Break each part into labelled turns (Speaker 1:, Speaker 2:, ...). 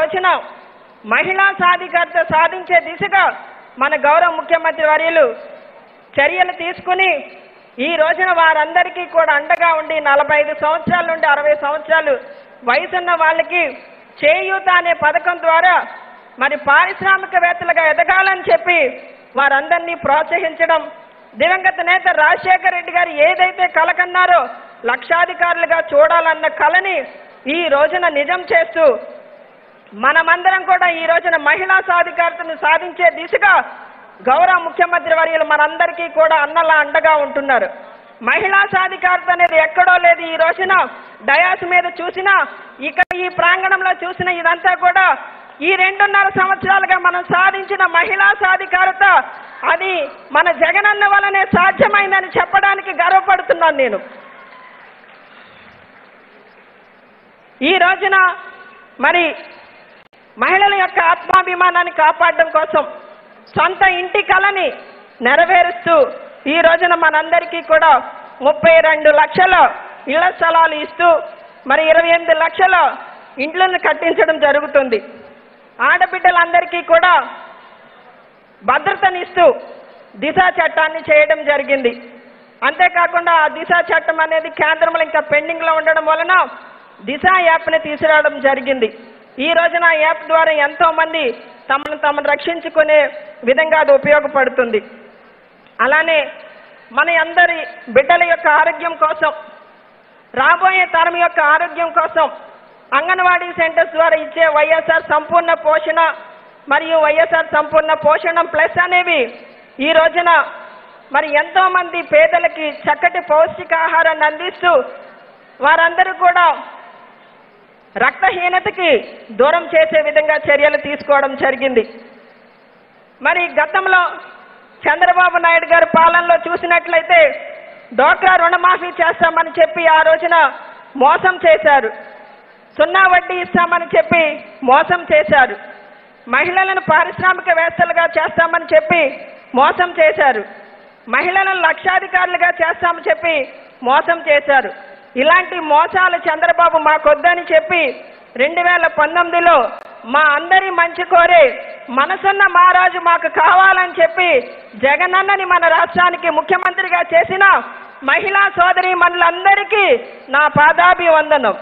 Speaker 1: రోజున మహిళా సాధికారత సాధించే దిశగా మన గౌరవ ముఖ్యమంత్రి వర్యులు చర్యలు తీసుకుని ఈ రోజున వారందరికీ కూడా అండగా ఉండి నలభై ఐదు సంవత్సరాల నుండి అరవై సంవత్సరాలు వయసున్న వాళ్ళకి చేయూత అనే పథకం ద్వారా మరి పారిశ్రామికవేత్తలుగా ఎదగాలని చెప్పి వారందరినీ ప్రోత్సహించడం దివంగత నేత రాజశేఖర రెడ్డి గారు ఏదైతే కల కన్నారో లక్షాధికారులుగా చూడాలన్న కలని ఈ రోజున నిజం చేస్తూ మనమందరం కూడా ఈ రోజున మహిళా సాధికారతను సాధించే దిశగా గౌరవ ముఖ్యమంత్రి వర్యులు మనందరికీ కూడా అన్నలా అండగా ఉంటున్నారు మహిళా సాధికారత అనేది ఎక్కడో లేదు ఈ రోజున డయాస్ మీద చూసినా ఇక్కడ ఈ ప్రాంగణంలో చూసిన ఇదంతా కూడా ఈ రెండున్నర సంవత్సరాలుగా మనం సాధించిన మహిళా సాధికారత అది మన జగనన్న వలనే సాధ్యమైందని చెప్పడానికి గర్వపడుతున్నాను నేను ఈ రోజున మరి మహిళల యొక్క ఆత్మాభిమానాన్ని కాపాడడం కోసం సొంత ఇంటి కలని నెరవేరుస్తూ ఈ రోజున మనందరికీ కూడా ముప్పై రెండు లక్షల ఇళ్ల స్థలాలు ఇస్తూ మరి ఇరవై ఎనిమిది లక్షల ఇండ్లను కట్టించడం జరుగుతుంది ఆడబిడ్డలందరికీ కూడా భద్రతనిస్తూ దిశ చట్టాన్ని చేయడం జరిగింది అంతేకాకుండా ఆ దిశ చట్టం అనేది కేంద్రంలో ఇంకా పెండింగ్ లో ఉండడం వలన దిశ యాప్ని తీసుకురావడం జరిగింది ఈ రోజున ఆ యాప్ ద్వారా ఎంతో మంది తమను తమను రక్షించుకునే విధంగా అది ఉపయోగపడుతుంది అలానే మన అందరి బిడ్డల యొక్క ఆరోగ్యం కోసం రాబోయే తరం యొక్క ఆరోగ్యం కోసం అంగన్వాడీ సెంటర్స్ ద్వారా ఇచ్చే వైఎస్ఆర్ సంపూర్ణ పోషణ మరియు వైఎస్ఆర్ సంపూర్ణ పోషణ ప్లస్ అనేవి ఈ రోజున మరి ఎంతో మంది పేదలకి చక్కటి పౌష్టికాహారాన్ని అందిస్తూ వారందరూ కూడా రక్తహీనతకి దూరం చేసే విధంగా చర్యలు తీసుకోవడం జరిగింది మరి గతంలో చంద్రబాబు నాయుడు గారి పాలనలో చూసినట్లయితే డోక్రా రుణమాఫీ చేస్తామని చెప్పి ఆ రోజున మోసం చేశారు సున్నా వడ్డీ ఇస్తామని చెప్పి మోసం చేశారు మహిళలను పారిశ్రామికవేత్తలుగా చేస్తామని చెప్పి మోసం చేశారు మహిళలను లక్షాధికారులుగా చేస్తామని చెప్పి మోసం చేశారు ఇలాంటి మోసాలు చంద్రబాబు మాకొద్దని చెప్పి రెండు వేల పంతొమ్మిదిలో మా అందరి మంచి కోరే మనసున్న మహారాజు మాకు కావాలని చెప్పి జగనన్నని మన రాష్ట్రానికి ముఖ్యమంత్రిగా చేసిన మహిళా సోదరి మనులందరికీ నా పాదాభివందనం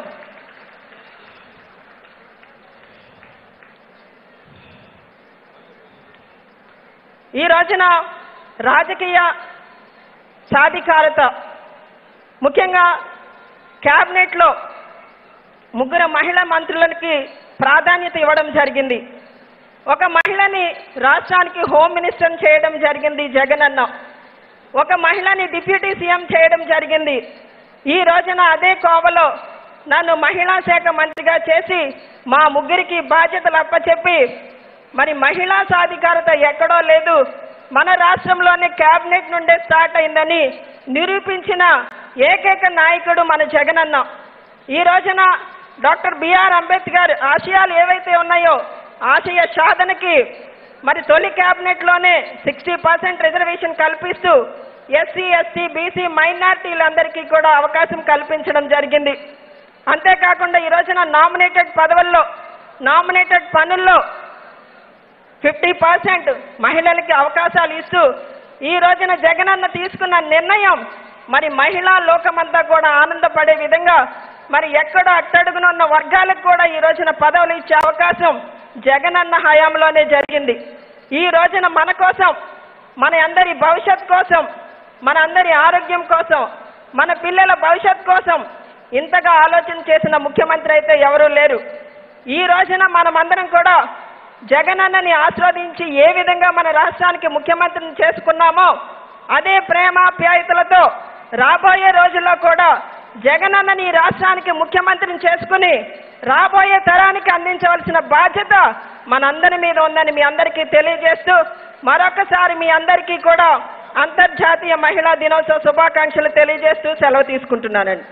Speaker 1: ఈ రోజున రాజకీయ సాధికారత ముఖ్యంగా క్యాబినెట్లో ముగ్గురు మహిళా మంత్రులకి ప్రాధాన్యత ఇవ్వడం జరిగింది ఒక మహిళని రాష్ట్రానికి హోమ్ మినిస్టర్ చేయడం జరిగింది జగనన్న ఒక మహిళని డిప్యూటీ సీఎం చేయడం జరిగింది ఈ రోజున అదే కోవలో నన్ను మహిళా శాఖ మంత్రిగా చేసి మా ముగ్గురికి బాధ్యతలు అప్పచెప్పి మరి మహిళా సాధికారత ఎక్కడో లేదు మన రాష్ట్రంలోనే కేబినెట్ నుండే స్టార్ట్ అయిందని నిరూపించిన ఏకైక నాయకుడు మన జగనన్న ఈ రోజున డాక్టర్ బిఆర్ అంబేద్కర్ ఆశయాలు ఏవైతే ఉన్నాయో ఆశయ సాధనకి మరి తొలి కేబినెట్ లోనే సిక్స్టీ పర్సెంట్ రిజర్వేషన్ కల్పిస్తూ ఎస్సీ ఎస్టీ బీసీ మైనార్టీలందరికీ కూడా అవకాశం కల్పించడం జరిగింది అంతేకాకుండా ఈ రోజున నామినేటెడ్ పదవుల్లో నామినేటెడ్ పనుల్లో ఫిఫ్టీ పర్సెంట్ మహిళలకి అవకాశాలు ఇస్తూ ఈ రోజున జగనన్న తీసుకున్న నిర్ణయం మరి మహిళా లోకమంతా కూడా ఆనందపడే విధంగా మరి ఎక్కడో అట్టడుగున ఉన్న వర్గాలకు కూడా ఈ రోజున పదవులు ఇచ్చే అవకాశం జగనన్న హయాంలోనే జరిగింది ఈ రోజున మన కోసం మన అందరి భవిష్యత్ కోసం మన అందరి ఆరోగ్యం కోసం మన పిల్లల భవిష్యత్ కోసం ఇంతగా ఆలోచన చేసిన ముఖ్యమంత్రి అయితే ఎవరూ లేరు ఈ రోజున మనమందరం కూడా జగనన్నని ఆస్వాదించి ఏ విధంగా మన రాష్ట్రానికి ముఖ్యమంత్రిని చేసుకున్నామో అదే ప్రేమాప్యాయతలతో రాబోయే రోజుల్లో కూడా జగనన్నని ఈ రాష్ట్రానికి ముఖ్యమంత్రిని చేసుకుని రాబోయే తరానికి అందించవలసిన బాధ్యత మనందరి మీద ఉందని మీ అందరికీ తెలియజేస్తూ మరొకసారి మీ అందరికీ కూడా అంతర్జాతీయ మహిళా దినోత్సవ శుభాకాంక్షలు తెలియజేస్తూ సెలవు తీసుకుంటున్నానండి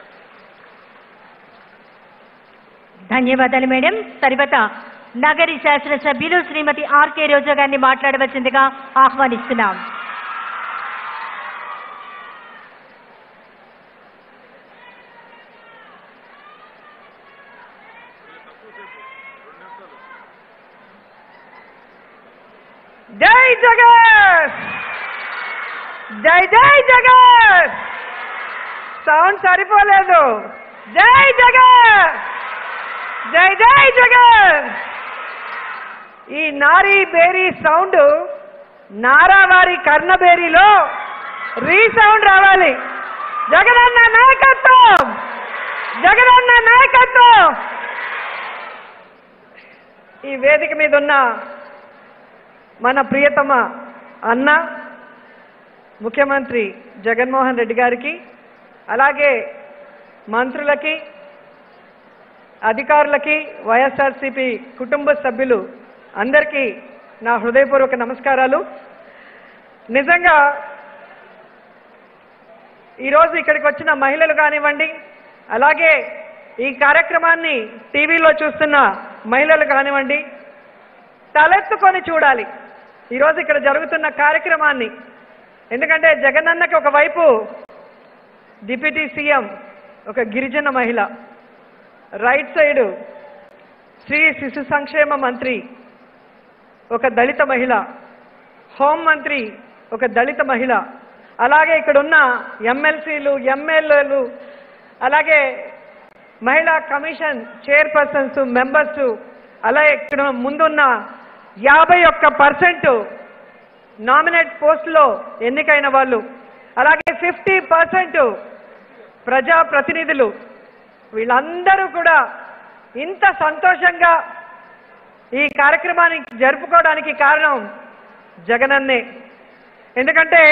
Speaker 2: ధన్యవాదాలు మేడం తర్వాత నగరి శాసనసభ్యులు శ్రీమతి ఆర్కే రోజా గారిని మాట్లాడవలసిందిగా ఆహ్వానిస్తున్నాం
Speaker 1: జై జగన్ జై జై జగన్ సౌండ్ సరిపోలేదు జై జగన్ జై జై జగన్ ఈ నారీ బేరీ సౌండ్ నారావారి కర్ణబేరీలో రీసౌండ్ రావాలి జగనన్న నాయకత్వం జగనన్న నాయకత్వం ఈ వేదిక మీద ఉన్న మన ప్రియతమ అన్న ముఖ్యమంత్రి జగన్మోహన్ రెడ్డి గారికి అలాగే మంత్రులకి అధికారులకి వైఎస్ఆర్సీపీ కుటుంబ సభ్యులు అందరికీ నా హృదయపూర్వక నమస్కారాలు నిజంగా ఈరోజు ఇక్కడికి వచ్చిన మహిళలు కానివ్వండి అలాగే ఈ కార్యక్రమాన్ని టీవీలో చూస్తున్న మహిళలు కానివ్వండి తలెత్తుకొని చూడాలి ఈరోజు ఇక్కడ జరుగుతున్న కార్యక్రమాన్ని ఎందుకంటే జగనన్నకి ఒకవైపు డిప్యూటీ సీఎం ఒక గిరిజన మహిళ రైట్ సైడు శ్రీ శిశు సంక్షేమ మంత్రి ఒక దళిత మహిళ హోం మంత్రి ఒక దళిత మహిళ అలాగే ఇక్కడ ఉన్న ఎమ్మెల్సీలు ఎమ్మెల్యేలు అలాగే మహిళా కమిషన్ చైర్పర్సన్స్ మెంబర్స్ అలాగే ఇక్కడ ముందున్న యాభై ఒక్క పర్సెంట్ నామినేట్ పోస్టులో ఎన్నికైన వాళ్ళు అలాగే ఫిఫ్టీ పర్సెంట్ ప్రజా ప్రతినిధులు వీళ్ళందరూ కూడా ఇంత సంతోషంగా ఈ కార్యక్రమాన్ని జరుపుకోవడానికి కారణం జగనన్నే ఎందుకంటే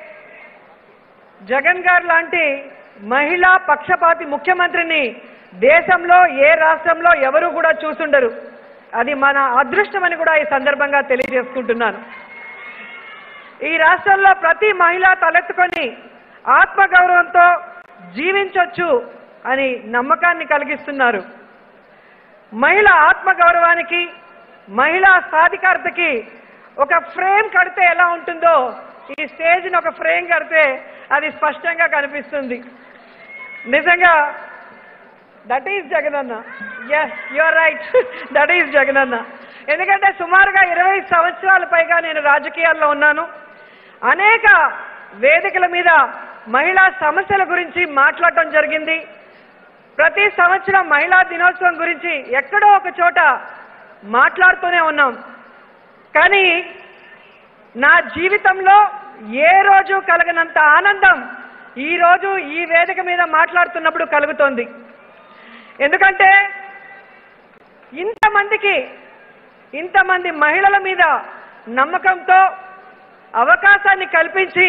Speaker 1: జగన్ గారు లాంటి మహిళా పక్షపాతి ముఖ్యమంత్రిని దేశంలో ఏ రాష్ట్రంలో ఎవరు కూడా చూసుండరు అది మన అదృష్టమని కూడా ఈ సందర్భంగా తెలియజేసుకుంటున్నాను ఈ రాష్ట్రంలో ప్రతి మహిళ తలెత్తుకొని ఆత్మగౌరవంతో జీవించొచ్చు అని నమ్మకాన్ని కలిగిస్తున్నారు మహిళ ఆత్మగౌరవానికి మహిళా సాధికారతకి ఒక ఫ్రేమ్ కడితే ఎలా ఉంటుందో ఈ స్టేజ్ని ఒక ఫ్రేమ్ కడితే అది స్పష్టంగా కనిపిస్తుంది నిజంగా that is Jagananna yes your right that is Jagananna ఎందుకంటే సుమారుగా ఇరవై సంవత్సరాల పైగా నేను రాజకీయాల్లో ఉన్నాను అనేక వేదికల మీద మహిళా సమస్యల గురించి మాట్లాడటం జరిగింది ప్రతి సంవత్సరం మహిళా దినోత్సవం గురించి ఎక్కడో ఒక చోట మాట్లాడుతూనే ఉన్నాం కానీ నా జీవితంలో ఏ రోజు కలగనంత ఆనందం ఈ రోజు ఈ వేదిక మీద మాట్లాడుతున్నప్పుడు కలుగుతోంది ఎందుకంటే ఇంతమందికి ఇంతమంది మహిళల మీద నమ్మకంతో అవకాశాన్ని కల్పించి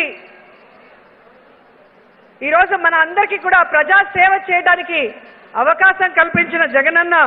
Speaker 1: ఈరోజు మన అందరికీ కూడా ప్రజా సేవ చేయడానికి అవకాశం కల్పించిన జగనన్న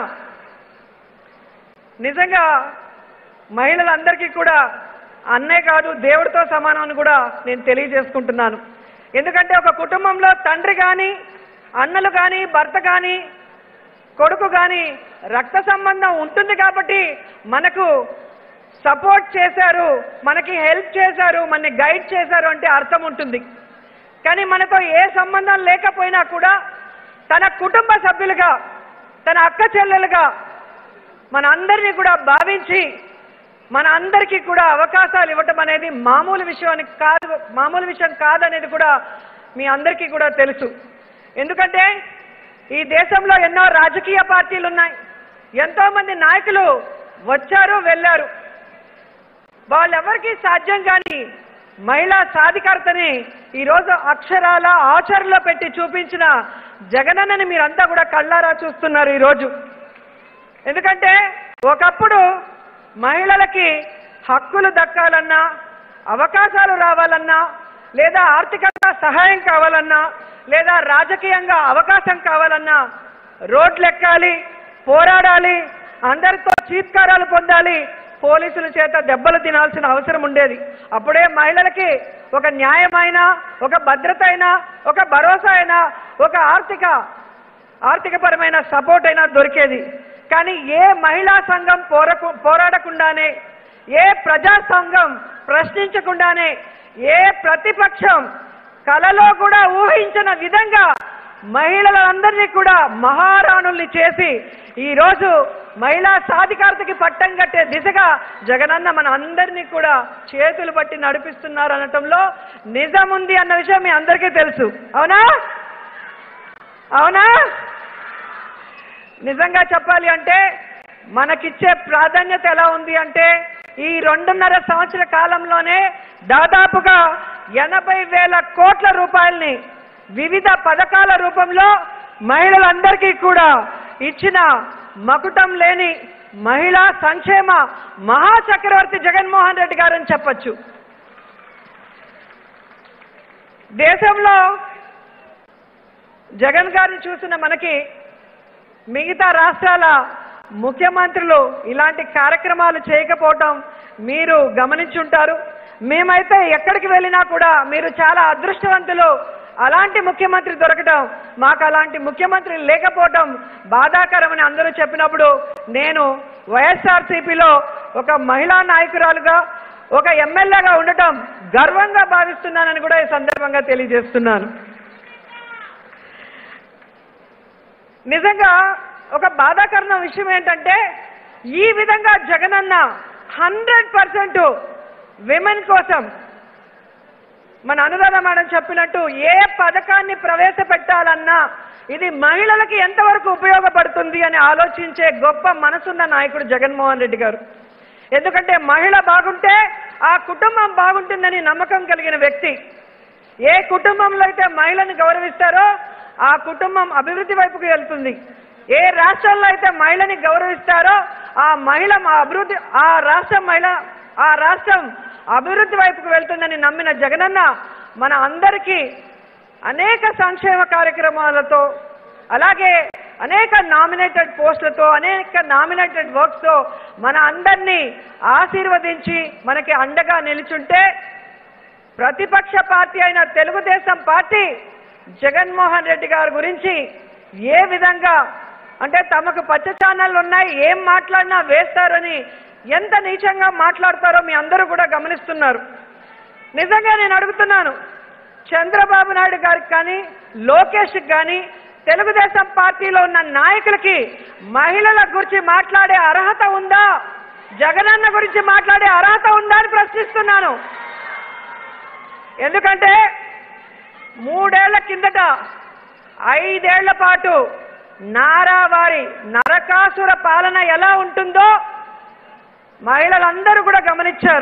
Speaker 1: నిజంగా మహిళలందరికీ కూడా అన్నే కాదు దేవుడితో సమానం అని కూడా నేను తెలియజేసుకుంటున్నాను ఎందుకంటే ఒక కుటుంబంలో తండ్రి కానీ అన్నలు కానీ భర్త కానీ కొడుకు కానీ రక్త సంబంధం ఉంటుంది కాబట్టి మనకు సపోర్ట్ చేశారు మనకి హెల్ప్ చేశారు మనని గైడ్ చేశారు అంటే అర్థం ఉంటుంది కానీ మనతో ఏ సంబంధం లేకపోయినా కూడా తన కుటుంబ సభ్యులుగా తన అక్క చెల్లెలుగా మన అందరినీ కూడా భావించి మన అందరికీ కూడా అవకాశాలు ఇవ్వటం అనేది మామూలు విషయం కాదు మామూలు విషయం కాదనేది కూడా మీ అందరికీ కూడా తెలుసు ఎందుకంటే ఈ దేశంలో ఎన్నో రాజకీయ పార్టీలు ఉన్నాయి ఎంతో మంది నాయకులు వచ్చారు వెళ్ళారు వాళ్ళెవరికీ సాధ్యం కాని మహిళా సాధికారతని ఈరోజు అక్షరాల ఆచరణలో పెట్టి చూపించిన జగనన్నని మీరంతా కూడా కళ్ళారా చూస్తున్నారు ఈరోజు ఎందుకంటే ఒకప్పుడు మహిళలకి హక్కులు దక్కాలన్నా అవకాశాలు రావాలన్నా లేదా ఆర్థికంగా సహాయం కావాలన్నా లేదా రాజకీయంగా అవకాశం కావాలన్నా రోడ్లు ఎక్కాలి పోరాడాలి అందరితో చీత్కారాలు పొందాలి పోలీసుల చేత దెబ్బలు తినాల్సిన అవసరం ఉండేది అప్పుడే మహిళలకి ఒక న్యాయమైన ఒక భద్రత అయినా ఒక భరోసా అయినా ఒక ఆర్థిక ఆర్థికపరమైన సపోర్ట్ అయినా దొరికేది కానీ ఏ మహిళా సంఘం పోరకు పోరాడకుండానే ఏ ప్రజా సంఘం ప్రశ్నించకుండానే ఏ ప్రతిపక్షం కలలో కూడా ఊహించిన విధంగా
Speaker 3: మహిళలందరినీ కూడా మహారాణుల్ని చేసి ఈ రోజు మహిళా సాధికారతకి పట్టం కట్టే దిశగా జగనన్న మన అందరినీ కూడా చేతులు పట్టి నడిపిస్తున్నారు అనటంలో నిజం ఉంది అన్న విషయం మీ అందరికీ తెలుసు అవునా అవునా నిజంగా చెప్పాలి అంటే మనకిచ్చే ప్రాధాన్యత ఎలా ఉంది అంటే ఈ రెండున్నర సంవత్సర కాలంలోనే దాదాపుగా ఎనభై వేల కోట్ల రూపాయల్ని వివిధ పథకాల రూపంలో మహిళలందరికీ కూడా ఇచ్చిన మకుటం లేని మహిళా సంక్షేమ మహాచక్రవర్తి జగన్మోహన్ రెడ్డి గారని చెప్పొచ్చు దేశంలో జగన్ గారిని చూసిన మనకి మిగతా రాష్ట్రాల ముఖ్యమంత్రులు ఇలాంటి కార్యక్రమాలు చేయకపోవటం మీరు గమనించుంటారు మేమైతే ఎక్కడికి వెళ్ళినా కూడా మీరు చాలా అదృష్టవంతులు అలాంటి ముఖ్యమంత్రి దొరకటం మాకు అలాంటి ముఖ్యమంత్రి లేకపోవటం బాధాకరమని అందరూ చెప్పినప్పుడు నేను వైఎస్ఆర్సీపీలో ఒక మహిళా నాయకురాలుగా ఒక ఎమ్మెల్యేగా ఉండటం గర్వంగా భావిస్తున్నానని కూడా ఈ సందర్భంగా తెలియజేస్తున్నాను నిజంగా ఒక బాధాకరణ విషయం ఏంటంటే ఈ విధంగా జగనన్న హండ్రెడ్ పర్సెంట్ విమెన్ కోసం మన అనురాధ మేడం చెప్పినట్టు ఏ పథకాన్ని ప్రవేశపెట్టాలన్నా ఇది మహిళలకి ఎంతవరకు ఉపయోగపడుతుంది అని ఆలోచించే గొప్ప మనసున్న నాయకుడు జగన్మోహన్ రెడ్డి గారు ఎందుకంటే మహిళ బాగుంటే ఆ కుటుంబం బాగుంటుందని నమ్మకం కలిగిన వ్యక్తి ఏ కుటుంబంలో అయితే మహిళని గౌరవిస్తారో ఆ కుటుంబం అభివృద్ధి వైపుకు వెళ్తుంది ఏ రాష్ట్రంలో అయితే మహిళని గౌరవిస్తారో ఆ మహిళ మా అభివృద్ధి ఆ రాష్ట్రం మహిళ ఆ రాష్ట్రం అభివృద్ధి వైపుకు వెళ్తుందని నమ్మిన జగనన్న మన అందరికీ అనేక సంక్షేమ కార్యక్రమాలతో అలాగే అనేక నామినేటెడ్ పోస్టులతో అనేక నామినేటెడ్ వర్క్స్తో మన అందరినీ ఆశీర్వదించి మనకి అండగా నిలుచుంటే ప్రతిపక్ష పార్టీ అయిన తెలుగుదేశం పార్టీ జగన్మోహన్ రెడ్డి గారి గురించి ఏ విధంగా అంటే తమకు పచ్చ ఛానళ్ళు ఉన్నాయి ఏం మాట్లాడినా వేస్తారని ఎంత నీచంగా మాట్లాడతారో మీ అందరూ కూడా గమనిస్తున్నారు నిజంగా నేను అడుగుతున్నాను చంద్రబాబు నాయుడు గారికి కానీ లోకేష్కి కానీ తెలుగుదేశం పార్టీలో ఉన్న నాయకులకి మహిళల గురించి మాట్లాడే అర్హత ఉందా జగనన్న గురించి మాట్లాడే అర్హత ఉందా అని ప్రశ్నిస్తున్నాను ఎందుకంటే మూడేళ్ల కిందట ఐదేళ్ల పాటు నారావారి నరకాసుర పాలన ఎలా ఉంటుందో మహిళలందరూ కూడా గమనించారు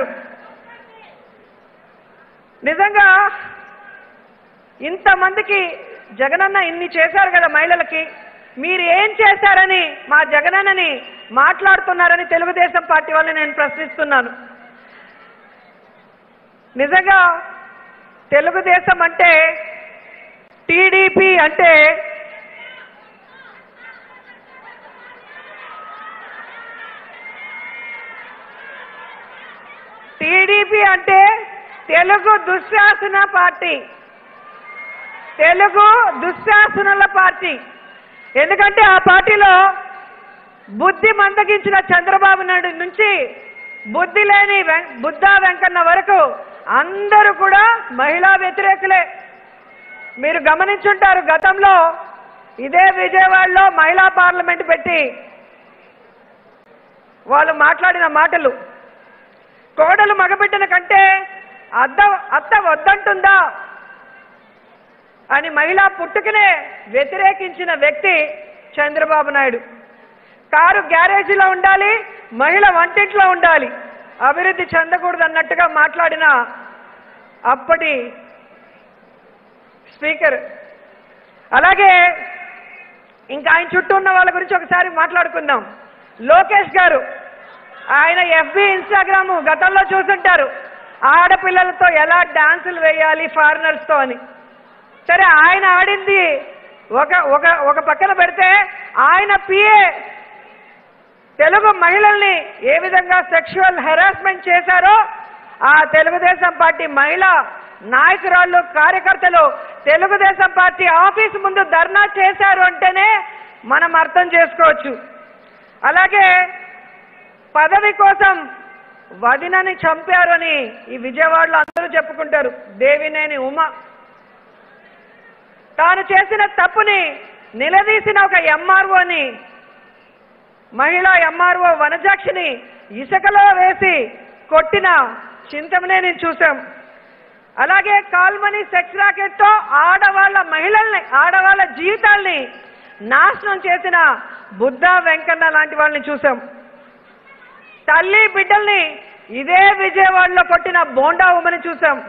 Speaker 3: నిజంగా ఇంతమందికి జగనన్న ఇన్ని చేశారు కదా మహిళలకి మీరు ఏం చేశారని మా జగనన్నని మాట్లాడుతున్నారని తెలుగుదేశం పార్టీ వాళ్ళని నేను ప్రశ్నిస్తున్నాను నిజంగా తెలుగుదేశం అంటే టీడీపీ అంటే టీడీపీ అంటే తెలుగు దుశ్శాసన పార్టీ తెలుగు దుశ్శాసనుల పార్టీ ఎందుకంటే ఆ పార్టీలో బుద్ధి మందగించిన చంద్రబాబు నాయుడు నుంచి బుద్ధి లేని వెం- బుద్ధా వెంకన్న వరకు అందరూ కూడా మహిళా వ్యతిరేకులే మీరు గమనించుంటారు గతంలో ఇదే విజయవాడలో మహిళా పార్లమెంట్ పెట్టి వాళ్ళు మాట్లాడిన మాటలు కోడలు మగబిడ్డన కంటే అద్ద అత్త వద్దంటుందా అని మహిళా పుట్టుకనే వ్యతిరేకించిన వ్యక్తి చంద్రబాబు నాయుడు కారు గ్యారేజీలో ఉండాలి మహిళ వంటింట్లో ఉండాలి అభివృద్ధి చెందకూడదు అన్నట్టుగా మాట్లాడిన అప్పటి స్పీకర్ అలాగే ఇంకా ఆయన చుట్టూ ఉన్న వాళ్ళ గురించి ఒకసారి మాట్లాడుకుందాం లోకేష్ గారు ఆయన ఎఫ్బి ఇన్స్టాగ్రామ్ గతంలో చూసుంటారు ఆడపిల్లలతో ఎలా డాన్సులు వేయాలి ఫారినర్స్తో అని సరే ఆయన ఆడింది ఒక ఒక ఒక పక్కన పెడితే ఆయన పిఏ తెలుగు మహిళల్ని ఏ విధంగా సెక్షువల్ హెరాస్మెంట్ చేశారో ఆ తెలుగుదేశం పార్టీ మహిళ నాయకురాళ్ళు కార్యకర్తలు తెలుగుదేశం పార్టీ ఆఫీస్ ముందు ధర్నా చేశారు అంటేనే మనం అర్థం చేసుకోవచ్చు అలాగే పదవి కోసం వదినని చంపారు అని ఈ విజయవాడలో అందరూ చెప్పుకుంటారు దేవినేని ఉమ తాను చేసిన తప్పుని నిలదీసిన ఒక ఎంఆర్ఓని మహిళా ఎంఆర్ఓ వనజాక్షిని ఇసుకలో వేసి కొట్టిన చింతమనేని చూసాం అలాగే కాల్మనీ సెక్స్ రాకెట్ తో ఆడవాళ్ళ మహిళల్ని ఆడవాళ్ళ జీవితాల్ని నాశనం చేసిన బుద్ధ వెంకన్న లాంటి వాళ్ళని చూసాం తల్లి బిడ్డల్ని ఇదే విజయవాడలో కొట్టిన బోండా ఉమని చూసాం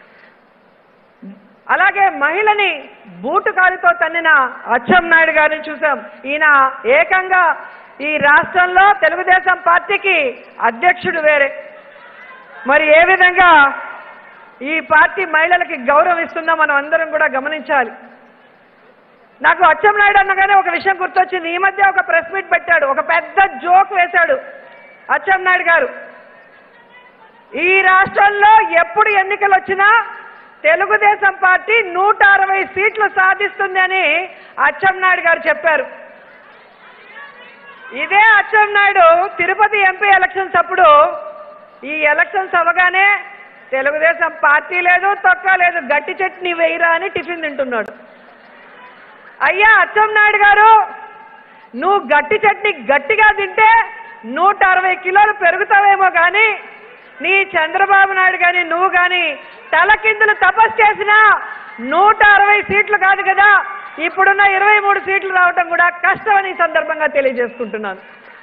Speaker 3: అలాగే మహిళని బూటు కాలుతో తన్నిన అచ్చెం నాయుడు గారిని చూసాం ఈయన ఏకంగా ఈ రాష్ట్రంలో తెలుగుదేశం పార్టీకి అధ్యక్షుడు వేరే మరి ఏ విధంగా ఈ పార్టీ మహిళలకి గౌరవం ఇస్తుందో మనం అందరం కూడా గమనించాలి నాకు అచ్చెం నాయుడు అనగానే ఒక విషయం గుర్తొచ్చింది ఈ మధ్య ఒక ప్రెస్ మీట్ పెట్టాడు ఒక పెద్ద జోక్ వేశాడు అచ్చెం నాయుడు గారు ఈ రాష్ట్రంలో ఎప్పుడు ఎన్నికలు వచ్చినా తెలుగుదేశం పార్టీ నూట అరవై సీట్లు సాధిస్తుంది అని అచ్చెన్నాయుడు గారు చెప్పారు ఇదే అచ్చెన్నాయుడు తిరుపతి ఎంపీ ఎలక్షన్స్ అప్పుడు ఈ ఎలక్షన్స్ అవగానే తెలుగుదేశం పార్టీ లేదు తొక్క లేదు గట్టి చట్నీ వేయరా అని టిఫిన్ తింటున్నాడు అయ్యా అచ్చెన్నాయుడు గారు నువ్వు గట్టి చట్నీ గట్టిగా తింటే నూట అరవై కిలోలు పెరుగుతావేమో కానీ నీ చంద్రబాబు నాయుడు కానీ నువ్వు కానీ తలకిందులు తపస్సు చేసినా నూట అరవై సీట్లు కాదు కదా ఇప్పుడున్న ఇరవై మూడు సీట్లు రావటం కూడా కష్టమని ఈ సందర్భంగా తెలియజేసుకుంటున్నాను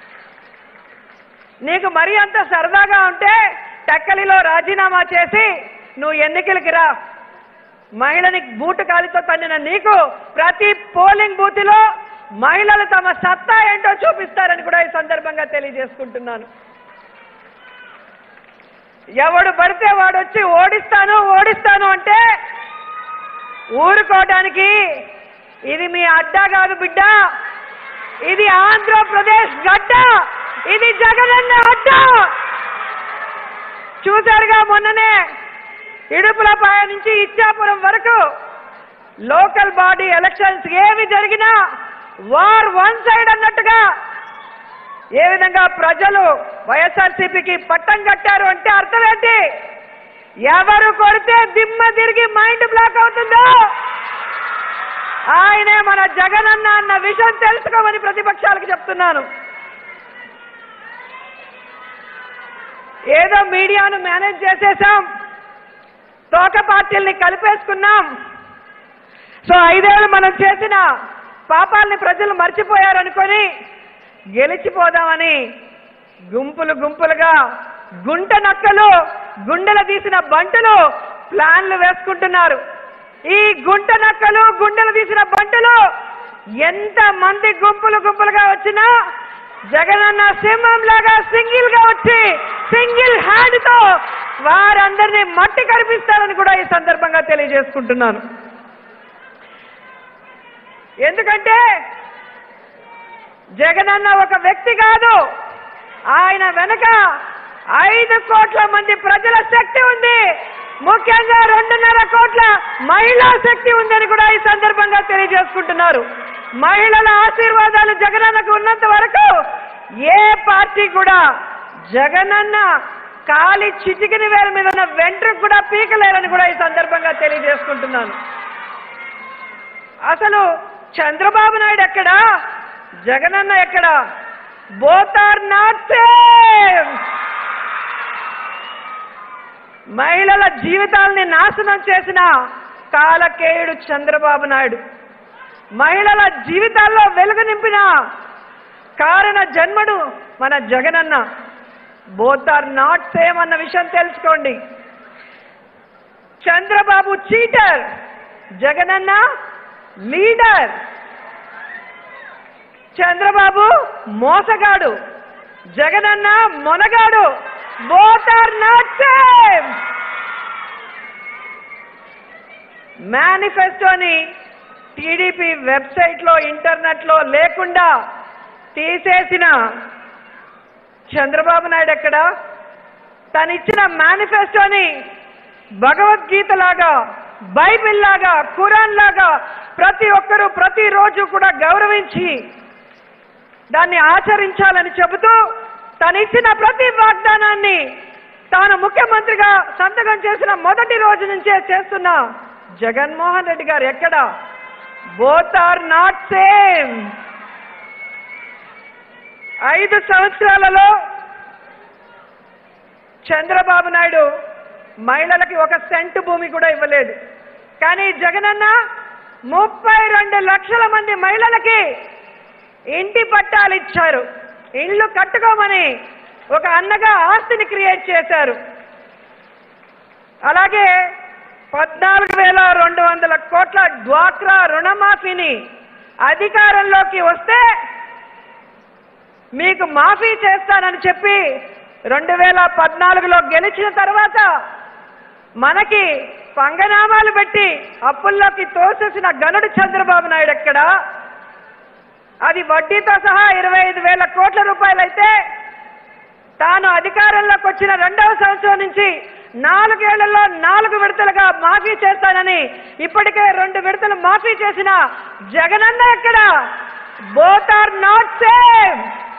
Speaker 3: నీకు మరీ అంత సరదాగా ఉంటే టక్కలిలో రాజీనామా చేసి నువ్వు ఎన్నికలకి రా మహిళని బూటు కాలితో తన్నిన నీకు ప్రతి పోలింగ్ బూత్లో మహిళలు తమ సత్తా ఏంటో చూపిస్తారని కూడా ఈ సందర్భంగా తెలియజేసుకుంటున్నాను ఎవడు పడితే వాడు వచ్చి ఓడిస్తాను ఓడిస్తాను అంటే ఊరుకోవడానికి ఇది మీ అడ్డా కాదు బిడ్డ ఇది ఆంధ్రప్రదేశ్ గడ్డ ఇది జగనన్న అడ్డ చూశారుగా మొన్ననే ఇడుపులపాయ నుంచి ఇచ్చాపురం వరకు లోకల్ బాడీ ఎలక్షన్స్ ఏవి జరిగినా వార్ వన్ సైడ్ అన్నట్టుగా ఏ విధంగా ప్రజలు వైఎస్ఆర్సీపీకి పట్టం కట్టారు అంటే అర్థం ఏంటి ఎవరు కొడితే దిమ్మ తిరిగి మైండ్ బ్లాక్ అవుతుందో ఆయనే మన జగనన్న అన్న విషయం తెలుసుకోమని ప్రతిపక్షాలకు చెప్తున్నాను ఏదో మీడియాను మేనేజ్ చేసేసాం తోక పార్టీల్ని కలిపేసుకున్నాం సో ఐదేళ్ళు మనం చేసిన పాపాలని ప్రజలు మర్చిపోయారనుకొని గెలిచిపోదామని గుంపులు గుంపులుగా గుంట నక్కలు గుండెలు తీసిన బంటులు ప్లాన్లు వేసుకుంటున్నారు ఈ గుంట నక్కలు గుండెలు తీసిన బంటులు ఎంత మంది గుంపులు గుంపులుగా వచ్చినా జగనన్న సింహం లాగా సింగిల్ గా వచ్చి సింగిల్ హ్యాండ్ తో వారందరినీ మట్టి కనిపిస్తారని కూడా ఈ సందర్భంగా తెలియజేసుకుంటున్నాను ఎందుకంటే జగనన్న ఒక వ్యక్తి కాదు ఆయన వెనుక ఐదు కోట్ల మంది ప్రజల శక్తి ఉంది ముఖ్యంగా రెండున్నర కోట్ల మహిళా శక్తి ఉందని కూడా ఈ సందర్భంగా తెలియజేసుకుంటున్నారు మహిళల ఆశీర్వాదాలు జగనన్నకు ఉన్నంత వరకు ఏ పార్టీ కూడా జగనన్న కాలి చిటికిన వేల మీద ఉన్న వెంట్రుకు కూడా పీకలేరని కూడా ఈ సందర్భంగా తెలియజేసుకుంటున్నాను అసలు చంద్రబాబు నాయుడు ఎక్కడా జగనన్న ఎక్కడా బోత్ ఆర్ నాట్ సేమ్ మహిళల జీవితాల్ని నాశనం చేసిన కాలకేయుడు చంద్రబాబు నాయుడు మహిళల జీవితాల్లో వెలుగు నింపిన కారణ జన్మడు మన Jagananna both are not same అన్న విషయం తెలుసుకోండి చంద్రబాబు చీటర్ జగనన్న లీడర్ చంద్రబాబు మోసగాడు జగనన్న మొనగాడు బోత్ ఆర్ నాట్ సేమ్ మేనిఫెస్టోని టీడీపీ వెబ్సైట్ లో ఇంటర్నెట్ లో లేకుండా తీసేసిన చంద్రబాబు నాయుడు ఎక్కడ తను ఇచ్చిన మేనిఫెస్టోని భగవద్గీత లాగా బైబిల్ లాగా ఖురాన్ లాగా ప్రతి ఒక్కరూ ప్రతిరోజు కూడా గౌరవించి దాన్ని ఆచరించాలని చెబుతూ తను ఇచ్చిన ప్రతి వాగ్దానాన్ని తాను ముఖ్యమంత్రిగా సంతకం చేసిన మొదటి రోజు నుంచే చేస్తున్న జగన్మోహన్ రెడ్డి గారు ఎక్కడ బోత్ ఆర్ నాట్ సేమ్ ఐదు సంవత్సరాలలో చంద్రబాబు నాయుడు మహిళలకి ఒక సెంటు భూమి కూడా ఇవ్వలేదు కానీ జగనన్న ముప్పై రెండు లక్షల మంది మహిళలకి ఇంటి పట్టాలు ఇచ్చారు ఇల్లు కట్టుకోమని ఒక అన్నగా ఆస్తిని క్రియేట్ చేశారు అలాగే పద్నాలుగు వేల రెండు వందల కోట్ల డ్వాక్రా రుణమాఫీని అధికారంలోకి వస్తే మీకు మాఫీ చేస్తానని చెప్పి రెండు వేల పద్నాలుగులో గెలిచిన తర్వాత మనకి పంగనామాలు పెట్టి అప్పుల్లోకి తోసేసిన గనుడు చంద్రబాబు నాయుడు ఎక్కడ అది వడ్డీతో సహా ఇరవై ఐదు వేల కోట్ల రూపాయలైతే తాను అధికారంలోకి వచ్చిన రెండవ సంవత్సరం నుంచి నాలుగేళ్లలో నాలుగు విడతలుగా మాఫీ చేస్తానని ఇప్పటికే రెండు విడతలు మాఫీ చేసిన జగనన్న ఎక్కడ బోత్ ఆర్ నాట్ సేమ్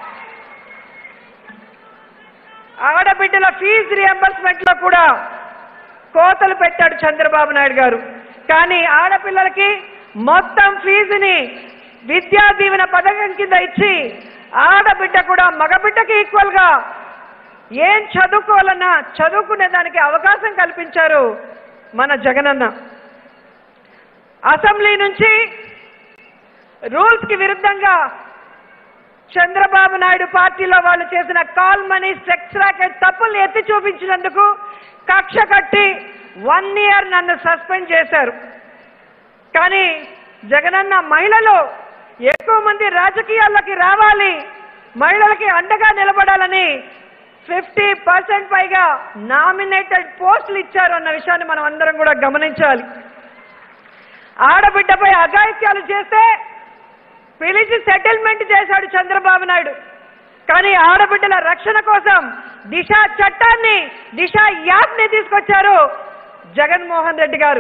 Speaker 3: ఆడబిడ్డల ఫీజు రియంబర్స్మెంట్ లో కూడా కోతలు పెట్టాడు చంద్రబాబు నాయుడు గారు కానీ ఆడపిల్లలకి మొత్తం ఫీజుని విద్యా దీవెన పథకం కింద ఇచ్చి ఆడబిడ్డ కూడా మగబిడ్డకి ఈక్వల్ గా ఏం చదువుకోవాలన్నా చదువుకునే దానికి అవకాశం కల్పించారు మన జగనన్న అసెంబ్లీ నుంచి రూల్స్ కి విరుద్ధంగా చంద్రబాబు నాయుడు పార్టీలో వాళ్ళు చేసిన కాల్ మనీ సెక్స్ రాకెట్ తప్పుల్ని ఎత్తి చూపించినందుకు కక్ష కట్టి వన్ ఇయర్ నన్ను సస్పెండ్ చేశారు కానీ జగనన్న మహిళలు ఎక్కువ మంది రాజకీయాల్లోకి రావాలి మహిళలకి అండగా నిలబడాలని ఫిఫ్టీ పర్సెంట్ పైగా నామినేటెడ్ పోస్టులు ఇచ్చారు అన్న విషయాన్ని మనం అందరం కూడా గమనించాలి ఆడబిడ్డపై అఘాయిత్యాలు చేస్తే పిలిచి సెటిల్మెంట్ చేశాడు చంద్రబాబు నాయుడు కానీ ఆడబిడ్డల రక్షణ కోసం దిశ చట్టాన్ని దిశ యాప్ని తీసుకొచ్చారు జగన్మోహన్ రెడ్డి గారు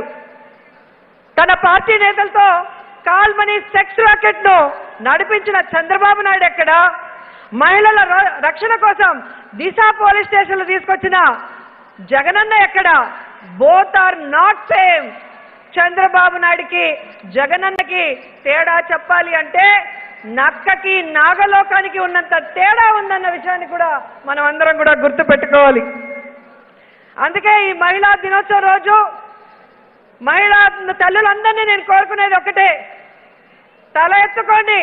Speaker 3: తన పార్టీ నేతలతో కాల్మనీ సెక్స్ రాకెట్ ను నడిపించిన చంద్రబాబు నాయుడు ఎక్కడ మహిళల ర- రక్షణ కోసం దిశ పోలీస్ స్టేషన్లు తీసుకొచ్చిన జగనన్న ఎక్కడ both are not same Chandrababu నాయుడికి జగనన్నకి తేడా చెప్పాలి అంటే నక్కకి నాగలోకానికి ఉన్నంత తేడా ఉందన్న విషయాన్ని కూడా మనం అందరం కూడా గుర్తు పెట్టుకోవాలి అందుకే ఈ మహిళా దినోత్సవం రోజు మహిళా తల్లులందరినీ నేను కోరుకునేది ఒకటే తల ఎత్తుకోండి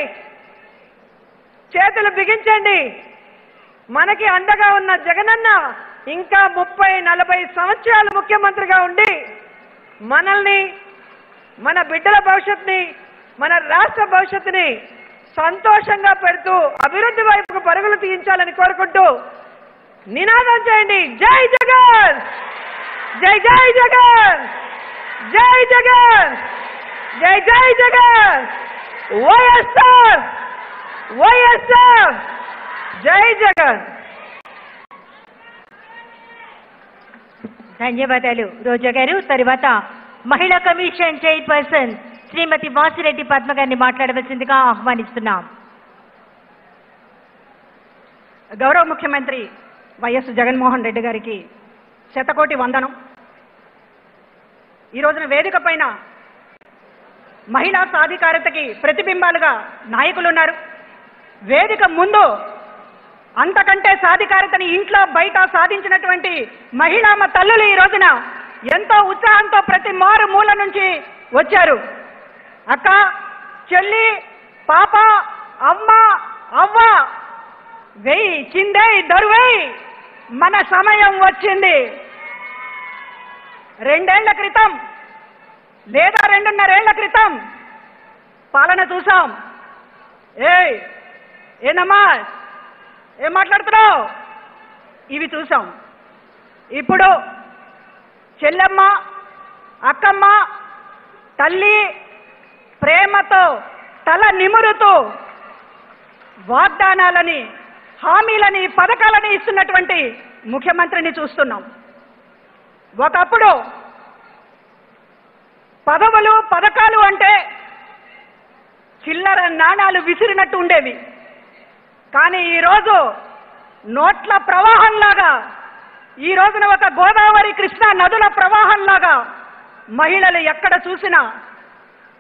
Speaker 3: చేతులు బిగించండి మనకి అండగా ఉన్న జగనన్న ఇంకా ముప్పై నలభై సంవత్సరాలు ముఖ్యమంత్రిగా ఉండి మనల్ని మన బిడ్డల భవిష్యత్తుని మన రాష్ట్ర భవిష్యత్తుని సంతోషంగా పెడుతూ అభివృద్ధి వైపుకు పరుగులు తీయించాలని కోరుకుంటూ నినాదం చేయండి జై జగన్ జై జై జగన్ జై జగన్ జై జై జగన్ వైఎస్ఆర్ వైఎస్ఆర్ జై జగన్
Speaker 2: ధన్యవాదాలు రోజా గారు తరువాత మహిళా కమిషన్ చైర్పర్సన్ శ్రీమతి వాసిరెడ్డి పద్మ గారిని మాట్లాడవలసిందిగా ఆహ్వానిస్తున్నాం
Speaker 4: గౌరవ ముఖ్యమంత్రి వైఎస్ జగన్మోహన్ రెడ్డి గారికి శతకోటి వందనం ఈ రోజున వేదిక పైన మహిళా సాధికారతకి ప్రతిబింబాలుగా నాయకులు ఉన్నారు వేదిక ముందు అంతకంటే సాధికారతని ఇంట్లో బయట సాధించినటువంటి మహిళామ తల్లులు ఈ రోజున ఎంతో ఉత్సాహంతో ప్రతి మారు మూల నుంచి వచ్చారు అక్క చెల్లి పాప అమ్మ అవ్వ వెయ్యి చిందే దరువేయి మన సమయం వచ్చింది రెండేళ్ల క్రితం లేదా రెండున్నరేళ్ల క్రితం పాలన చూసాం ఏయ్ ఏందమ్మా ఏం మాట్లాడుతున్నావు ఇవి చూసాం ఇప్పుడు చెల్లెమ్మ అక్కమ్మ తల్లి ప్రేమతో తల నిమురుతూ వాగ్దానాలని హామీలని పథకాలని ఇస్తున్నటువంటి ముఖ్యమంత్రిని చూస్తున్నాం ఒకప్పుడు పదవులు పథకాలు అంటే చిల్లర నాణాలు విసిరినట్టు ఉండేవి కానీ ఈరోజు నోట్ల ప్రవాహంలాగా ఈ రోజున ఒక గోదావరి కృష్ణా నదుల ప్రవాహంలాగా మహిళలు ఎక్కడ చూసినా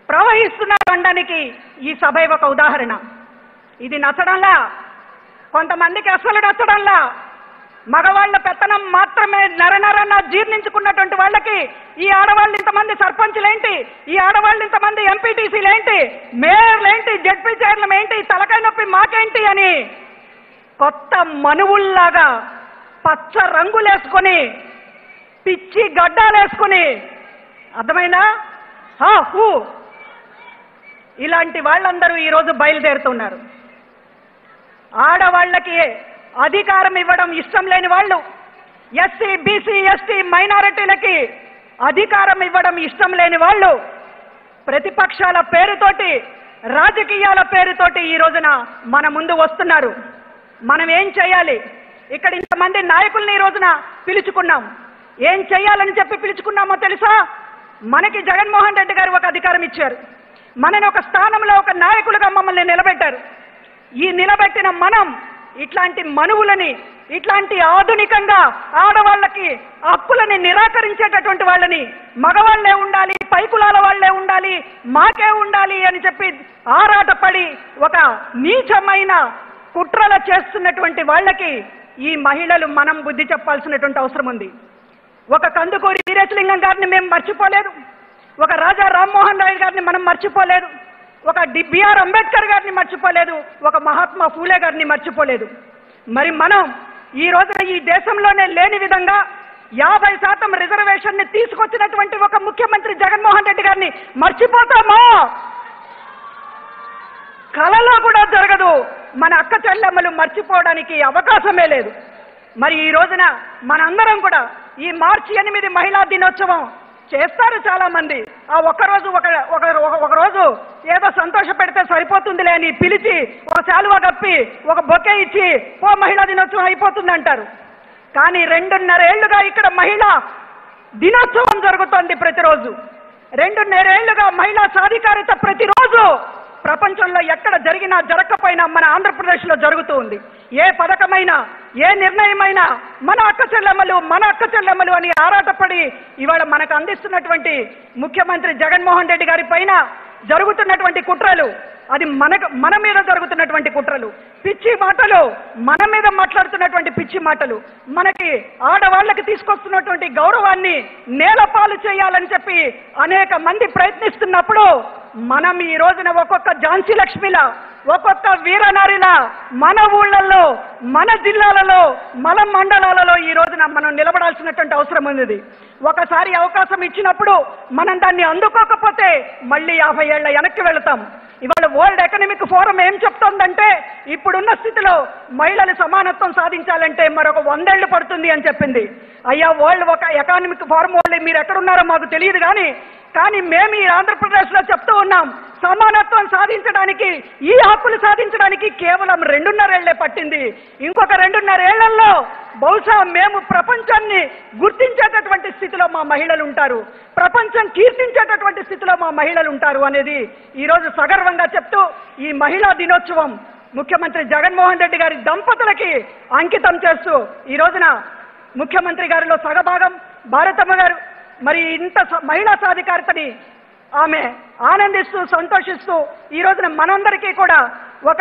Speaker 4: ప్రవహిస్తున్నారు అనడానికి ఈ సభ ఒక ఉదాహరణ ఇది నచ్చడంలా కొంతమందికి అసలు నచ్చడంలా మగవాళ్ళ పెత్తనం మాత్రమే నరనరన జీర్ణించుకున్నటువంటి వాళ్ళకి ఈ ఆడవాళ్ళు ఇంతమంది సర్పంచులేంటి ఈ ఆడవాళ్ళు ఇంతమంది ఎంపీటీసీలేంటి మేయర్లేంటి జడ్పీ చైర్లం ఏంటి తలకాయ నొప్పి మాకేంటి అని కొత్త మనువుల్లాగా పచ్చ రంగులేసుకొని పిచ్చి గడ్డాలేసుకొని అర్థమైందా హా హూ ఇలాంటి వాళ్ళందరూ ఈరోజు బయలుదేరుతున్నారు ఆడవాళ్ళకి అధికారం ఇవ్వడం ఇష్టం లేని వాళ్ళు ఎస్సీ బీసీ ఎస్టీ మైనారిటీలకి అధికారం ఇవ్వడం ఇష్టం లేని వాళ్ళు ప్రతిపక్షాల పేరుతోటి రాజకీయాల పేరుతోటి ఈ రోజున మన ముందు వస్తున్నారు మనం ఏం చేయాలి ఇక్కడ ఇంతమంది నాయకుల్ని ఈ రోజున పిలుచుకున్నాం ఏం చేయాలని చెప్పి పిలుచుకున్నామో తెలుసా మనకి జగన్మోహన్ రెడ్డి గారు ఒక అధికారం ఇచ్చారు మనని ఒక స్థానంలో ఒక నాయకులుగా మమ్మల్ని నిలబెట్టారు ఈ నిలబెట్టిన మనం ఇట్లాంటి మనువులని ఇట్లాంటి ఆధునికంగా ఆడవాళ్ళకి హక్కులని నిరాకరించేటటువంటి వాళ్ళని మగవాళ్లే ఉండాలి పైకులాల వాళ్లే ఉండాలి మాకే ఉండాలి అని చెప్పి ఆరాటపడి ఒక నీచమైన కుట్రల చేస్తున్నటువంటి వాళ్ళకి ఈ మహిళలు మనం బుద్ధి చెప్పాల్సినటువంటి అవసరం ఉంది ఒక కందుకూరి వీరేశలింగం గారిని మేము మర్చిపోలేదు ఒక రాజా రామ్మోహన్ రాయ్ గారిని మనం మర్చిపోలేదు ఒక డి బిఆర్ అంబేద్కర్ గారిని మర్చిపోలేదు ఒక మహాత్మా ఫూలే గారిని మర్చిపోలేదు మరి మనం ఈ రోజున ఈ దేశంలోనే లేని విధంగా యాభై శాతం రిజర్వేషన్ ని తీసుకొచ్చినటువంటి ఒక ముఖ్యమంత్రి జగన్మోహన్ రెడ్డి గారిని మర్చిపోతామా కలలో కూడా జరగదు మన అక్క చెల్లెమ్మలు మర్చిపోవడానికి అవకాశమే లేదు మరి ఈ రోజున మనందరం కూడా ఈ మార్చి ఎనిమిది మహిళా దినోత్సవం చేస్తారు చాలా మంది ఆ ఒక్క రోజు ఒక ఒక ఒక రోజు ఏదో సంతోష పెడితే సరిపోతుందిలే అని పిలిచి ఒక శాలువా కప్పి ఒక బొకే ఇచ్చి ఓ మహిళా దినోత్సవం అయిపోతుంది అంటారు కానీ రెండున్నర ఏళ్లుగా ఇక్కడ మహిళా దినోత్సవం జరుగుతోంది ప్రతిరోజు రెండున్నరేళ్లుగా మహిళా సాధికారిత ప్రతిరోజు ప్రపంచంలో ఎక్కడ జరిగినా జరగకపోయినా మన ఆంధ్రప్రదేశ్లో జరుగుతూ ఉంది ఏ పథకమైనా ఏ నిర్ణయమైనా మన అక్క చెల్లెమ్మలు మన అక్క చెల్లెమ్మలు అని ఆరాటపడి ఇవాళ మనకు అందిస్తున్నటువంటి ముఖ్యమంత్రి జగన్మోహన్ రెడ్డి గారి పైన జరుగుతున్నటువంటి కుట్రలు అది మనకు మన మీద జరుగుతున్నటువంటి కుట్రలు పిచ్చి మాటలు మన మీద మాట్లాడుతున్నటువంటి పిచ్చి మాటలు మనకి ఆడవాళ్ళకి తీసుకొస్తున్నటువంటి గౌరవాన్ని నేలపాలు చేయాలని చెప్పి అనేక మంది ప్రయత్నిస్తున్నప్పుడు మనం ఈ రోజున ఒక్కొక్క ఝాన్సీ లక్ష్మిలా ఒక్కొక్క వీరనారిలా మన ఊళ్ళల్లో మన జిల్లాలలో మన మండలాలలో ఈ రోజున మనం నిలబడాల్సినటువంటి అవసరం ఉంది ఒకసారి అవకాశం ఇచ్చినప్పుడు మనం దాన్ని అందుకోకపోతే మళ్ళీ యాభై ఏళ్ల వెనక్కి వెళతాం ఇవాళ వరల్డ్ ఎకనామిక్ ఫోరం ఏం చెప్తోందంటే ఇప్పుడున్న స్థితిలో మహిళలు సమానత్వం సాధించాలంటే మరొక వందేళ్లు పడుతుంది అని చెప్పింది అయ్యా వరల్డ్ ఒక ఎకనామిక్ ఫోరం వాళ్ళు మీరు ఎక్కడున్నారో మాకు తెలియదు కానీ కానీ మేము ఈ ఆంధ్రప్రదేశ్లో చెప్తూ ఉన్నాం సమానత్వం సాధించడానికి ఈ హక్కులు సాధించడానికి కేవలం రెండున్నరేళ్లే పట్టింది ఇంకొక రెండున్నరేళ్లలో బహుశా మేము ప్రపంచాన్ని గుర్తించేటటువంటి స్థితిలో మా మహిళలు ఉంటారు ప్రపంచం కీర్తించేటటువంటి స్థితిలో మా మహిళలు ఉంటారు అనేది ఈరోజు సగర్వంగా చెప్తూ ఈ మహిళా దినోత్సవం ముఖ్యమంత్రి జగన్మోహన్ రెడ్డి గారి దంపతులకి అంకితం చేస్తూ ఈ రోజున ముఖ్యమంత్రి గారిలో సగభాగం భారతమ్మ గారు మరి ఇంత స- మహిళా సాధికారతని ఆమె ఆనందిస్తూ సంతోషిస్తూ ఈ రోజున మనందరికీ కూడా ఒక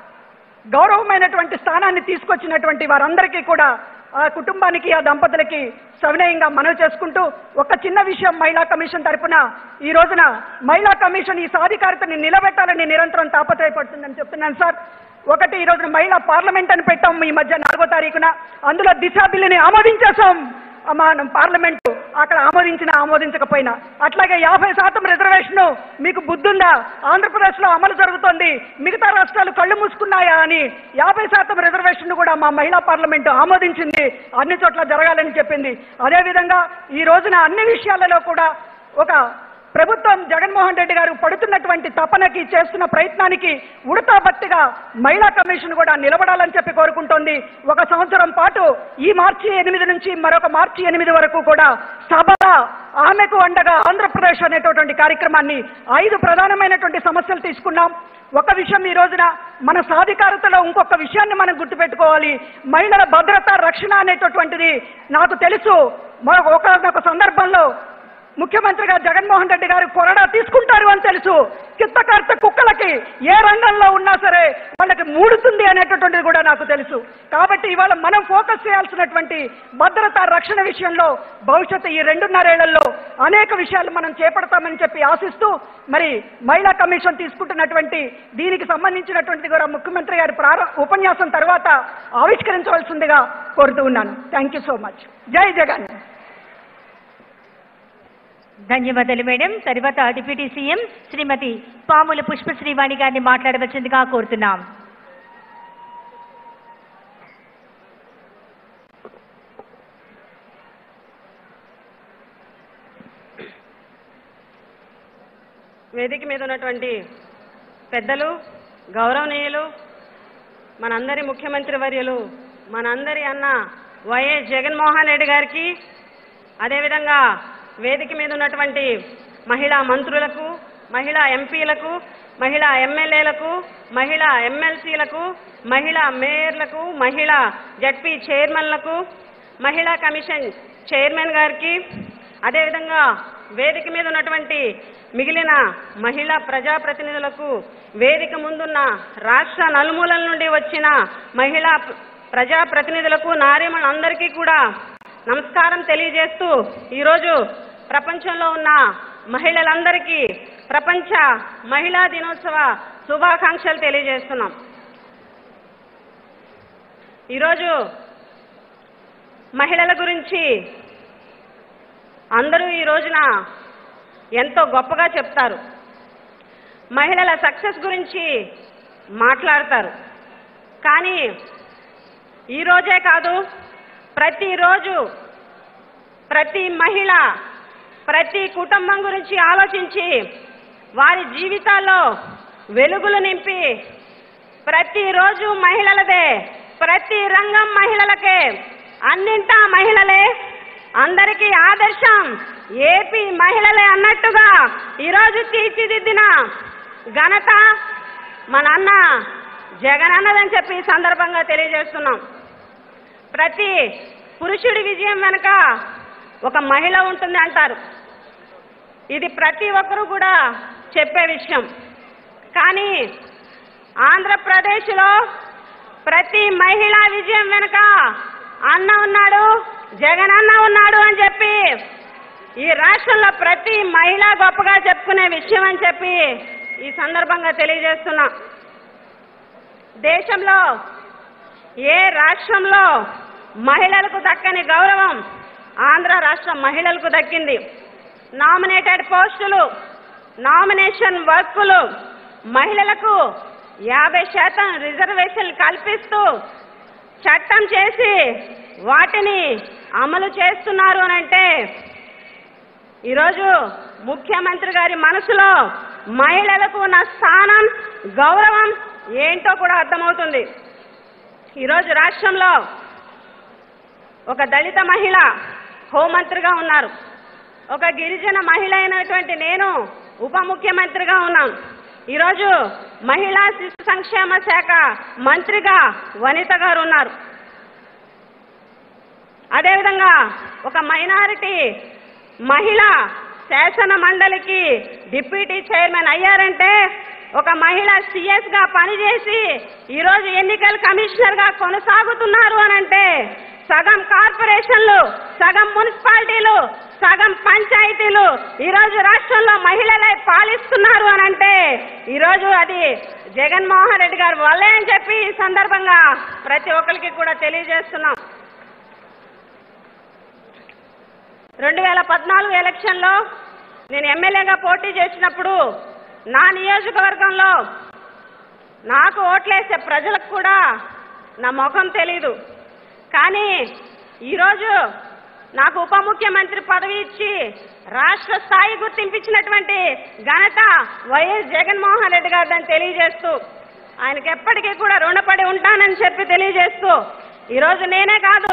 Speaker 4: గౌరవమైనటువంటి స్థానాన్ని తీసుకొచ్చినటువంటి వారందరికీ కూడా ఆ కుటుంబానికి ఆ దంపతులకి సవినయంగా మనవి చేసుకుంటూ ఒక చిన్న విషయం మహిళా కమిషన్ తరపున ఈ రోజున మహిళా కమిషన్ ఈ సాధికారతని నిలబెట్టాలని నిరంతరం తాపత్రయపడుతుందని చెప్తున్నాను సార్ ఒకటి ఈ రోజున మహిళా పార్లమెంట్ అని పెట్టాం ఈ మధ్య నాలుగో తారీఖున అందులో దిశా బిల్లుని ఆమోదించేశాం ఆ మనం పార్లమెంటు అక్కడ ఆమోదించినా ఆమోదించకపోయినా అట్లాగే యాభై శాతం రిజర్వేషన్ మీకు బుద్ధుందా ఆంధ్రప్రదేశ్లో అమలు జరుగుతోంది మిగతా రాష్ట్రాలు కళ్ళు మూసుకున్నాయా అని యాభై శాతం రిజర్వేషన్ కూడా మా మహిళా పార్లమెంటు ఆమోదించింది అన్ని చోట్ల జరగాలని చెప్పింది అదేవిధంగా ఈ రోజున అన్ని విషయాలలో కూడా ఒక ప్రభుత్వం జగన్మోహన్ రెడ్డి గారు పడుతున్నటువంటి తపనకి చేస్తున్న ప్రయత్నానికి ఉడతా భక్తిగా మహిళా కమిషన్ కూడా నిలబడాలని చెప్పి కోరుకుంటోంది ఒక సంవత్సరం పాటు ఈ మార్చి ఎనిమిది నుంచి మరొక మార్చి ఎనిమిది వరకు కూడా సభ ఆమెకు అండగా ఆంధ్రప్రదేశ్ అనేటటువంటి కార్యక్రమాన్ని ఐదు ప్రధానమైనటువంటి సమస్యలు తీసుకున్నాం ఒక విషయం ఈ రోజున మన సాధికారతలో ఇంకొక విషయాన్ని మనం గుర్తుపెట్టుకోవాలి మహిళల భద్రత రక్షణ అనేటటువంటిది నాకు తెలుసు మరొక ఒకనొక సందర్భంలో ముఖ్యమంత్రిగా జగన్మోహన్ రెడ్డి గారు కొరడా తీసుకుంటారు అని తెలుసు కిత్తకర్త కుక్కలకి ఏ రంగంలో ఉన్నా సరే వాళ్ళకి మూడుతుంది అనేటటువంటిది కూడా నాకు తెలుసు కాబట్టి ఇవాళ మనం ఫోకస్ చేయాల్సినటువంటి భద్రత రక్షణ విషయంలో భవిష్యత్తు ఈ రెండున్నరేళ్లలో అనేక విషయాలు మనం చేపడతామని చెప్పి ఆశిస్తూ మరి మహిళా కమిషన్ తీసుకుంటున్నటువంటి దీనికి సంబంధించినటువంటి కూడా ముఖ్యమంత్రి గారి ప్రార ఉపన్యాసం తర్వాత ఆవిష్కరించవలసిందిగా కోరుతూ ఉన్నాను థ్యాంక్ యూ సో మచ్ జై జగన్
Speaker 2: ధన్యవాదాలు మేడం తర్వాత డిప్యూటీ సీఎం శ్రీమతి పాముల పుష్పశ్రీవాణి గారిని మాట్లాడవలసిందిగా కోరుతున్నాం
Speaker 5: వేదిక మీద ఉన్నటువంటి పెద్దలు గౌరవనీయులు మనందరి ముఖ్యమంత్రి వర్యులు మనందరి అన్న వైఎస్ జగన్మోహన్ రెడ్డి గారికి అదేవిధంగా వేదిక మీద ఉన్నటువంటి మహిళా మంత్రులకు మహిళా ఎంపీలకు మహిళా ఎమ్మెల్యేలకు మహిళా ఎమ్మెల్సీలకు మహిళా మేయర్లకు మహిళా జడ్పీ చైర్మన్లకు మహిళా కమిషన్ చైర్మన్ గారికి అదేవిధంగా వేదిక మీద ఉన్నటువంటి మిగిలిన మహిళా ప్రజాప్రతినిధులకు వేదిక ముందున్న రాష్ట్ర నలుమూలల నుండి వచ్చిన మహిళా ప్ర- ప్రజాప్రతినిధులకు నారీమణులందరికీ కూడా నమస్కారం తెలియజేస్తూ ఈరోజు ప్రపంచంలో ఉన్న మహిళలందరికీ ప్రపంచ మహిళా దినోత్సవ శుభాకాంక్షలు తెలియజేస్తున్నాం ఈరోజు మహిళల గురించి అందరూ ఈ రోజున ఎంతో గొప్పగా చెప్తారు మహిళల సక్సెస్ గురించి మాట్లాడతారు కానీ ఈ రోజే కాదు ప్రతిరోజు ప్రతి మహిళ ప్రతి కుటుంబం గురించి ఆలోచించి వారి జీవితాల్లో వెలుగులు నింపి ప్రతిరోజు మహిళలదే ప్రతి రంగం మహిళలకే అన్నింటా మహిళలే అందరికీ ఆదర్శం ఏపీ మహిళలే అన్నట్టుగా ఈరోజు తీర్చిదిద్దిన ఘనత మన అన్న జగన్ అన్నదని చెప్పి ఈ సందర్భంగా తెలియజేస్తున్నాం ప్రతి పురుషుడి విజయం వెనుక ఒక మహిళ ఉంటుంది అంటారు ఇది ప్రతి ఒక్కరూ కూడా చెప్పే విషయం కానీ ఆంధ్రప్రదేశ్లో ప్రతి మహిళా విజయం వెనుక అన్న ఉన్నాడు జగన్ అన్న ఉన్నాడు అని చెప్పి ఈ రాష్ట్రంలో ప్రతి మహిళ గొప్పగా చెప్పుకునే విషయం అని చెప్పి ఈ సందర్భంగా తెలియజేస్తున్నా దేశంలో ఏ రాష్ట్రంలో మహిళలకు దక్కని గౌరవం ఆంధ్ర రాష్ట్ర మహిళలకు దక్కింది నామినేటెడ్ పోస్టులు నామినేషన్ వర్కులు మహిళలకు యాభై శాతం రిజర్వేషన్ కల్పిస్తూ చట్టం చేసి వాటిని అమలు చేస్తున్నారు అని అంటే ఈరోజు ముఖ్యమంత్రి గారి మనసులో మహిళలకు ఉన్న స్థానం గౌరవం ఏంటో కూడా అర్థమవుతుంది ఈరోజు రాష్ట్రంలో ఒక దళిత మహిళ హోంమంత్రిగా ఉన్నారు ఒక గిరిజన మహిళ అయినటువంటి నేను ఉప ముఖ్యమంత్రిగా ఉన్నాను ఈరోజు మహిళా శిశు సంక్షేమ శాఖ మంత్రిగా వనిత గారు ఉన్నారు అదేవిధంగా ఒక మైనారిటీ మహిళ శాసన మండలికి డిప్యూటీ చైర్మన్ అయ్యారంటే ఒక మహిళ సిఎస్ గా పనిచేసి ఈరోజు ఎన్నికల కమిషనర్ గా కొనసాగుతున్నారు అని అంటే సగం కార్పొరేషన్లు సగం మున్సిపాలిటీలు సగం పంచాయతీలు ఈరోజు రాష్ట్రంలో మహిళలే పాలిస్తున్నారు అని అంటే ఈరోజు అది జగన్మోహన్ రెడ్డి గారు వల్లే అని చెప్పి ఈ సందర్భంగా ప్రతి ఒక్కరికి కూడా తెలియజేస్తున్నాం రెండు వేల పద్నాలుగు ఎలక్షన్లో నేను ఎమ్మెల్యేగా పోటీ చేసినప్పుడు నా నియోజకవర్గంలో నాకు ఓట్లేసే ప్రజలకు కూడా నా ముఖం తెలీదు కానీ ఈరోజు నాకు ఉప ముఖ్యమంత్రి పదవి ఇచ్చి రాష్ట్ర స్థాయి గుర్తింపించినటువంటి ఘనత వైఎస్ జగన్మోహన్ రెడ్డి గారిదని తెలియజేస్తూ ఆయనకి ఎప్పటికీ కూడా రుణపడి ఉంటానని చెప్పి తెలియజేస్తూ ఈరోజు నేనే కాదు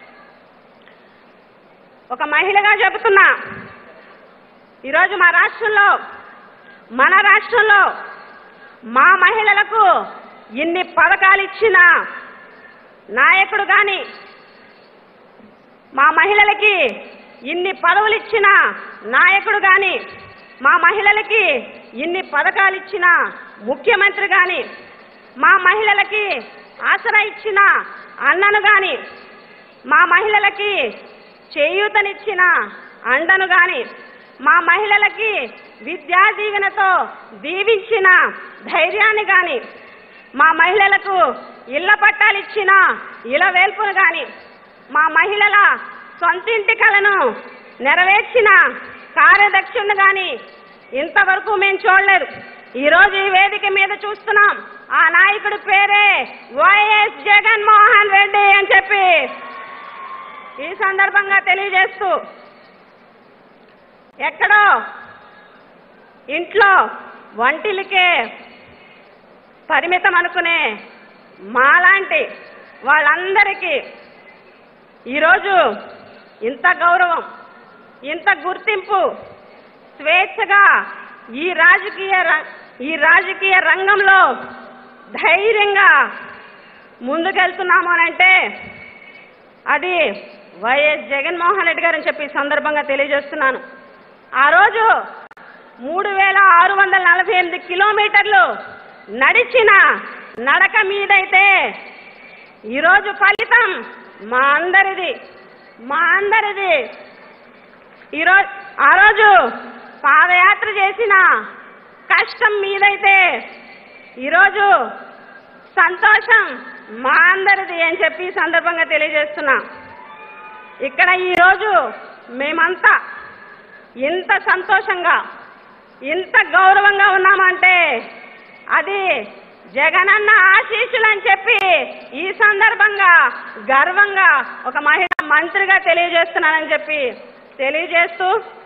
Speaker 5: ఒక మహిళగా చెబుతున్నా ఈరోజు మా రాష్ట్రంలో మన రాష్ట్రంలో మా మహిళలకు ఇన్ని పథకాలు ఇచ్చిన నాయకుడు కానీ మా మహిళలకి ఇన్ని పదవులు ఇచ్చిన నాయకుడు గాని మా మహిళలకి ఇన్ని పథకాలు ఇచ్చిన ముఖ్యమంత్రి గాని మా మహిళలకి ఆసరా ఇచ్చిన అన్నను గాని మా మహిళలకి చేయూతనిచ్చిన అండను గాని మా మహిళలకి విద్యా దీవెనతో దీవించిన ధైర్యాన్ని గాని మా మహిళలకు ఇళ్ల పట్టాలు ఇచ్చిన ఇల వేల్పును గాని మా మహిళల సొంతింటి కలను నెరవేర్చిన కార్యదక్షుణ్ణి గాని ఇంతవరకు మేము చూడలేదు ఈరోజు ఈ వేదిక మీద చూస్తున్నాం ఆ నాయకుడి పేరే వైఎస్ జగన్మోహన్ రెడ్డి అని చెప్పి ఈ సందర్భంగా తెలియజేస్తూ ఎక్కడో ఇంట్లో వంటిలికే పరిమితం అనుకునే మాలాంటి వాళ్ళందరికీ ఈరోజు ఇంత గౌరవం ఇంత గుర్తింపు స్వేచ్ఛగా ఈ రాజకీయ ర- ఈ రాజకీయ రంగంలో ధైర్యంగా ముందుకెళ్తున్నాము అని అంటే అది వైఎస్ జగన్మోహన్ రెడ్డి గారు అని చెప్పి ఈ సందర్భంగా తెలియజేస్తున్నాను ఆ రోజు మూడు వేల ఆరు వందల నలభై ఎనిమిది కిలోమీటర్లు నడిచిన నడక మీదైతే ఈరోజు ఫలితం మా అందరిది మా అందరిది ఈరోజు ఆ రోజు పాదయాత్ర చేసిన కష్టం మీదైతే ఈరోజు సంతోషం మా అందరిది అని చెప్పి ఈ సందర్భంగా తెలియజేస్తున్నా ఇక్కడ ఈరోజు మేమంతా ఇంత సంతోషంగా ఇంత గౌరవంగా ఉన్నామంటే అది జగనన్న ఆశీస్సులు అని చెప్పి ఈ సందర్భంగా గర్వంగా ఒక మహిళా మంత్రిగా తెలియజేస్తున్నానని చెప్పి తెలియజేస్తూ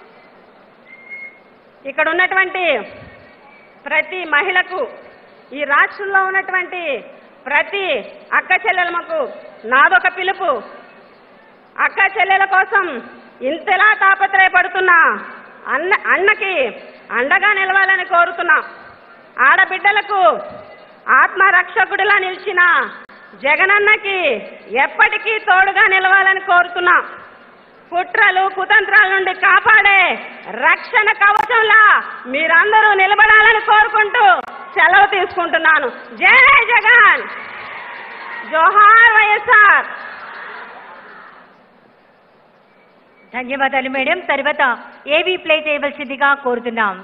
Speaker 5: ఇక్కడ ఉన్నటువంటి ప్రతి మహిళకు ఈ రాష్ట్రంలో ఉన్నటువంటి ప్రతి అక్క చెల్లెలకు నాదొక పిలుపు అక్క చెల్లెల కోసం ఇంతలా తాపత్రయపడుతున్న అన్న అన్నకి అండగా నిలవాలని కోరుతున్నా ఆడబిడ్డలకు ఆత్మరక్షకుడిలా నిలిచిన జగనన్నకి ఎప్పటికీ తోడుగా నిలవాలని కోరుతున్నా కుట్రలు కుతంత్రాల నుండి కాపాడే రక్షణ కవచంలా మీరందరూ నిలబడాలని కోరుకుంటూ సెలవు తీసుకుంటున్నాను జై జగన్ జోహార్ వైఎస్ఆర్
Speaker 2: ధన్యవాదాలు మేడం తర్వాత ఏవి ప్లే చేయవలసిందిగా కోరుతున్నాం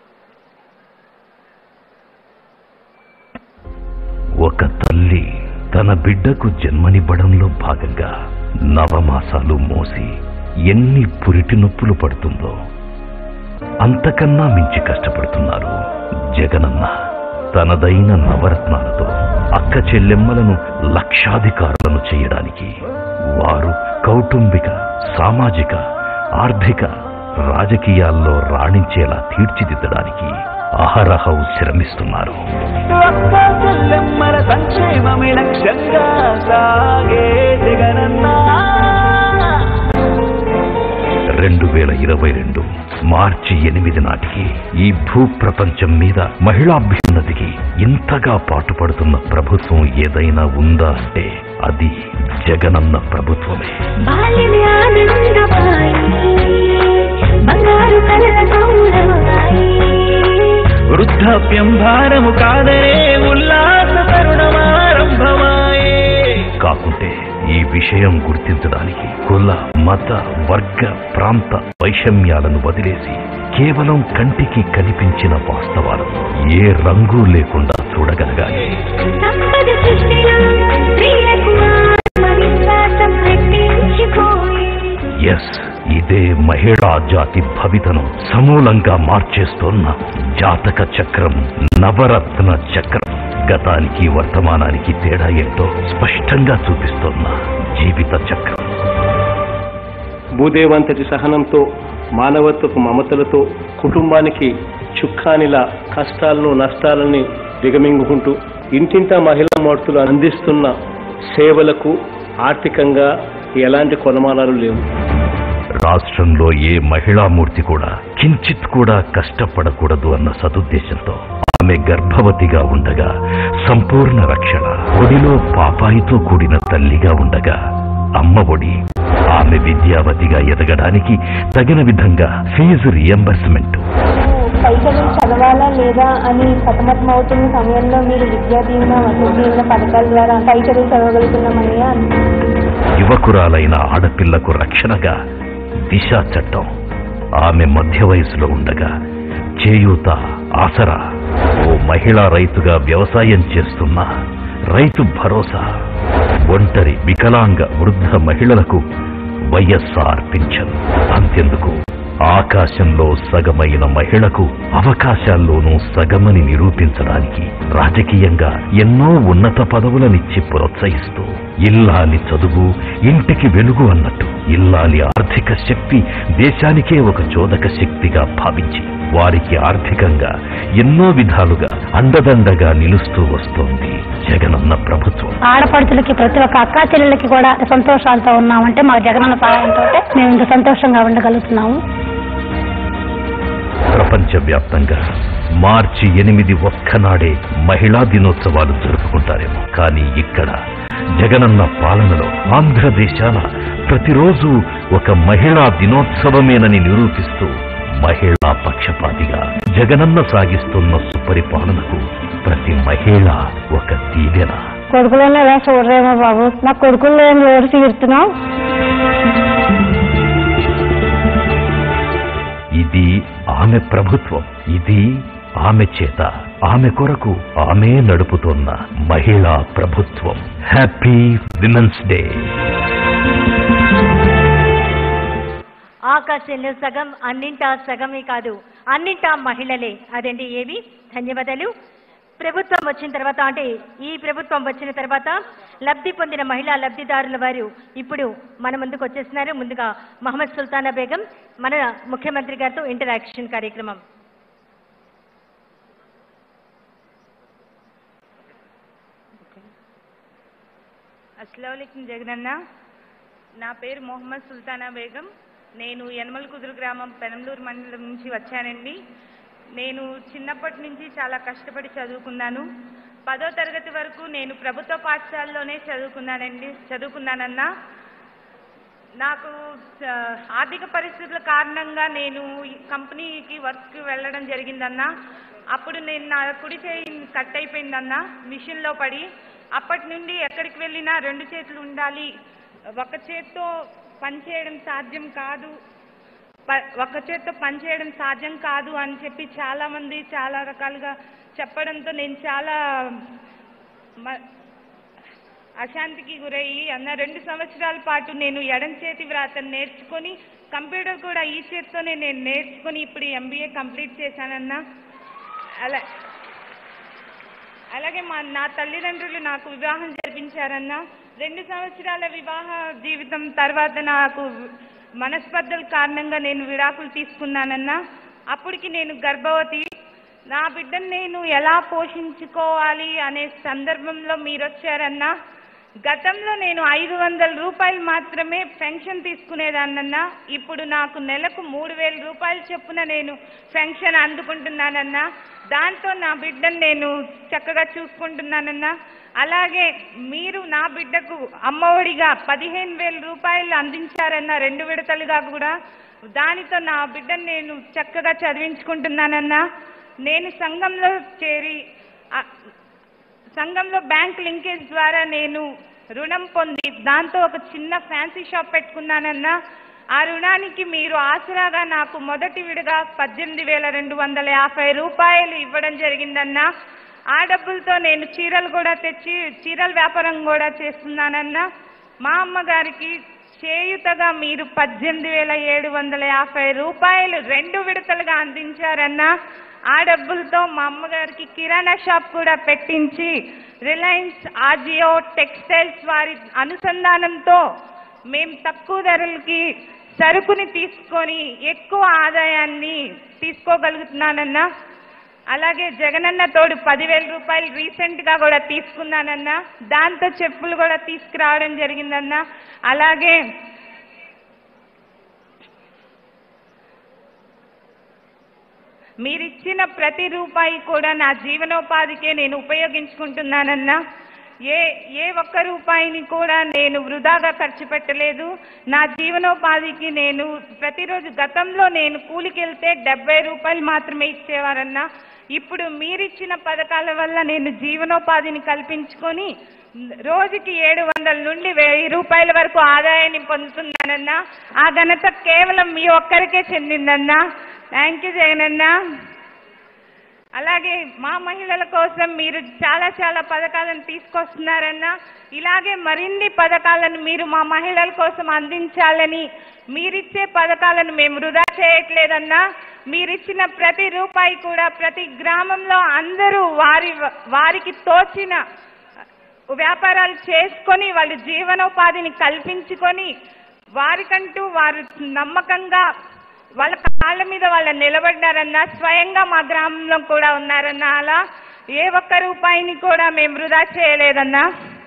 Speaker 6: ఒక తల్లి తన బిడ్డకు జన్మనివ్వడంలో భాగంగా నవమాసాలు మోసి ఎన్ని పురిటి నొప్పులు పడుతుందో అంతకన్నా మించి కష్టపడుతున్నారు జగనన్న తనదైన నవరత్నాలతో అక్క చెల్లెమ్మలను లక్షాధికారులను చేయడానికి వారు కౌటుంబిక సామాజిక ఆర్థిక రాజకీయాల్లో రాణించేలా తీర్చిదిద్దడానికి అహరహం శ్రమిస్తున్నారు
Speaker 7: ఒక్క చెల్లెమ్మల సంక్షేమమే లక్ష్యంగా సాగే జగనన్నా
Speaker 6: రెండు వేల ఇరవై రెండు మార్చి ఎనిమిది నాటికి ఈ భూ ప్రపంచం మీద మహిళాభ్యున్నతికి ఇంతగా పాటుపడుతున్న ప్రభుత్వం ఏదైనా ఉందా అంటే అది జగనన్న ప్రభుత్వమే
Speaker 8: బాల్యమే ఆనందమాయి బంగారు కలల గౌరవమాయి
Speaker 7: వృద్ధాప్యం భారము కాదనే ఉల్లాస తరుణమారంభమాయే
Speaker 6: కాకుంటే ఈ విషయం గుర్తించడానికి కుల మత వర్గ ప్రాంత వైషమ్యాలను వదిలేసి కేవలం కంటికి కనిపించిన వాస్తవాలను ఏ రంగు లేకుండా చూడగలగాలి
Speaker 8: సంపద సృష్టిలో స్త్రీలకు ఆత్మవిశ్వాసం రెట్టించిపోయి
Speaker 6: ఎస్ ఇదే మహిళా జాతి భవితను సమూలంగా మార్చేస్తోన్న జాతక చక్రం నవరత్న చక్రం గతానికి వర్తమానానికి తేడా ఏంటో స్పష్టంగా చూపిస్తోన్న జీవిత చక్రం
Speaker 9: భూదేవంతటి సహనంతో మానవత్వపు మమతలతో కుటుంబానికి చుక్కానిలా కష్టాలను నష్టాలని దిగమింగుకుంటూ ఇంటింటా మహిళా మూర్తులు అందిస్తున్న సేవలకు ఆర్థికంగా ఎలాంటి కొలమానాలు లేవు
Speaker 6: రాష్ట్రంలో ఏ మహిళామూర్తి కూడా కించిత్ కూడా కష్టపడకూడదు అన్న సదుద్దేశంతో ఆమె గర్భవతిగా ఉండగా సంపూర్ణ రక్షణ ఒడిలో పాపాయితో కూడిన తల్లిగా ఉండగా అమ్మ ఒడి ఆమె విద్యావతిగా ఎదగడానికి తగిన విధంగా ఫీజు రియంబర్స్మెంట్
Speaker 10: పైసలు చదవాలా లేదా అని సతమతం అవుతున్న సమయంలో మీరు విద్యా దీవెన వసతి దీవెన పథకాల ద్వారా పైసలు చదవగలుగుతున్నామని
Speaker 6: యువకురాలైన ఆడపిల్లకు రక్షణగా దిశ చట్టం ఆమె మధ్య వయసులో ఉండగా చేయూత ఆసరా ఓ మహిళా రైతుగా వ్యవసాయం చేస్తున్న రైతు భరోసా ఒంటరి వికలాంగ వృద్ధ మహిళలకు వైఎస్ఆర్ పింఛన్ అంతెందుకు ఆకాశంలో సగమైన మహిళకు అవకాశాల్లోనూ సగమని నిరూపించడానికి రాజకీయంగా ఎన్నో ఉన్నత పదవులనిచ్చి ప్రోత్సహిస్తూ ఇల్లాలి చదువు ఇంటికి వెలుగు అన్నట్టు ఇల్లాలి ఆర్థిక శక్తి దేశానికే ఒక చోదక శక్తిగా భావించి వారికి ఆర్థికంగా ఎన్నో విధాలుగా అండదండగా నిలుస్తూ వస్తోంది జగనన్న ప్రభుత్వం
Speaker 10: ఆడపడుచులకి ప్రతి ఒక్క అక్కా చెల్లెలకి కూడా సంతోషాలతో ఉన్నామంటే మా జగనన్న సహాయంతో మేము ఇంత సంతోషంగా ఉండగలుగుతున్నాము
Speaker 6: ప్రపంచవ్యాప్తంగా మార్చి ఎనిమిది ఒక్కనాడే మహిళా దినోత్సవాలు జరుపుకుంటారేమో కానీ ఇక్కడ జగనన్న పాలనలో ఆంధ్రదేశాన ప్రతిరోజు ఒక మహిళా దినోత్సవమేనని నిరూపిస్తూ మహిళా పక్షపాతిగా జగనన్న సాగిస్తున్న సుపరిపాలనకు ప్రతి మహిళ ఒక దీవెన
Speaker 10: కొడుకులోనే ఎలా చూడరేమో బాబు నా కొడుకుల్లో ఏం ఎవరు తీరుతున్నావు
Speaker 6: ఇది ఆమె ప్రభుత్వం ఇది ఆమె చేత ఆమె కొరకు ఆమె నడుపుతోన్న మహిళా ప్రభుత్వం హ్యాపీ విమెన్స్ డే
Speaker 2: ఆకాశంలో సగం అన్నింటా సగమే కాదు అన్నింటా మహిళలే అదండి ఏవి ధన్యవాదాలు ప్రభుత్వం వచ్చిన తర్వాత అంటే ఈ ప్రభుత్వం వచ్చిన తర్వాత లబ్ధి పొందిన మహిళా లబ్ధిదారుల వారు ఇప్పుడు మన ముందుకు వచ్చేస్తున్నారు ముందుగా మహమ్మద్ సుల్తానా బేగం మన ముఖ్యమంత్రి గారితో ఇంటరాక్షన్ కార్యక్రమం
Speaker 11: అస్సలం జగనన్న నా పేరు మొహమ్మద్ సుల్తానా బేగం నేను యనమల కుదురు గ్రామం పెనంలూరు మండలం నుంచి వచ్చానండి నేను చిన్నప్పటి నుంచి చాలా కష్టపడి చదువుకున్నాను పదో తరగతి వరకు నేను ప్రభుత్వ పాఠశాలలోనే చదువుకున్నానండి చదువుకున్నానన్నా నాకు ఆ, ఆర్థిక పరిస్థితుల కారణంగా నేను ఈ కంపెనీకి వర్క్కి వెళ్ళడం జరిగిందన్నా అప్పుడు నేను నా కుడి చేయి కట్ అయిపోయిందన్నా మిషన్లో పడి అప్పటి నుండి ఎక్కడికి వెళ్ళినా రెండు చేతులు ఉండాలి ఒక చేత్తో పని చేయడం సాధ్యం కాదు ప- ఒక చేత్తో పని చేయడం సాధ్యం కాదు అని చెప్పి చాలా మంది చాలా రకాలుగా చెప్పడంతో నేను చాలా మ- అశాంతికి గురయ్యి అన్న రెండు సంవత్సరాల పాటు నేను ఎడం చేతి వ్రాతను నేర్చుకొని కంప్యూటర్ కూడా ఈ చేత్తోనే నేను నేర్చుకొని ఇప్పుడు ఎంబీఏ కంప్లీట్ చేశానన్నా అలా అలాగే మా నా తల్లిదండ్రులు నాకు వివాహం జరిపించారన్న రెండు సంవత్సరాల వివాహ జీవితం తర్వాత నాకు మనస్పర్ధల కారణంగా నేను విడాకులు తీసుకున్నానన్నా అప్పటికి నేను గర్భవతి నా బిడ్డను నేను ఎలా పోషించుకోవాలి అనే సందర్భంలో మీరు వచ్చారన్నా గతంలో నేను ఐదు వందల రూపాయలు మాత్రమే పెన్షన్ తీసుకునేదాన్నన్నా ఇప్పుడు నాకు నెలకు మూడు వేల రూపాయలు చొప్పున నేను పెన్షన్ అందుకుంటున్నానన్నా దాంతో నా బిడ్డను నేను చక్కగా చూసుకుంటున్నానన్నా అలాగే మీరు నా బిడ్డకు అమ్మఒడిగా పదిహేను వేల రూపాయలు అందించారన్న రెండు విడతలుగా కూడా దానితో నా బిడ్డను నేను చక్కగా చదివించుకుంటున్నానన్నా నేను సంఘంలో చేరి ఆ, సంఘంలో బ్యాంక్ లింకేజ్ ద్వారా నేను రుణం పొంది దాంతో ఒక చిన్న ఫ్యాన్సీ షాప్ పెట్టుకున్నానన్నా ఆ రుణానికి మీరు ఆసరాగా నాకు మొదటి విడిగా పద్దెనిమిది వేల రెండు వందల యాభై రూపాయలు ఇవ్వడం జరిగిందన్నా ఆ డబ్బులతో నేను చీరలు కూడా తెచ్చి చీరల వ్యాపారం కూడా చేస్తున్నానన్నా మా అమ్మగారికి చేయుతగా మీరు పద్దెనిమిది వేల ఏడు వందల యాభై రూపాయలు రెండు విడతలుగా అందించారన్నా ఆ డబ్బులతో మా అమ్మగారికి కిరాణా షాప్ కూడా పెట్టించి రిలయన్స్ ఆజియో టెక్స్టైల్స్ వారి అనుసంధానంతో మేము తక్కువ ధరలకి సరుకుని తీసుకొని ఎక్కువ ఆదాయాన్ని తీసుకోగలుగుతున్నానన్నా అలాగే జగనన్న తోడు పదివేల రూపాయలు రీసెంట్ గా కూడా తీసుకున్నానన్నా దాంతో చెప్పులు కూడా తీసుకురావడం జరిగిందన్నా అలాగే మీరిచ్చిన ప్రతి రూపాయి కూడా నా జీవనోపాధికే నేను ఉపయోగించుకుంటున్నానన్నా ఏ ఏ ఒక్క రూపాయిని కూడా నేను వృధాగా ఖర్చు పెట్టలేదు నా జీవనోపాధికి నేను ప్రతిరోజు గతంలో నేను కూలికి వెళ్తే డెబ్బై రూపాయలు మాత్రమే ఇచ్చేవారన్నా ఇప్పుడు మీరిచ్చిన పథకాల వల్ల నేను జీవనోపాధిని కల్పించుకొని రోజుకి ఏడు వందల నుండి వెయ్యి రూపాయల వరకు ఆదాయాన్ని పొందుతున్నానన్నా ఆ ఘనత కేవలం మీ ఒక్కరికే చెందిందన్నా థ్యాంక్ యూ జగనన్నా అలాగే మా మహిళల కోసం మీరు చాలా చాలా పథకాలను తీసుకొస్తున్నారన్నా ఇలాగే మరిన్ని పథకాలను మీరు మా మహిళల కోసం అందించాలని మీరిచ్చే పథకాలను మేము వృధా చేయట్లేదన్నా మీరిచ్చిన ప్రతి రూపాయి కూడా ప్రతి గ్రామంలో అందరూ వారి వారికి తోచిన వ్యాపారాలు చేసుకొని వాళ్ళు జీవనోపాధిని కల్పించుకొని వారికంటూ వారు నమ్మకంగా వాళ్ళ కాళ్ళ మీద వాళ్ళ నిలబడ్డారన్నా స్వయంగా మా గ్రామంలో కూడా ఉన్నారన్నా అలా ఏ ఒక్క రూపాయిని కూడా మేము వృధా చేయలేదన్నా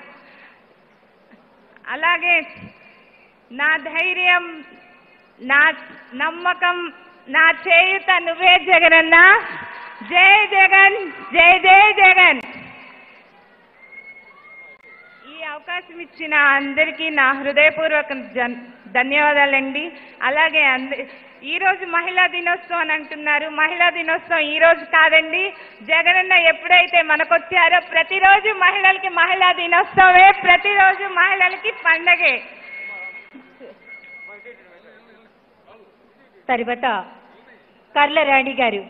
Speaker 11: అలాగే నా ధైర్యం నా నమ్మకం నా చేయుత నువ్వే జగనన్నా జై జగన్ జై జై జగన్ ఈ అవకాశం ఇచ్చిన అందరికీ నా హృదయపూర్వక జన్ ధన్యవాదాలండి అలాగే అంద ఈ రోజు మహిళా దినోత్సవం అని అంటున్నారు మహిళా దినోత్సవం ఈ రోజు కాదండి జగనన్న ఎప్పుడైతే మనకొచ్చారో ప్రతిరోజు మహిళలకి మహిళా దినోత్సవమే ప్రతిరోజు మహిళలకి పండగే
Speaker 2: తర్వాత కర్ల రాణి గారు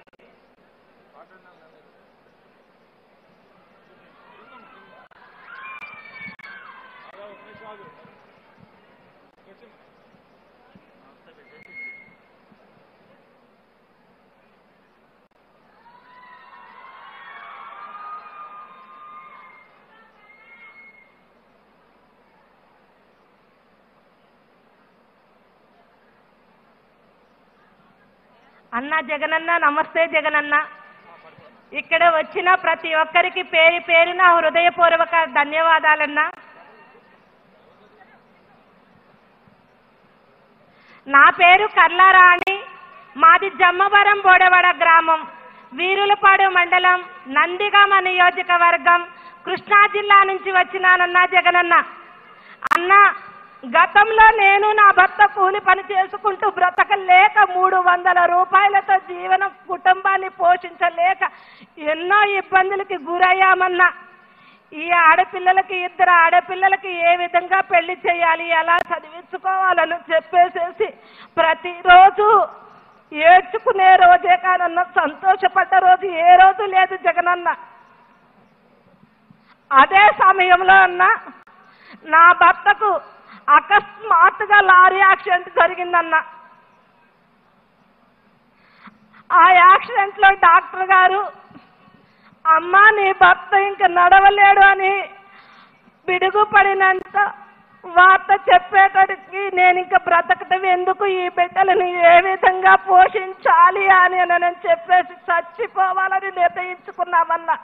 Speaker 2: అన్న జగనన్న నమస్తే జగనన్న ఇక్కడ వచ్చిన ప్రతి ఒక్కరికి పేరు పేరున హృదయపూర్వక ధన్యవాదాలన్నా నా పేరు కర్లారాణి మాది జమ్మవరం బోడవడ గ్రామం వీరులపాడు మండలం నందిగామ నియోజకవర్గం కృష్ణా జిల్లా నుంచి వచ్చినానన్న జగనన్న అన్న గతంలో నేను నా భర్త కూలి పని చేసుకుంటూ బ్రతకలేక మూడు వందల రూపాయలతో జీవన కుటుంబాన్ని పోషించలేక ఎన్నో ఇబ్బందులకి గురయ్యామన్నా ఈ ఆడపిల్లలకి ఇద్దరు ఆడపిల్లలకి ఏ విధంగా పెళ్లి చేయాలి ఎలా చదివించుకోవాలని చెప్పేసేసి ప్రతిరోజు ఏడ్చుకునే రోజే కానన్న సంతోషపడ్డ రోజు ఏ రోజు లేదు జగనన్న అదే సమయంలో అన్న నా భర్తకు అకస్మాత్తుగా లారీ యాక్సిడెంట్ జరిగిందన్న ఆ యాక్సిడెంట్ లో డాక్టర్ గారు అమ్మా నీ భర్త ఇంక నడవలేడు అని పిడుగు పడినంత వార్త చెప్పేటడికి నేను ఇంక బ్రతకటం ఎందుకు ఈ బిడ్డలని ఏ విధంగా పోషించాలి అని నేను చెప్పేసి చచ్చిపోవాలని నిర్ణయించుకున్నామన్నా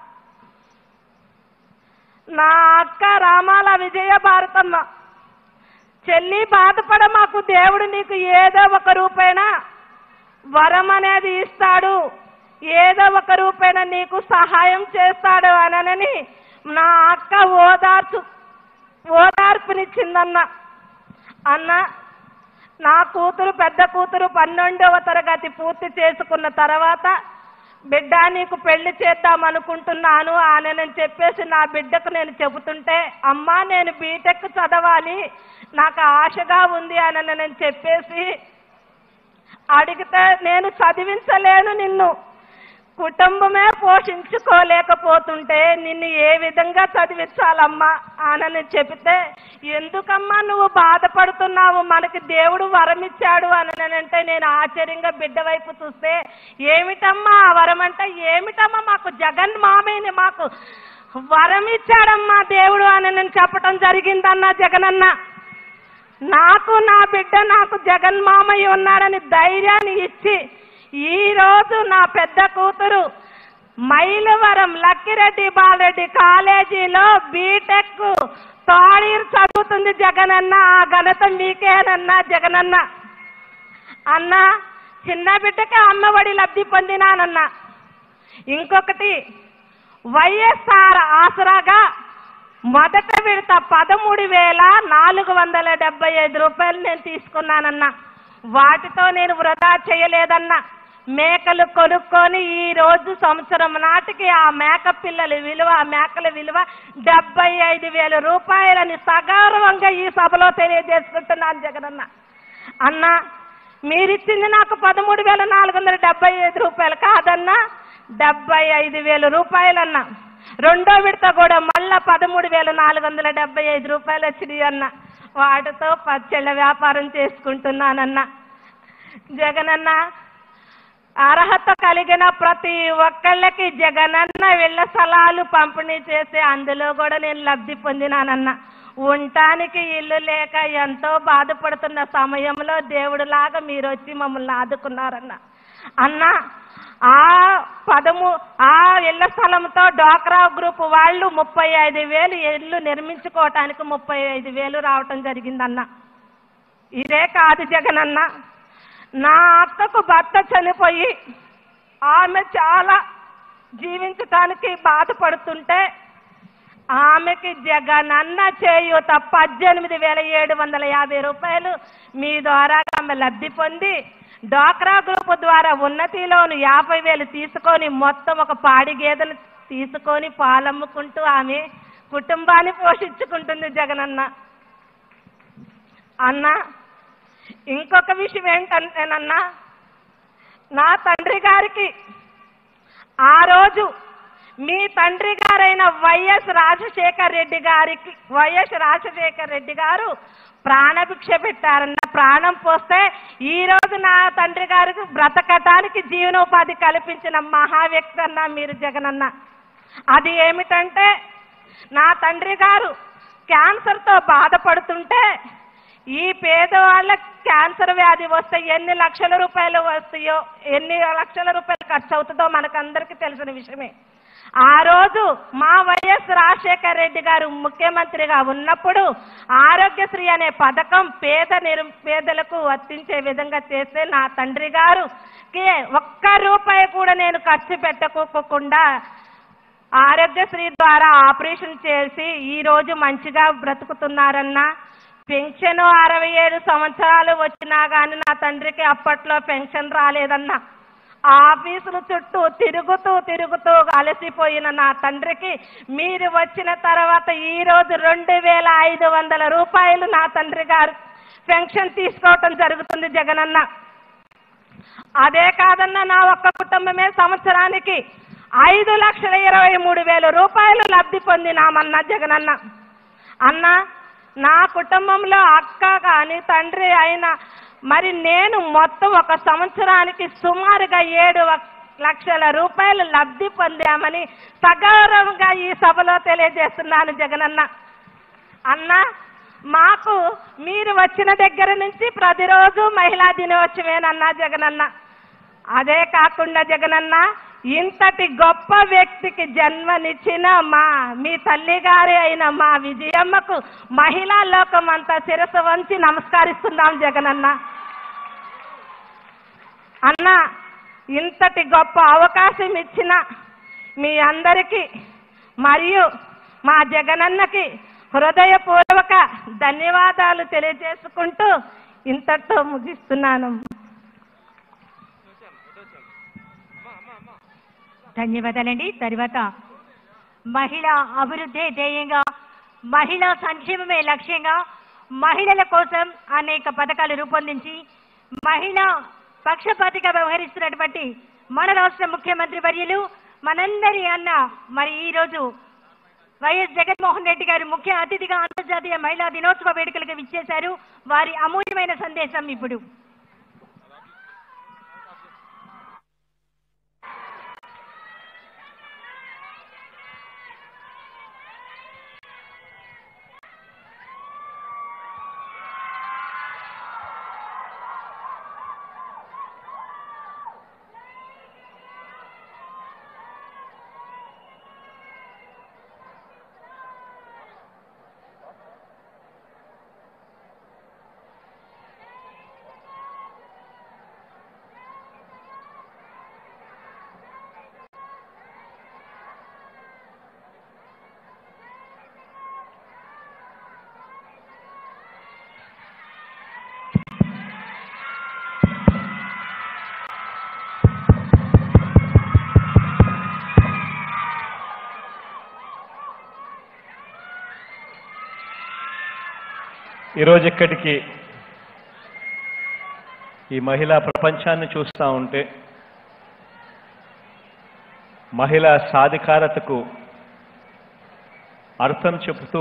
Speaker 2: నా అక్క రామాల విజయ భారతమ్మ చెల్లి బాధపడ మాకు దేవుడు నీకు ఏదో ఒక రూపేణ వరం అనేది ఇస్తాడు ఏదో ఒక రూపేణ నీకు సహాయం చేస్తాడు అనని నా అక్క ఓదార్చు ఓదార్పునిచ్చిందన్న అన్న నా కూతురు పెద్ద కూతురు పన్నెండవ తరగతి పూర్తి చేసుకున్న తర్వాత బిడ్డ నీకు పెళ్లి చేద్దాం అనుకుంటున్నాను అని చెప్పేసి నా బిడ్డకు నేను చెబుతుంటే అమ్మా నేను బీటెక్ చదవాలి నాకు ఆశగా ఉంది అని నేను చెప్పేసి అడిగితే నేను చదివించలేను నిన్ను కుటుంబమే పోషించుకోలేకపోతుంటే నిన్ను ఏ విధంగా చదివించాలమ్మా అని చెబితే ఎందుకమ్మా నువ్వు బాధపడుతున్నావు మనకి దేవుడు వరం ఇచ్చాడు అని అంటే నేను ఆశ్చర్యంగా బిడ్డ వైపు చూస్తే ఏమిటమ్మా ఆ వరం అంటే ఏమిటమ్మా మాకు జగన్ మామయ్యని మాకు వరం ఇచ్చాడమ్మా దేవుడు అని నేను చెప్పటం జరిగిందన్నా జగనన్న నాకు నా బిడ్డ నాకు జగన్ మామయ్య ఉన్నాడని ధైర్యాన్ని ఇచ్చి ఈ రోజు నా పెద్ద కూతురు మైలవరం లక్కిరెడ్డి బాలరెడ్డి కాలేజీలో బీటెక్ థర్డ్ ఇయర్ చదువుతుంది జగనన్న ఆ ఘనత మీకేనన్నా జగనన్న అన్న చిన్న బిడ్డకి అమ్మఒడి లబ్ధి పొందినానన్న ఇంకొకటి వైఎస్ఆర్ ఆసరాగా
Speaker 5: మొదట విడత పదమూడు వేల నాలుగు వందల డెబ్బై ఐదు రూపాయలు నేను తీసుకున్నానన్నా వాటితో నేను వృధా చేయలేదన్నా మేకలు కొనుక్కొని ఈ రోజు సంవత్సరం నాటికి ఆ మేక పిల్లల విలువ ఆ మేకల విలువ డెబ్బై ఐదు వేల రూపాయలని సగౌరవంగా ఈ సభలో తెలియజేసుకుంటున్నాను జగనన్న అన్న మీరిచ్చింది నాకు పదమూడు వేల నాలుగు వందల డెబ్బై ఐదు రూపాయలు కాదన్నా డెబ్బై ఐదు వేల రూపాయలన్నా రెండో విడత కూడా మళ్ళా పదమూడు వేల నాలుగు వందల డెబ్బై ఐదు రూపాయలు వచ్చినాయి అన్న వాటితో పచ్చళ్ళ వ్యాపారం చేసుకుంటున్నానన్న జగనన్న అర్హత కలిగిన ప్రతి ఒక్కళ్ళకి జగనన్న ఇళ్ల స్థలాలు పంపిణీ చేసి అందులో కూడా నేను లబ్ధి పొందినానన్న ఉండటానికి ఇల్లు లేక ఎంతో బాధపడుతున్న సమయంలో దేవుడిలాగా మీరు వచ్చి మమ్మల్ని ఆదుకున్నారన్న అన్న ఆ పదము ఆ ఇళ్ల స్థలంతో డోక్రా గ్రూప్ వాళ్ళు ముప్పై ఐదు వేలు ఇల్లు నిర్మించుకోవటానికి ముప్పై ఐదు వేలు రావటం జరిగిందన్న ఇదే కాదు జగనన్న నా అత్తకు భర్త చనిపోయి ఆమె చాలా జీవించటానికి బాధపడుతుంటే ఆమెకి జగనన్న చేయూత పద్దెనిమిది వేల ఏడు వందల యాభై రూపాయలు మీ ద్వారా ఆమె లబ్ధి పొంది డ్వాక్రా గ్రూప్ ద్వారా ఉన్నతి లోను యాభై వేలు తీసుకొని మొత్తం ఒక పాడి గేదెలు తీసుకొని పాలమ్ముకుంటూ ఆమె కుటుంబాన్ని పోషించుకుంటుంది జగనన్న అన్న ఇంకొక విషయం ఏంటంటేనన్నా నా తండ్రి గారికి ఆ రోజు మీ తండ్రి గారైన వైఎస్ రాజశేఖర్ రెడ్డి గారికి వైఎస్ రాజశేఖర్ రెడ్డి గారు ప్రాణభిక్ష పెట్టారన్న ప్రాణం పోస్తే ఈ రోజు నా తండ్రి గారికి బ్రతకటానికి జీవనోపాధి కల్పించిన మహా వ్యక్తి అన్న మీరు జగనన్న అది ఏమిటంటే నా తండ్రి గారు క్యాన్సర్తో బాధపడుతుంటే ఈ పేదవాళ్ళ క్యాన్సర్ వ్యాధి వస్తే ఎన్ని లక్షల రూపాయలు వస్తాయో ఎన్ని లక్షల రూపాయలు ఖర్చు అవుతుందో మనకందరికీ తెలిసిన విషయమే ఆ రోజు మా వైఎస్ రాజశేఖర రెడ్డి గారు ముఖ్యమంత్రిగా ఉన్నప్పుడు ఆరోగ్యశ్రీ అనే పథకం పేద నిరు పేదలకు వర్తించే విధంగా చేస్తే నా తండ్రి గారు ఒక్క రూపాయి కూడా నేను ఖర్చు పెట్టకోకుండా ఆరోగ్యశ్రీ ద్వారా ఆపరేషన్ చేసి ఈ రోజు మంచిగా బ్రతుకుతున్నారన్నా పెన్షన్ అరవై ఏడు సంవత్సరాలు వచ్చినా గాని నా తండ్రికి అప్పట్లో పెన్షన్ రాలేదన్నా ఆఫీసులు చుట్టూ తిరుగుతూ తిరుగుతూ అలసిపోయిన నా తండ్రికి మీరు వచ్చిన తర్వాత ఈ రోజు రెండు వేల ఐదు వందల రూపాయలు నా తండ్రి గారు పెన్షన్ తీసుకోవటం జరుగుతుంది జగనన్న అదే కాదన్న నా ఒక్క కుటుంబమే సంవత్సరానికి ఐదు లక్షల ఇరవై మూడు వేల రూపాయలు లబ్ధి పొందినామన్న జగనన్న అన్న నా కుటుంబంలో అక్క కానీ తండ్రి అయిన మరి నేను మొత్తం ఒక సంవత్సరానికి సుమారుగా ఏడు లక్షల రూపాయలు లబ్ధి పొందామని సగౌరవంగా ఈ సభలో తెలియజేస్తున్నాను జగనన్న అన్న మాకు మీరు వచ్చిన దగ్గర నుంచి ప్రతిరోజు మహిళా దినోత్సవేనన్నా జగనన్న అదే కాకుండా జగనన్న ఇంతటి గొప్ప వ్యక్తికి జన్మనిచ్చిన మా మీ తల్లి గారి అయిన మా విజయమ్మకు మహిళా లోకం అంతా శిరసు వంచి నమస్కరిస్తున్నాం జగనన్న అన్న ఇంతటి గొప్ప అవకాశం ఇచ్చిన మీ అందరికీ మరియు మా జగనన్నకి హృదయపూర్వక ధన్యవాదాలు తెలియజేసుకుంటూ ఇంతటితో ముగిస్తున్నాను
Speaker 2: ధన్యవాదాలండి తర్వాత మహిళా అభివృద్ధి ధ్యేయంగా మహిళా సంక్షేమమే లక్ష్యంగా మహిళల కోసం అనేక పథకాలు రూపొందించి మహిళా పక్షపాతిగా వ్యవహరిస్తున్నటువంటి మన రాష్ట్ర ముఖ్యమంత్రి వర్యులు మనందరి అన్న మరి ఈ రోజు వైఎస్ జగన్మోహన్ రెడ్డి గారు ముఖ్య అతిథిగా అంతర్జాతీయ మహిళా దినోత్సవ వేడుకలకు విచ్చేశారు వారి అమూల్యమైన సందేశం ఇప్పుడు
Speaker 9: ఈరోజు ఇక్కడికి ఈ మహిళా ప్రపంచాన్ని చూస్తూ ఉంటే మహిళా సాధికారతకు అర్థం చెబుతూ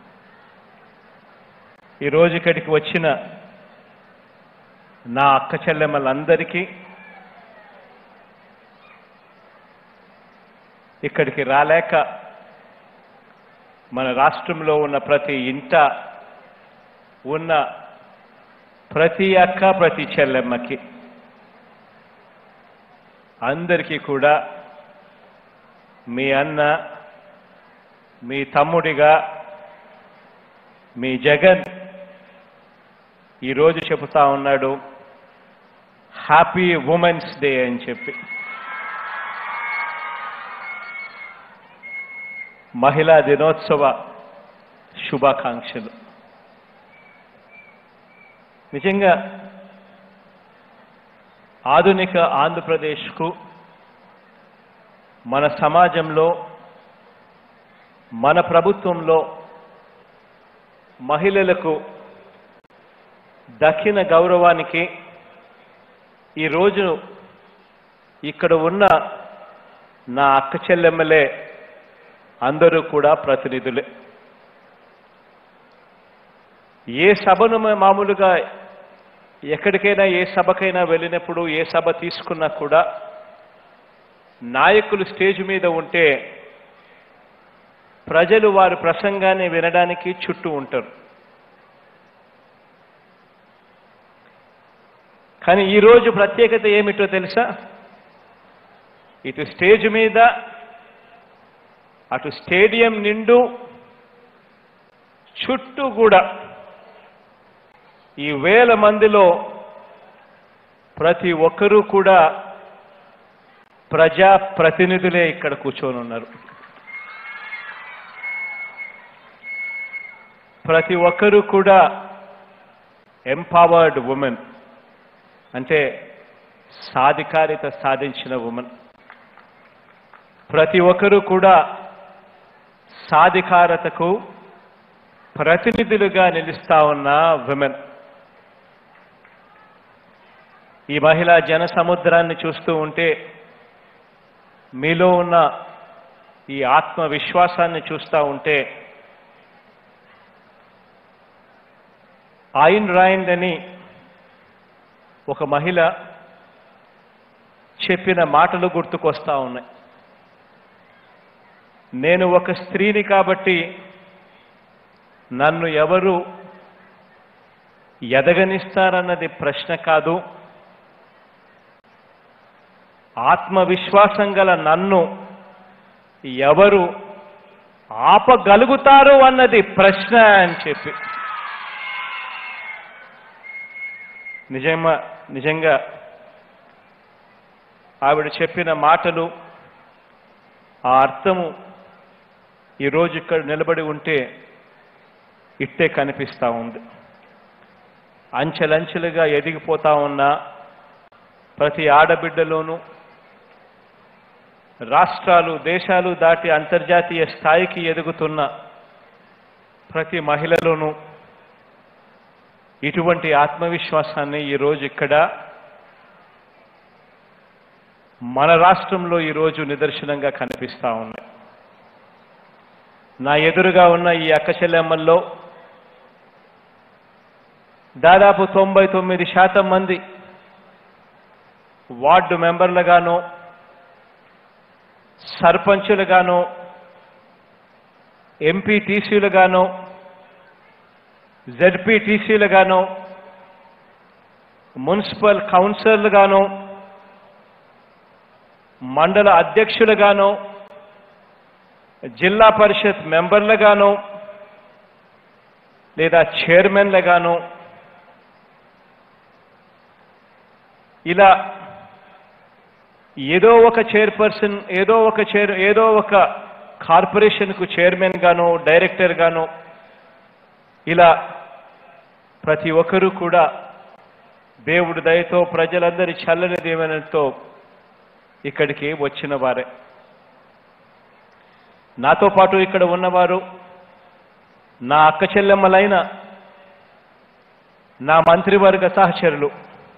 Speaker 9: ఈరోజు ఇక్కడికి వచ్చిన నా అక్క చెల్లెమ్మలందరికీ ఇక్కడికి రాలేక మన రాష్ట్రంలో ఉన్న ప్రతి ఇంట ఉన్న ప్రతి అక్క ప్రతి చెల్లెమ్మకి అందరికీ కూడా మీ అన్న మీ తమ్ముడిగా మీ జగన్ ఈరోజు చెబుతా ఉన్నాడు హ్యాపీ ఉమెన్స్ డే అని చెప్పి మహిళా దినోత్సవ శుభాకాంక్షలు నిజంగా ఆధునిక ఆంధ్రప్రదేశ్కు మన సమాజంలో మన ప్రభుత్వంలో మహిళలకు దక్కిన గౌరవానికి ఈరోజు ఇక్కడ ఉన్న నా అక్క చెల్లెమ్మలే అందరూ కూడా ప్రతినిధులే ఏ సభను మ- మామూలుగా ఎక్కడికైనా ఏ సభకైనా వెళ్ళినప్పుడు ఏ సభ తీసుకున్నా కూడా నాయకులు స్టేజ్ మీద ఉంటే ప్రజలు వారి ప్రసంగాన్ని వినడానికి చుట్టూ ఉంటారు కానీ ఈరోజు ప్రత్యేకత ఏమిటో తెలుసా ఇటు స్టేజ్ మీద అటు స్టేడియం నిండు చుట్టూ కూడా ఈ వేల మందిలో ప్రతి ఒక్కరూ కూడా ప్రజా ప్రతినిధులే ఇక్కడ కూర్చొని ఉన్నారు ప్రతి ఒక్కరూ కూడా ఎంపవర్డ్ ఉమెన్ అంటే సాధికారిత సాధించిన ఉమెన్ ప్రతి ఒక్కరూ కూడా సాధికారతకు ప్రతినిధులుగా నిలుస్తా ఉన్న విమెన్ ఈ మహిళా జన సముద్రాన్ని చూస్తూ ఉంటే మీలో ఉన్న ఈ ఆత్మవిశ్వాసాన్ని చూస్తూ ఉంటే ఆయిన్ రాయిండ్ అని ఒక మహిళ చెప్పిన మాటలు గుర్తుకొస్తా ఉన్నాయి నేను ఒక స్త్రీని కాబట్టి నన్ను ఎవరు ఎదగనిస్తారన్నది ప్రశ్న కాదు ఆత్మవిశ్వాసం గల నన్ను ఎవరు ఆపగలుగుతారు అన్నది ప్రశ్న అని చెప్పి నిజమా నిజంగా ఆవిడ చెప్పిన మాటలు ఆ అర్థము ఈరోజు ఇక్కడ నిలబడి ఉంటే ఇట్టే కనిపిస్తూ ఉంది అంచెలంచెలుగా ఎదిగిపోతా ఉన్న ప్రతి ఆడబిడ్డలోనూ రాష్ట్రాలు దేశాలు దాటి అంతర్జాతీయ స్థాయికి ఎదుగుతున్న ప్రతి మహిళలోనూ ఇటువంటి ఆత్మవిశ్వాసాన్ని ఈరోజు ఇక్కడ మన రాష్ట్రంలో ఈరోజు నిదర్శనంగా కనిపిస్తా ఉన్నాయి నా ఎదురుగా ఉన్న ఈ అక్క చెల్లెమ్మల్లో దాదాపు తొంభై తొమ్మిది శాతం మంది వార్డు మెంబర్లుగానో సర్పంచులుగానో ఎంపీటీసీలుగానో జెడ్పీటీసీలుగానో మున్సిపల్ కౌన్సిలర్లుగానో మండల అధ్యక్షులుగానో జిల్లా పరిషత్ మెంబర్లుగానో లేదా చైర్మన్లుగానో ఇలా ఏదో ఒక చైర్పర్సన్ ఏదో ఒక చైర్ ఏదో ఒక కార్పొరేషన్కు చైర్మన్ గానో డైరెక్టర్ గానో ఇలా ప్రతి ఒక్కరూ కూడా దేవుడి దయతో ప్రజలందరి చల్లని దీవెనతో ఇక్కడికి వచ్చిన వారే నాతో పాటు ఇక్కడ ఉన్నవారు నా అక్క చెల్లెమ్మలైన నా మంత్రివర్గ సహచరులు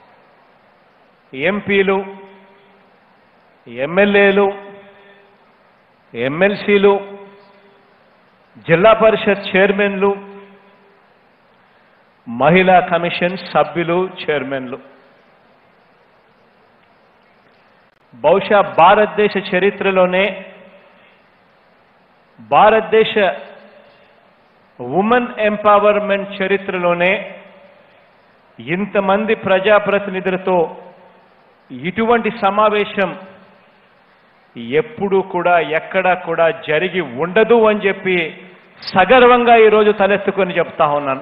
Speaker 9: ఎంపీలు ఎమ్మెల్యేలు ఎమ్మెల్సీలు జిల్లా పరిషత్ చైర్మన్లు మహిళా కమిషన్ సభ్యులు చైర్మన్లు బహుశా భారతదేశ చరిత్రలోనే భారతదేశ ఉమెన్ ఎంపవర్మెంట్ చరిత్రలోనే ఇంతమంది ప్రజాప్రతినిధులతో ఇటువంటి సమావేశం ఎప్పుడూ కూడా ఎక్కడా కూడా జరిగి ఉండదు అని చెప్పి సగర్వంగా ఈరోజు తలెత్తుకొని చెప్తా ఉన్నాను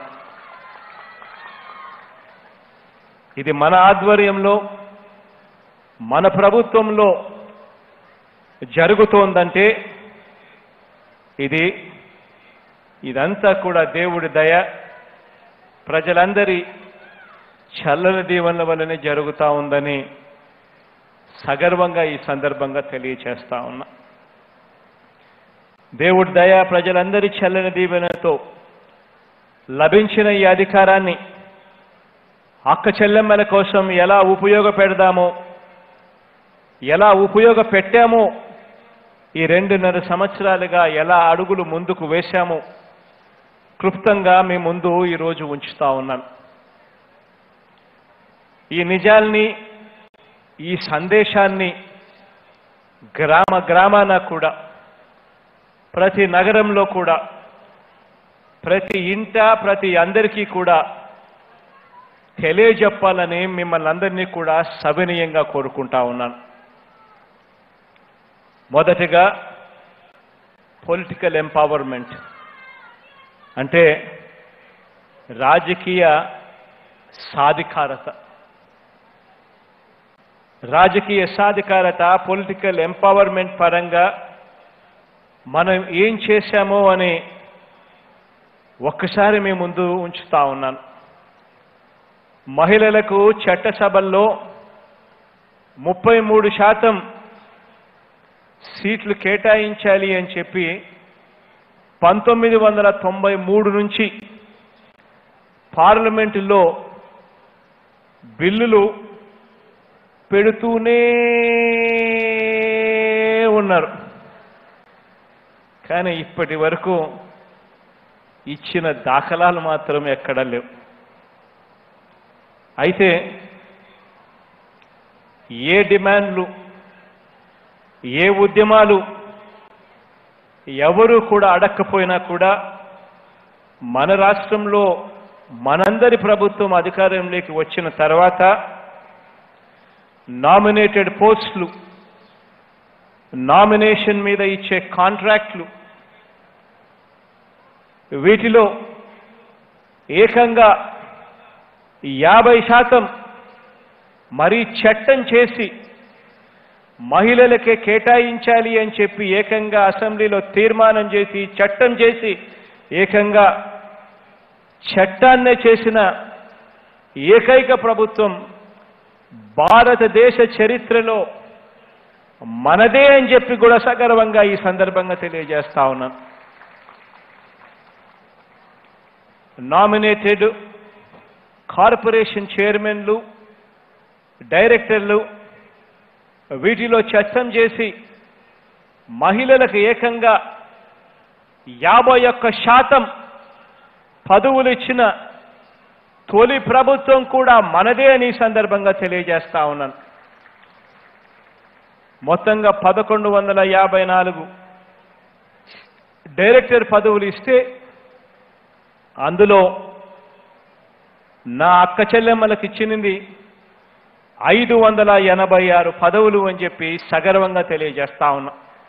Speaker 9: ఇది మన ఆధ్వర్యంలో మన ప్రభుత్వంలో జరుగుతోందంటే ఇది ఇదంతా కూడా దేవుడి దయ ప్రజలందరి చల్లని దీవెనల వల్లనే జరుగుతూ ఉందని సగర్వంగా ఈ సందర్భంగా తెలియచేస్తా ఉన్నా దేవుడి దయ ప్రజలందరి చల్లని దీవెనతో లభించిన ఈ అధికారాన్ని అక్క చెల్లెమ్మల కోసం ఎలా ఉపయోగపెడదామో ఎలా ఉపయోగపెట్టామో ఈ రెండున్నర సంవత్సరాలుగా ఎలా అడుగులు ముందుకు వేశామో క్లుప్తంగా మీ ముందు ఈరోజు ఉంచుతా ఉన్నాను ఈ నిజాల్ని ఈ సందేశాన్ని గ్రామ గ్రామాన కూడా ప్రతి నగరంలో కూడా ప్రతి ఇంట ప్రతి అందరికీ కూడా తెలియజెప్పాలని మిమ్మల్ని అందరినీ కూడా సవినీయంగా కోరుకుంటా ఉన్నాను మొదటిగా పొలిటికల్ ఎంపవర్మెంట్ అంటే రాజకీయ సాధికారత రాజకీయ సాధికారత పొలిటికల్ ఎంపవర్మెంట్ పరంగా మనం ఏం చేశామో అని ఒక్కసారి మీ ముందు ఉంచుతా ఉన్నాను మహిళలకు చట్టసభల్లో ముప్పై మూడు శాతం సీట్లు కేటాయించాలి అని చెప్పి పంతొమ్మిది వందల తొంభై మూడు నుంచి పార్లమెంటులో బిల్లులు పెడుతూనే ఉన్నారు కానీ ఇప్పటి వరకు ఇచ్చిన దాఖలాలు మాత్రం ఎక్కడా లేవు అయితే ఏ డిమాండ్లు ఏ ఉద్యమాలు ఎవరు కూడా అడక్కపోయినా కూడా మన రాష్ట్రంలో మనందరి ప్రభుత్వం అధికారంలోకి వచ్చిన తర్వాత నామినేటెడ్ పోస్టులు నామినేషన్ మీద ఇచ్చే కాంట్రాక్ట్లు వీటిలో ఏకంగా యాభై శాతం మరీ చట్టం చేసి మహిళలకే కేటాయించాలి అని చెప్పి ఏకంగా అసెంబ్లీలో తీర్మానం చేసి చట్టం చేసి ఏకంగా చట్టాన్నే చేసిన ఏకైక ప్రభుత్వం భారతదేశ చరిత్రలో మనదే అని చెప్పి కూడా సగర్వంగా ఈ సందర్భంగా తెలియజేస్తా ఉన్నాను నామినేటెడ్ కార్పొరేషన్ చైర్మన్లు డైరెక్టర్లు వీటిలో చట్టం చేసి మహిళలకు ఏకంగా యాభై ఒక్క శాతం పదవులు ఇచ్చిన తొలి ప్రభుత్వం కూడా మనదే అని ఈ సందర్భంగా తెలియజేస్తా ఉన్నాను మొత్తంగా పదకొండు వందల యాభై నాలుగు డైరెక్టర్ పదవులు ఇస్తే అందులో నా అక్క చెల్లెమ్మలకు ఇచ్చినది ఐదు వందల ఎనభై ఆరు పదవులు అని చెప్పి సగర్వంగా తెలియజేస్తా ఉన్నా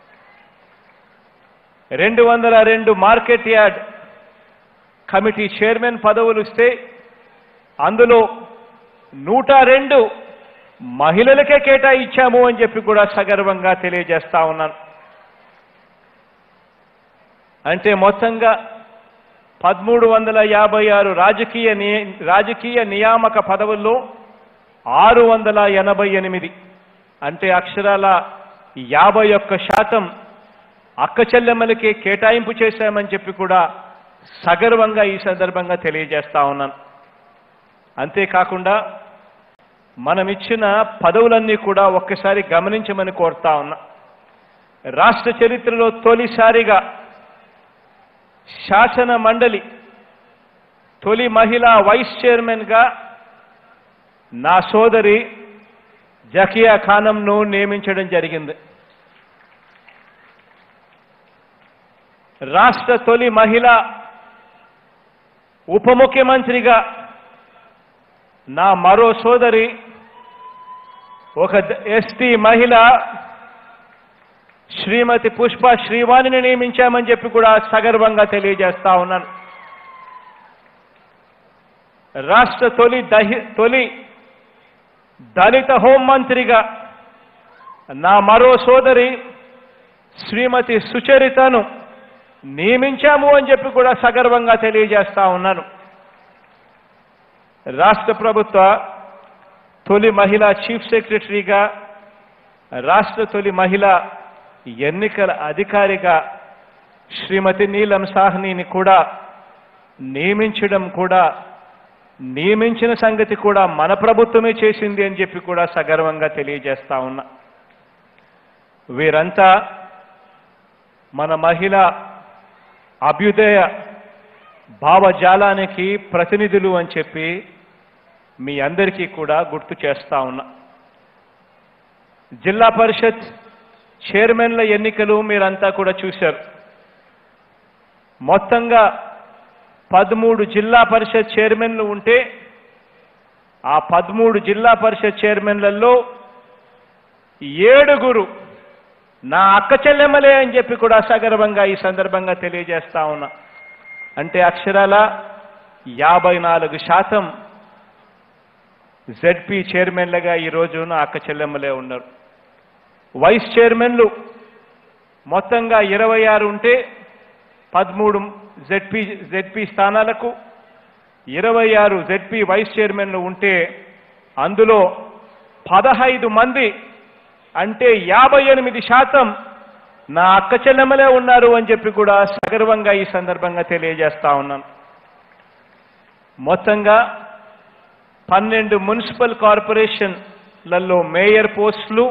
Speaker 9: రెండు వందల రెండు మార్కెట్ యార్డ్ కమిటీ చైర్మన్ పదవులు ఇస్తే అందులో నూట రెండు మహిళలకే కేటాయించాము అని చెప్పి కూడా సగర్వంగా తెలియజేస్తా ఉన్నాను అంటే మొత్తంగా పదమూడు వందల యాభై ఆరు రాజకీయ ని- రాజకీయ నియామక పదవుల్లో ఆరు వందల ఎనభై ఎనిమిది అంటే అక్షరాల యాభై ఒక్క శాతం అక్క చెల్లెమ్మలకి కేటాయింపు చేశామని చెప్పి కూడా సగర్వంగా ఈ సందర్భంగా తెలియజేస్తా ఉన్నాను అంతేకాకుండా మనం ఇచ్చిన పదవులన్నీ కూడా ఒక్కసారి గమనించమని కోరుతా ఉన్నా రాష్ట్ర చరిత్రలో తొలిసారిగా శాసన మండలి తొలి మహిళా వైస్ చైర్మన్గా నా సోదరి జకియా ఖానంను నియమించడం జరిగింది రాష్ట్ర తొలి మహిళ ఉప ముఖ్యమంత్రిగా నా మరో సోదరి ఒక ఎస్టీ మహిళ శ్రీమతి పుష్ప శ్రీవాణిని నియమించామని చెప్పి కూడా సగర్వంగా తెలియజేస్తా ఉన్నాను రాష్ట్ర తొలి దహి తొలి దళిత హోంమంత్రిగా నా మరో సోదరి శ్రీమతి సుచరితను నియమించాము అని చెప్పి కూడా సగర్వంగా తెలియజేస్తా ఉన్నాను రాష్ట్ర ప్రభుత్వ తొలి మహిళా చీఫ్ సెక్రటరీగా రాష్ట్ర తొలి మహిళా ఎన్నికల అధికారిగా శ్రీమతి నీలం సాహ్నిని కూడా నియమించడం కూడా నియమించిన సంగతి కూడా మన ప్రభుత్వమే చేసింది అని చెప్పి కూడా సగర్వంగా తెలియజేస్తా ఉన్నా వీరంతా మన మహిళ అభ్యుదయ భావజాలానికి ప్రతినిధులు అని చెప్పి మీ అందరికీ కూడా గుర్తు చేస్తా ఉన్నా జిల్లా పరిషత్ చైర్మన్ల ఎన్నికలు మీరంతా కూడా చూశారు మొత్తంగా పదమూడు జిల్లా పరిషత్ చైర్మన్లు ఉంటే ఆ పదమూడు జిల్లా పరిషత్ చైర్మన్లలో ఏడుగురు నా అక్క చెల్లెమ్మలే అని చెప్పి కూడా సగర్వంగా ఈ సందర్భంగా తెలియజేస్తా ఉన్నా అంటే అక్షరాల యాభై నాలుగు శాతం జెడ్పీ చైర్మన్లుగా ఈరోజు నా అక్క చెల్లెమ్మలే ఉన్నారు వైస్ చైర్మన్లు మొత్తంగా ఇరవై ఆరు ఉంటే పదమూడు జెడ్పీ జెడ్పీ స్థానాలకు ఇరవై ఆరు జెడ్పీ వైస్ చైర్మన్లు ఉంటే అందులో పదహైదు మంది అంటే యాభై ఎనిమిది శాతం నా అక్క చెల్లెమ్మలే ఉన్నారు అని చెప్పి కూడా సగర్వంగా ఈ సందర్భంగా తెలియజేస్తా ఉన్నాను మొత్తంగా పన్నెండు మున్సిపల్ కార్పొరేషన్లలో మేయర్ పోస్టులు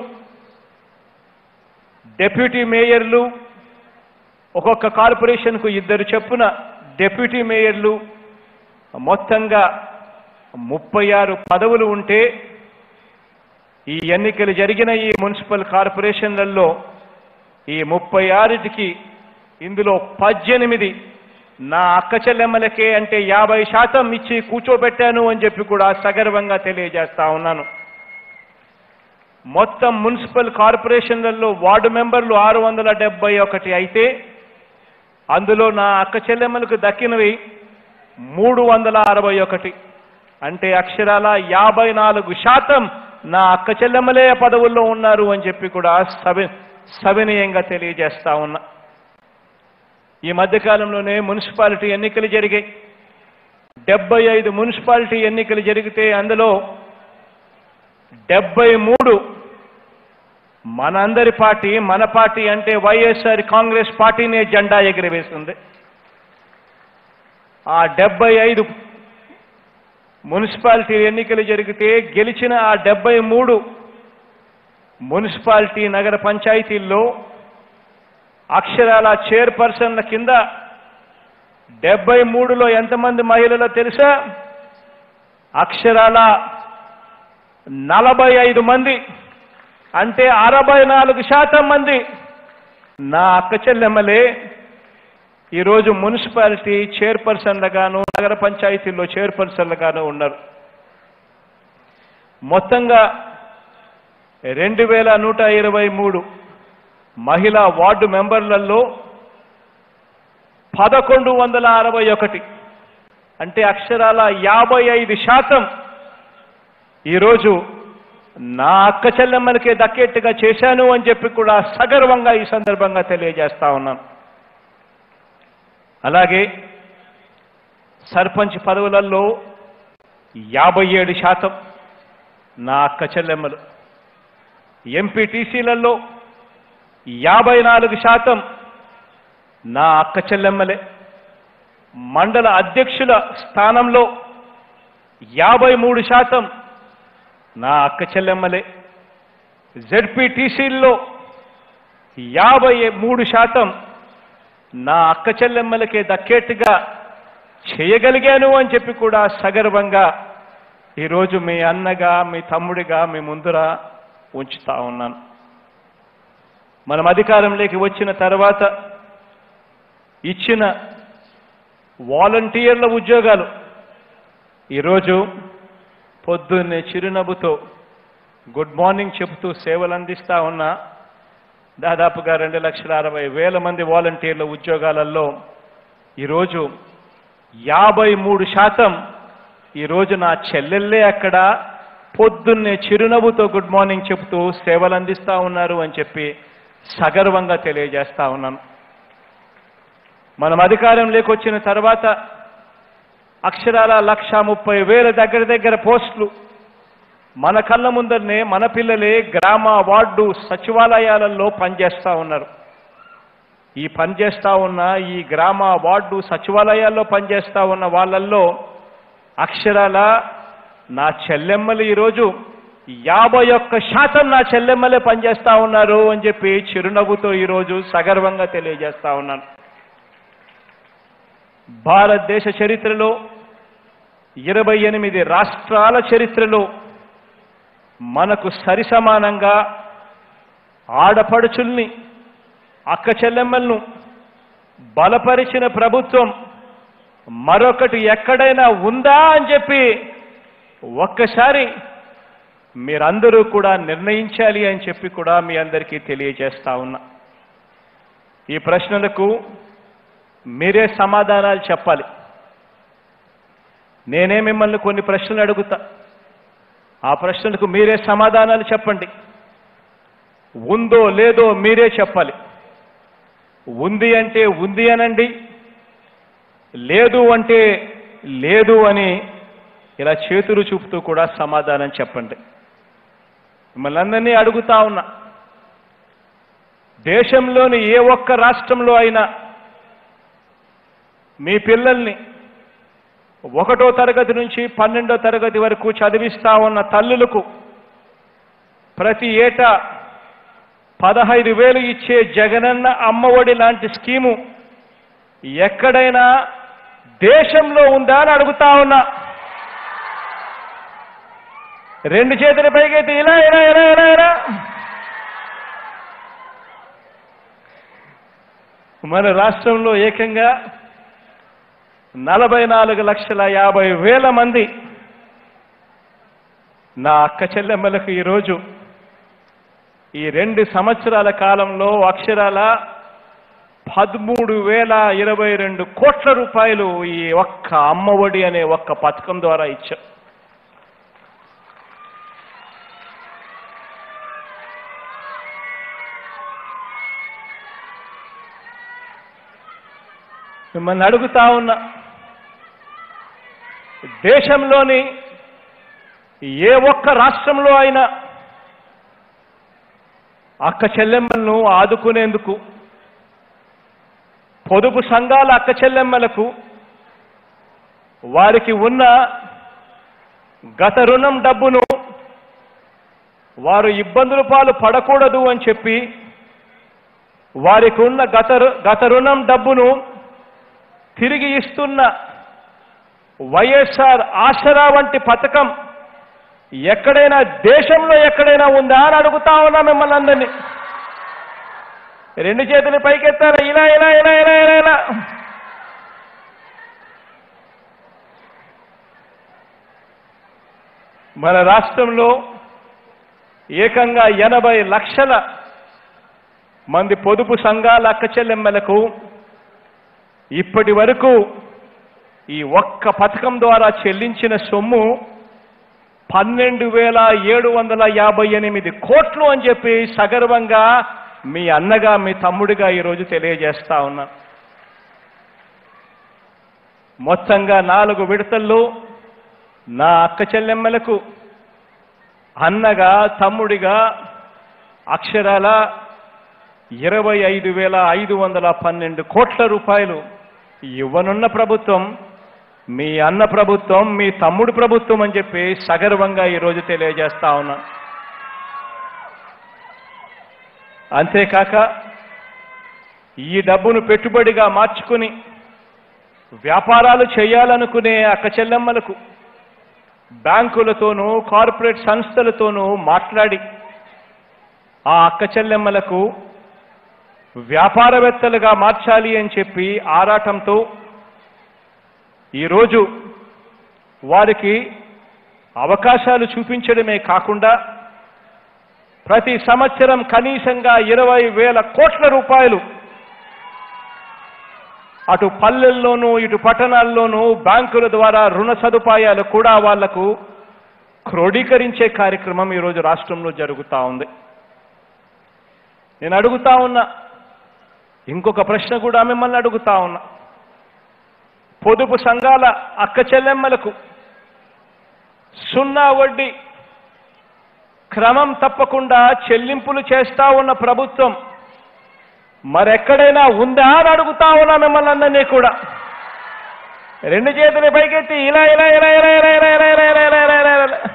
Speaker 9: డెప్యూటీ మేయర్లు ఒక్కొక్క కార్పొరేషన్కు ఇద్దరు చొప్పున డెప్యూటీ మేయర్లు మొత్తంగా ముప్పై ఆరు పదవులు ఉంటే ఈ ఎన్నికలు జరిగిన ఈ మున్సిపల్ కార్పొరేషన్లలో ఈ ముప్పై ఆరుటికి ఇందులో పద్దెనిమిది నా అక్క చెల్లెమ్మలకే అంటే యాభై శాతం ఇచ్చి కూర్చోబెట్టాను అని చెప్పి కూడా సగర్వంగా తెలియజేస్తా ఉన్నాను మొత్తం మున్సిపల్ కార్పొరేషన్లలో వార్డు మెంబర్లు ఆరు వందల డెబ్బై ఒకటి అయితే అందులో నా అక్క చెల్లెమ్మలకు దక్కినవి మూడు వందల అరవై ఒకటి అంటే అక్షరాల యాభై నాలుగు శాతం నా అక్క చెల్లెమ్మలే పదవుల్లో ఉన్నారు అని చెప్పి కూడా సవి సవినయంగా తెలియజేస్తా ఉన్నా ఈ మధ్యకాలంలోనే మున్సిపాలిటీ ఎన్నికలు జరిగాయి డెబ్బై ఐదు మున్సిపాలిటీ ఎన్నికలు జరిగితే అందులో డెబ్బై మూడు మనందరి పార్టీ మన పార్టీ అంటే వైఎస్ఆర్ కాంగ్రెస్ పార్టీనే జెండా ఎగిరవేసింది ఆ డెబ్బై ఐదు మున్సిపాలిటీ ఎన్నికలు జరిగితే గెలిచిన ఆ డెబ్బై మూడు మున్సిపాలిటీ నగర పంచాయతీల్లో అక్షరాల చైర్పర్సన్ల కింద డెబ్బై మూడులో ఎంతమంది మహిళలో తెలుసా అక్షరాల నలభై ఐదు మంది అంటే అరవై నాలుగు శాతం మంది నా అక్క చెల్లెమ్మలే ఈరోజు మున్సిపాలిటీ చైర్పర్సన్లుగాను నగర పంచాయతీల్లో చైర్పర్సన్లుగాను ఉన్నారు మొత్తంగా రెండు వేల నూట ఇరవై మూడు మహిళా వార్డు మెంబర్లలో పదకొండు వందల అరవై ఒకటి అంటే అక్షరాల యాభై ఐదు శాతం ఈరోజు నా అక్క చెల్లెమ్మలకే దక్కేట్టుగా చేశాను అని చెప్పి కూడా సగర్వంగా ఈ సందర్భంగా తెలియజేస్తా ఉన్నాను అలాగే సర్పంచ్ పదవులలో యాభై ఏడు శాతం నా అక్క చెల్లెమ్మలు ఎంపీటీసీలలో యాభై నాలుగు శాతం నా అక్క చెల్లెమ్మలే మండల అధ్యక్షుల స్థానంలో యాభై మూడు శాతం నా అక్క చెల్లెమ్మలే జెడ్పీటీసీల్లో యాభై మూడు శాతం నా అక్క చెల్లెమ్మలకే దక్కేట్టుగా చేయగలిగాను అని చెప్పి కూడా సగర్వంగా ఈరోజు మీ అన్నగా మీ తమ్ముడిగా మీ ముందర ఉంచుతా ఉన్నాను మనం అధికారంలోకి వచ్చిన తర్వాత ఇచ్చిన వాలంటీర్ల ఉద్యోగాలు ఈరోజు పొద్దున్నే చిరునవ్వుతో గుడ్ మార్నింగ్ చెబుతూ సేవలు అందిస్తా ఉన్న దాదాపుగా రెండు లక్షల అరవై వేల మంది వాలంటీర్ల ఉద్యోగాలలో ఈరోజు యాభై మూడు శాతం ఈరోజు నా చెల్లెళ్ళే అక్కడ పొద్దున్నే చిరునవ్వుతో గుడ్ మార్నింగ్ చెబుతూ సేవలు అందిస్తా ఉన్నారు అని చెప్పి సగర్వంగా తెలియజేస్తా ఉన్నాను మనం అధికారంలోకి వచ్చిన తర్వాత అక్షరాల లక్ష ముప్పై వేల దగ్గర దగ్గర పోస్టులు మన కళ్ళ ముందరనే మన పిల్లలే గ్రామ వార్డు సచివాలయాలలో పనిచేస్తా ఉన్నారు ఈ పనిచేస్తా ఉన్న ఈ గ్రామ వార్డు సచివాలయాల్లో పనిచేస్తా ఉన్న వాళ్ళల్లో అక్షరాల నా చెల్లెమ్మలు ఈరోజు యాభై ఒక్క శాతం నా చెల్లెమ్మలే పనిచేస్తా ఉన్నారు అని చెప్పి చిరునవ్వుతో ఈరోజు సగర్వంగా తెలియజేస్తా ఉన్నాను భారతదేశ చరిత్రలో ఇరవై ఎనిమిది రాష్ట్రాల చరిత్రలో మనకు సరిసమానంగా ఆడపడుచుల్ని అక్క చెల్లెమ్మలను బలపరిచిన ప్రభుత్వం మరొకటి ఎక్కడైనా ఉందా అని చెప్పి ఒక్కసారి మీరందరూ కూడా నిర్ణయించాలి అని చెప్పి కూడా మీ అందరికీ తెలియజేస్తా ఉన్నా ఈ ప్రశ్నలకు మీరే సమాధానాలు చెప్పాలి నేనే మిమ్మల్ని కొన్ని ప్రశ్నలు అడుగుతా ఆ ప్రశ్నలకు మీరే సమాధానాలు చెప్పండి ఉందో లేదో మీరే చెప్పాలి ఉంది అంటే ఉంది అనండి లేదు అంటే లేదు అని ఇలా చేతులు చూపుతూ కూడా సమాధానం చెప్పండి మిమ్మల్ని అందరినీ అడుగుతా ఉన్నా దేశంలోని ఏ ఒక్క రాష్ట్రంలో అయినా మీ పిల్లల్ని ఒకటో తరగతి నుంచి పన్నెండో తరగతి వరకు చదివిస్తా ఉన్న తల్లులకు ప్రతి ఏటా పదహైదు వేలు ఇచ్చే జగనన్న అమ్మఒడి లాంటి స్కీము ఎక్కడైనా దేశంలో ఉందా అని అడుగుతా ఉన్నా రెండు చేతుల పైకైతే ఇలా ఇలా ఇలా ఇలా ఇలా మన రాష్ట్రంలో ఏకంగా నలభై నాలుగు లక్షల యాభై వేల మంది నా అక్క చెల్లెమ్మలకు ఈరోజు ఈ రెండు సంవత్సరాల కాలంలో అక్షరాల పదమూడు వేల ఇరవై రెండు కోట్ల రూపాయలు ఈ ఒక్క అమ్మఒడి అనే ఒక్క పథకం ద్వారా ఇచ్చాం మిమ్మల్ని అడుగుతా ఉన్నా దేశంలోని ఏ ఒక్క రాష్ట్రంలో అయినా అక్క చెల్లెమ్మలను ఆదుకునేందుకు పొదుపు సంఘాల అక్క చెల్లెమ్మలకు వారికి ఉన్న గత రుణం డబ్బును వారు ఇబ్బందుల పాలు పడకూడదు అని చెప్పి వారికి ఉన్న గత రు- గత రుణం డబ్బును తిరిగి ఇస్తున్న వైఎస్ఆర్ ఆసరా వంటి పథకం ఎక్కడైనా దేశంలో ఎక్కడైనా ఉందా అని అడుగుతా ఉన్నా మిమ్మల్ని అందరినీ రెండు చేతులు పైకెత్తారా ఇలా ఇలా ఇలా ఇలా ఇలా ఇలా మన రాష్ట్రంలో ఏకంగా ఎనభై లక్షల మంది పొదుపు సంఘాల అక్క చెల్లెమ్మలకు ఇప్పటి వరకు ఈ ఒక్క పథకం ద్వారా చెల్లించిన సొమ్ము పన్నెండు వేల ఏడు వందల యాభై ఎనిమిది కోట్లు అని చెప్పి సగర్వంగా మీ అన్నగా మీ తమ్ముడిగా ఈరోజు తెలియజేస్తా ఉన్నా మొత్తంగా నాలుగు విడతల్లో నా అక్క చెల్లెమ్మలకు అన్నగా తమ్ముడిగా అక్షరాల ఇరవై ఐదు వేల ఐదు వందల పన్నెండు కోట్ల రూపాయలు ఇవ్వనున్న ప్రభుత్వం మీ అన్న ప్రభుత్వం మీ తమ్ముడు ప్రభుత్వం అని చెప్పి సగర్వంగా ఈరోజు తెలియజేస్తా ఉన్నా అంతేకాక ఈ డబ్బును పెట్టుబడిగా మార్చుకుని వ్యాపారాలు చేయాలనుకునే అక్క చెల్లెమ్మలకు బ్యాంకులతోనూ కార్పొరేట్ సంస్థలతోనూ మాట్లాడి ఆ అక్క చెల్లెమ్మలకు వ్యాపారవేత్తలుగా మార్చాలి అని చెప్పి ఆరాటంతో ఈరోజు వారికి అవకాశాలు చూపించడమే కాకుండా ప్రతి సంవత్సరం కనీసంగా ఇరవై వేల కోట్ల రూపాయలు అటు పల్లెల్లోనూ ఇటు పట్టణాల్లోనూ బ్యాంకుల ద్వారా రుణ సదుపాయాలు కూడా వాళ్లకు క్రోడీకరించే కార్యక్రమం ఈరోజు రాష్ట్రంలో జరుగుతూ ఉంది నేను అడుగుతా ఉన్నా ఇంకొక ప్రశ్న కూడా మిమ్మల్ని అడుగుతా ఉన్నా పొదుపు సంఘాల అక్క చెల్లెమ్మలకు సున్నా వడ్డీ క్రమం తప్పకుండా చెల్లింపులు చేస్తా ఉన్న ప్రభుత్వం మరెక్కడైనా ఉందా అని అడుగుతా ఉన్నా మిమ్మల్ని అందరినీ కూడా రెండు చేతులు పైకెత్తి ఇలా ఇలా ఇలా ఇలా ఇలా ఇలా ఇలా ఇలా ఇలా ఇలా ఇలా ఇలా ఇలా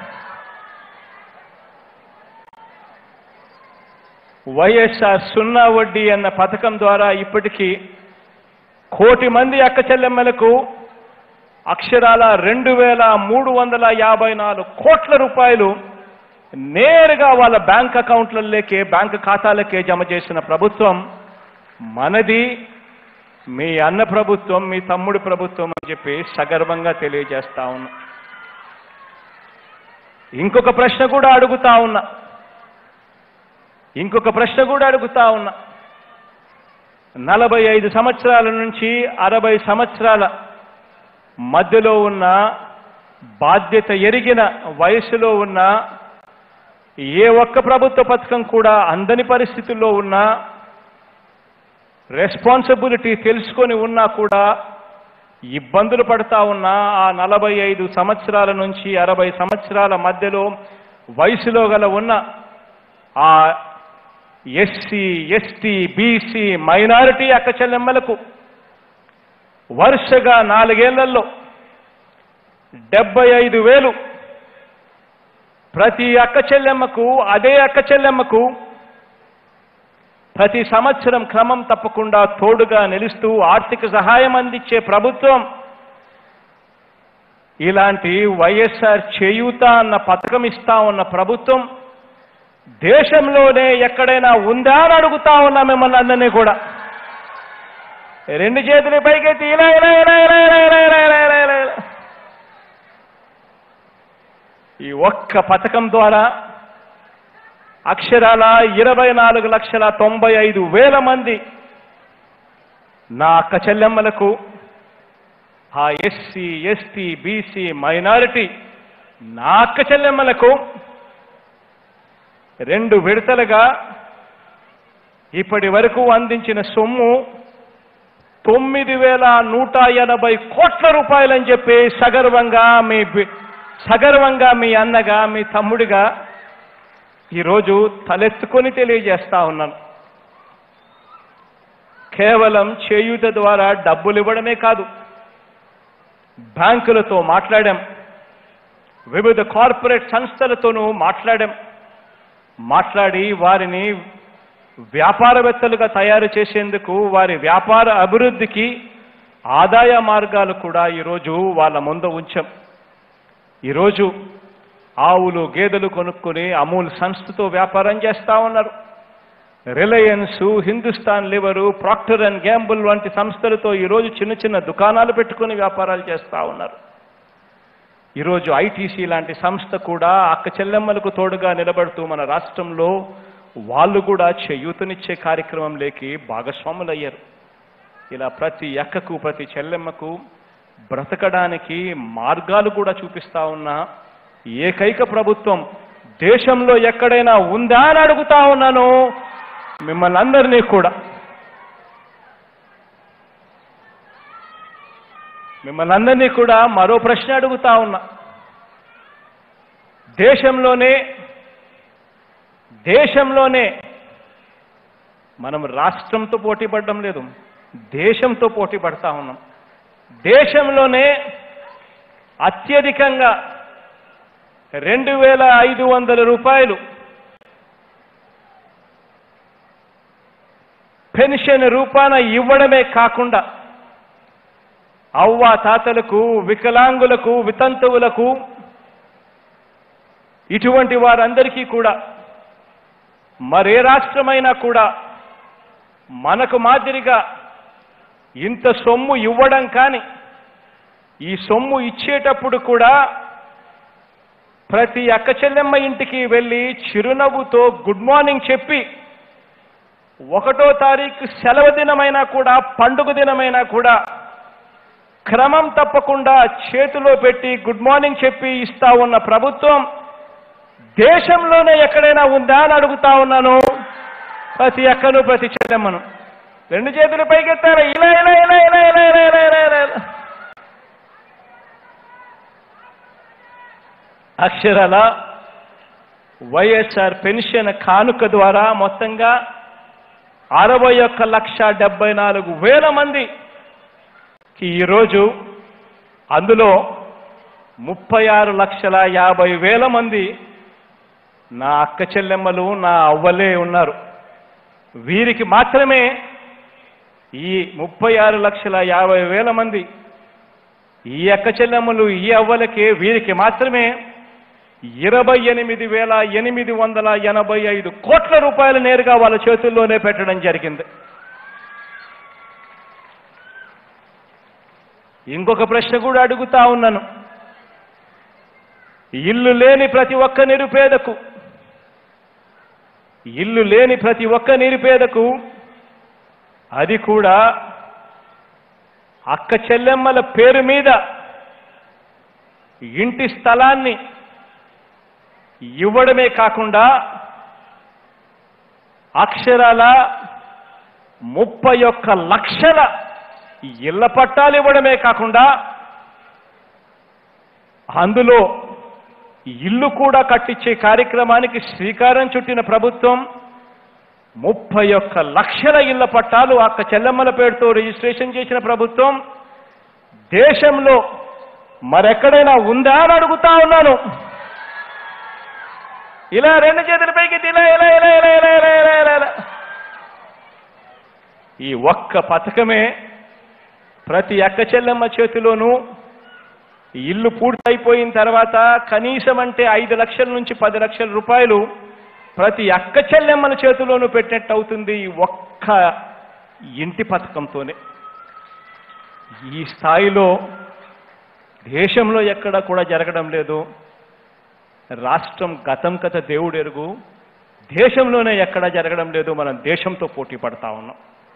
Speaker 9: వైఎస్ఆర్ సున్నా వడ్డీ అన్న పథకం ద్వారా ఇప్పటికీ కోటి మంది అక్క చెల్లెమ్మలకు అక్షరాల రెండు వేల మూడు వందల యాభై నాలుగు కోట్ల రూపాయలు నేరుగా వాళ్ళ బ్యాంక్ అకౌంట్లలోకే బ్యాంక్ ఖాతాలకే జమ చేసిన ప్రభుత్వం మనది మీ అన్న ప్రభుత్వం మీ తమ్ముడు ప్రభుత్వం అని చెప్పి సగర్వంగా తెలియజేస్తా ఉన్నా ఇంకొక ప్రశ్న కూడా అడుగుతా ఉన్నా ఇంకొక ప్రశ్న కూడా అడుగుతా ఉన్నా నలభై ఐదు సంవత్సరాల నుంచి అరవై సంవత్సరాల మధ్యలో ఉన్న బాధ్యత ఎరిగిన వయసులో ఉన్న ఏ ఒక్క ప్రభుత్వ పథకం కూడా అందని పరిస్థితుల్లో ఉన్నా రెస్పాన్సిబిలిటీ తెలుసుకొని ఉన్నా కూడా ఇబ్బందులు పడతా ఉన్నా ఆ నలభై ఐదు సంవత్సరాల నుంచి అరవై సంవత్సరాల మధ్యలో వయసులో గల ఉన్న ఆ ఎస్సీ ఎస్టీ బీసీ మైనారిటీ అక్క చెల్లెమ్మలకు వరుసగా నాలుగేళ్లలో డెబ్బై ఐదు వేలు ప్రతి అక్క చెల్లెమ్మకు అదే అక్క చెల్లెమ్మకు ప్రతి సంవత్సరం క్రమం తప్పకుండా తోడుగా నిలుస్తూ ఆర్థిక సహాయం అందించే ప్రభుత్వం ఇలాంటి వైఎస్ఆర్ చేయూత అన్న పథకం ఇస్తా ఉన్న ప్రభుత్వం దేశంలోనే ఎక్కడైనా ఉందా అని అడుగుతా ఉన్నా మిమ్మల్ని అందరినీ కూడా రెండు చేతులు పైకెత్తి ఇలా ఇలా ఇలా ఇలా ఇలా ఇలా ఇలా ఇలా ఇలా ఇలా ఇలా. ఈ ఒక్క పథకం ద్వారా అక్షరాల ఇరవై నాలుగు లక్షల తొంభై ఐదు వేల మంది నా అక్క చెల్లెమ్మలకు ఆ ఎస్సీ ఎస్టీ బీసీ మైనారిటీ నా అక్క చెల్లెమ్మలకు రెండు విడతలుగా ఇప్పటి వరకు అందించిన సొమ్ము తొమ్మిది వేల నూట ఎనభై కోట్ల రూపాయలని చెప్పి సగర్వంగా మీ బి- సగర్వంగా మీ అన్నగా మీ తమ్ముడిగా ఈరోజు తలెత్తుకొని తెలియజేస్తా ఉన్నాను కేవలం చేయూత ద్వారా డబ్బులు ఇవ్వడమే కాదు బ్యాంకులతో మాట్లాడాం వివిధ కార్పొరేట్ సంస్థలతోనూ మాట్లాడాం మాట్లాడి వారిని వ్యాపారవేత్తలుగా తయారు చేసేందుకు వారి వ్యాపార అభివృద్ధికి ఆదాయ మార్గాలు కూడా ఈరోజు వాళ్ళ ముందు ఉంచాం ఈరోజు ఆవులు గేదెలు కొనుక్కొని అమూల్ సంస్థతో వ్యాపారం చేస్తా ఉన్నారు Reliance Hindustan Lever Procter and Gamble వంటి సంస్థలతో ఈరోజు చిన్న చిన్న దుకాణాలు పెట్టుకొని వ్యాపారాలు చేస్తా ఉన్నారు ఈరోజు ఐటీసీ లాంటి సంస్థ కూడా అక్క చెల్లెమ్మలకు తోడుగా నిలబడుతూ మన రాష్ట్రంలో వాళ్ళు కూడా చేయూతనిచ్చే కార్యక్రమంలోకి భాగస్వాములయ్యారు ఇలా ప్రతి అక్కకు ప్రతి చెల్లెమ్మకు బ్రతకడానికి మార్గాలు కూడా చూపిస్తా ఉన్న ఏకైక ప్రభుత్వం దేశంలో ఎక్కడైనా ఉందా అని అడుగుతా ఉన్నాను మిమ్మల్ని అందరినీ కూడా మిమ్మల్ని అందరినీ కూడా మరో ప్రశ్న అడుగుతా ఉన్నా దేశంలోనే దేశంలోనే మనం రాష్ట్రంతో పోటీ పడడం లేదు దేశంతో పోటీ పడతా ఉన్నాం దేశంలోనే అత్యధికంగా రెండు వేల ఐదు వందల రూపాయలు పెన్షన్ రూపాన ఇవ్వడమే కాకుండా అవ్వ తాతలకు వికలాంగులకు వితంతువులకు ఇటువంటి వారందరికీ కూడా మరే రాష్ట్రమైనా కూడా మనకు మాదిరిగా ఇంత సొమ్ము ఇవ్వడం కానీ ఈ సొమ్ము ఇచ్చేటప్పుడు కూడా ప్రతి అక్క చెల్లెమ్మ ఇంటికి వెళ్ళి చిరునవ్వుతో గుడ్ మార్నింగ్ చెప్పి ఒకటో తారీఖు సెలవు దినమైనా కూడా పండుగ దినమైనా కూడా క్రమం తప్పకుండా చేతిలో పెట్టి గుడ్ మార్నింగ్ చెప్పి ఇస్తా ఉన్న ప్రభుత్వం దేశంలోనే ఎక్కడైనా ఉందా అని అడుగుతా ఉన్నాను ప్రతి అక్కను ప్రతి చెల్లెమ్మను రెండు చేతులు పైకెత్తారు ఇలా ఇలా ఇలా ఇలా ఇలా ఇలా ఇలా ఇలా ఇలా ఇలా. అక్షరాల వైఎస్ఆర్ పెన్షన్ కానుక ద్వారా మొత్తంగా అరవై ఒక్క లక్ష డెబ్బై నాలుగు వేల మందికి ఈరోజు అందులో ముప్పై ఆరు లక్షల యాభై వేల మంది నా అక్క చెల్లెమ్మలు నా అవ్వలే ఉన్నారు వీరికి మాత్రమే ఈ ముప్పై ఆరు లక్షల యాభై వేల మంది ఈ అక్క చెల్లెమ్మలు ఈ అవ్వలకే వీరికి మాత్రమే ఇరవై ఎనిమిది వేల ఎనిమిది వందల ఎనభై ఐదు కోట్ల రూపాయలు నేరుగా వాళ్ళ చేతుల్లోనే పెట్టడం జరిగింది ఇంకొక ప్రశ్న కూడా అడుగుతా ఉన్నాను ఇల్లు లేని ప్రతి ఒక్క నిరుపేదకు ఇల్లు లేని ప్రతి ఒక్క నిరుపేదకు అది కూడా అక్క చెల్లెమ్మల పేరు మీద ఇంటి స్థలాన్ని ఇవ్వడమే కాకుండా అక్షరాల ముప్పై ఒక్క లక్షల ఇళ్ల పట్టాలు ఇవ్వడమే కాకుండా అందులో ఇల్లు కూడా కట్టించే కార్యక్రమానికి శ్రీకారం చుట్టిన ప్రభుత్వం ముప్పై ఒక్క లక్షల ఇళ్ల పట్టాలు అక్క చెల్లెమ్మల పేరుతో రిజిస్ట్రేషన్ చేసిన ప్రభుత్వం దేశంలో మరెక్కడైనా ఉందా అని అడుగుతా ఉన్నాను ఇలా రెండు చేతుల పైకి ఇలా ఇలా ఇలా ఇలా ఇలా ఇలా ఇలా ఇలా ఇలా ఈ ఒక్క పథకమే ప్రతి అక్క చెల్లెమ్మ చేతిలోనూ ఇల్లు పూర్తయిపోయిన తర్వాత కనీసం అంటే ఐదు లక్షల నుంచి పది లక్షల రూపాయలు ప్రతి అక్క చెల్లెమ్మల చేతిలోనూ పెట్టినట్టు అవుతుంది ఈ ఒక్క ఇంటి పథకంతోనే ఈ స్థాయిలో దేశంలో ఎక్కడ కూడా జరగడం లేదు రాష్ట్రం గతం కథ దేవుడు ఎరుగు దేశంలోనే ఎక్కడా జరగడం లేదు మనం దేశంతో పోటీ పడతా ఉన్నాం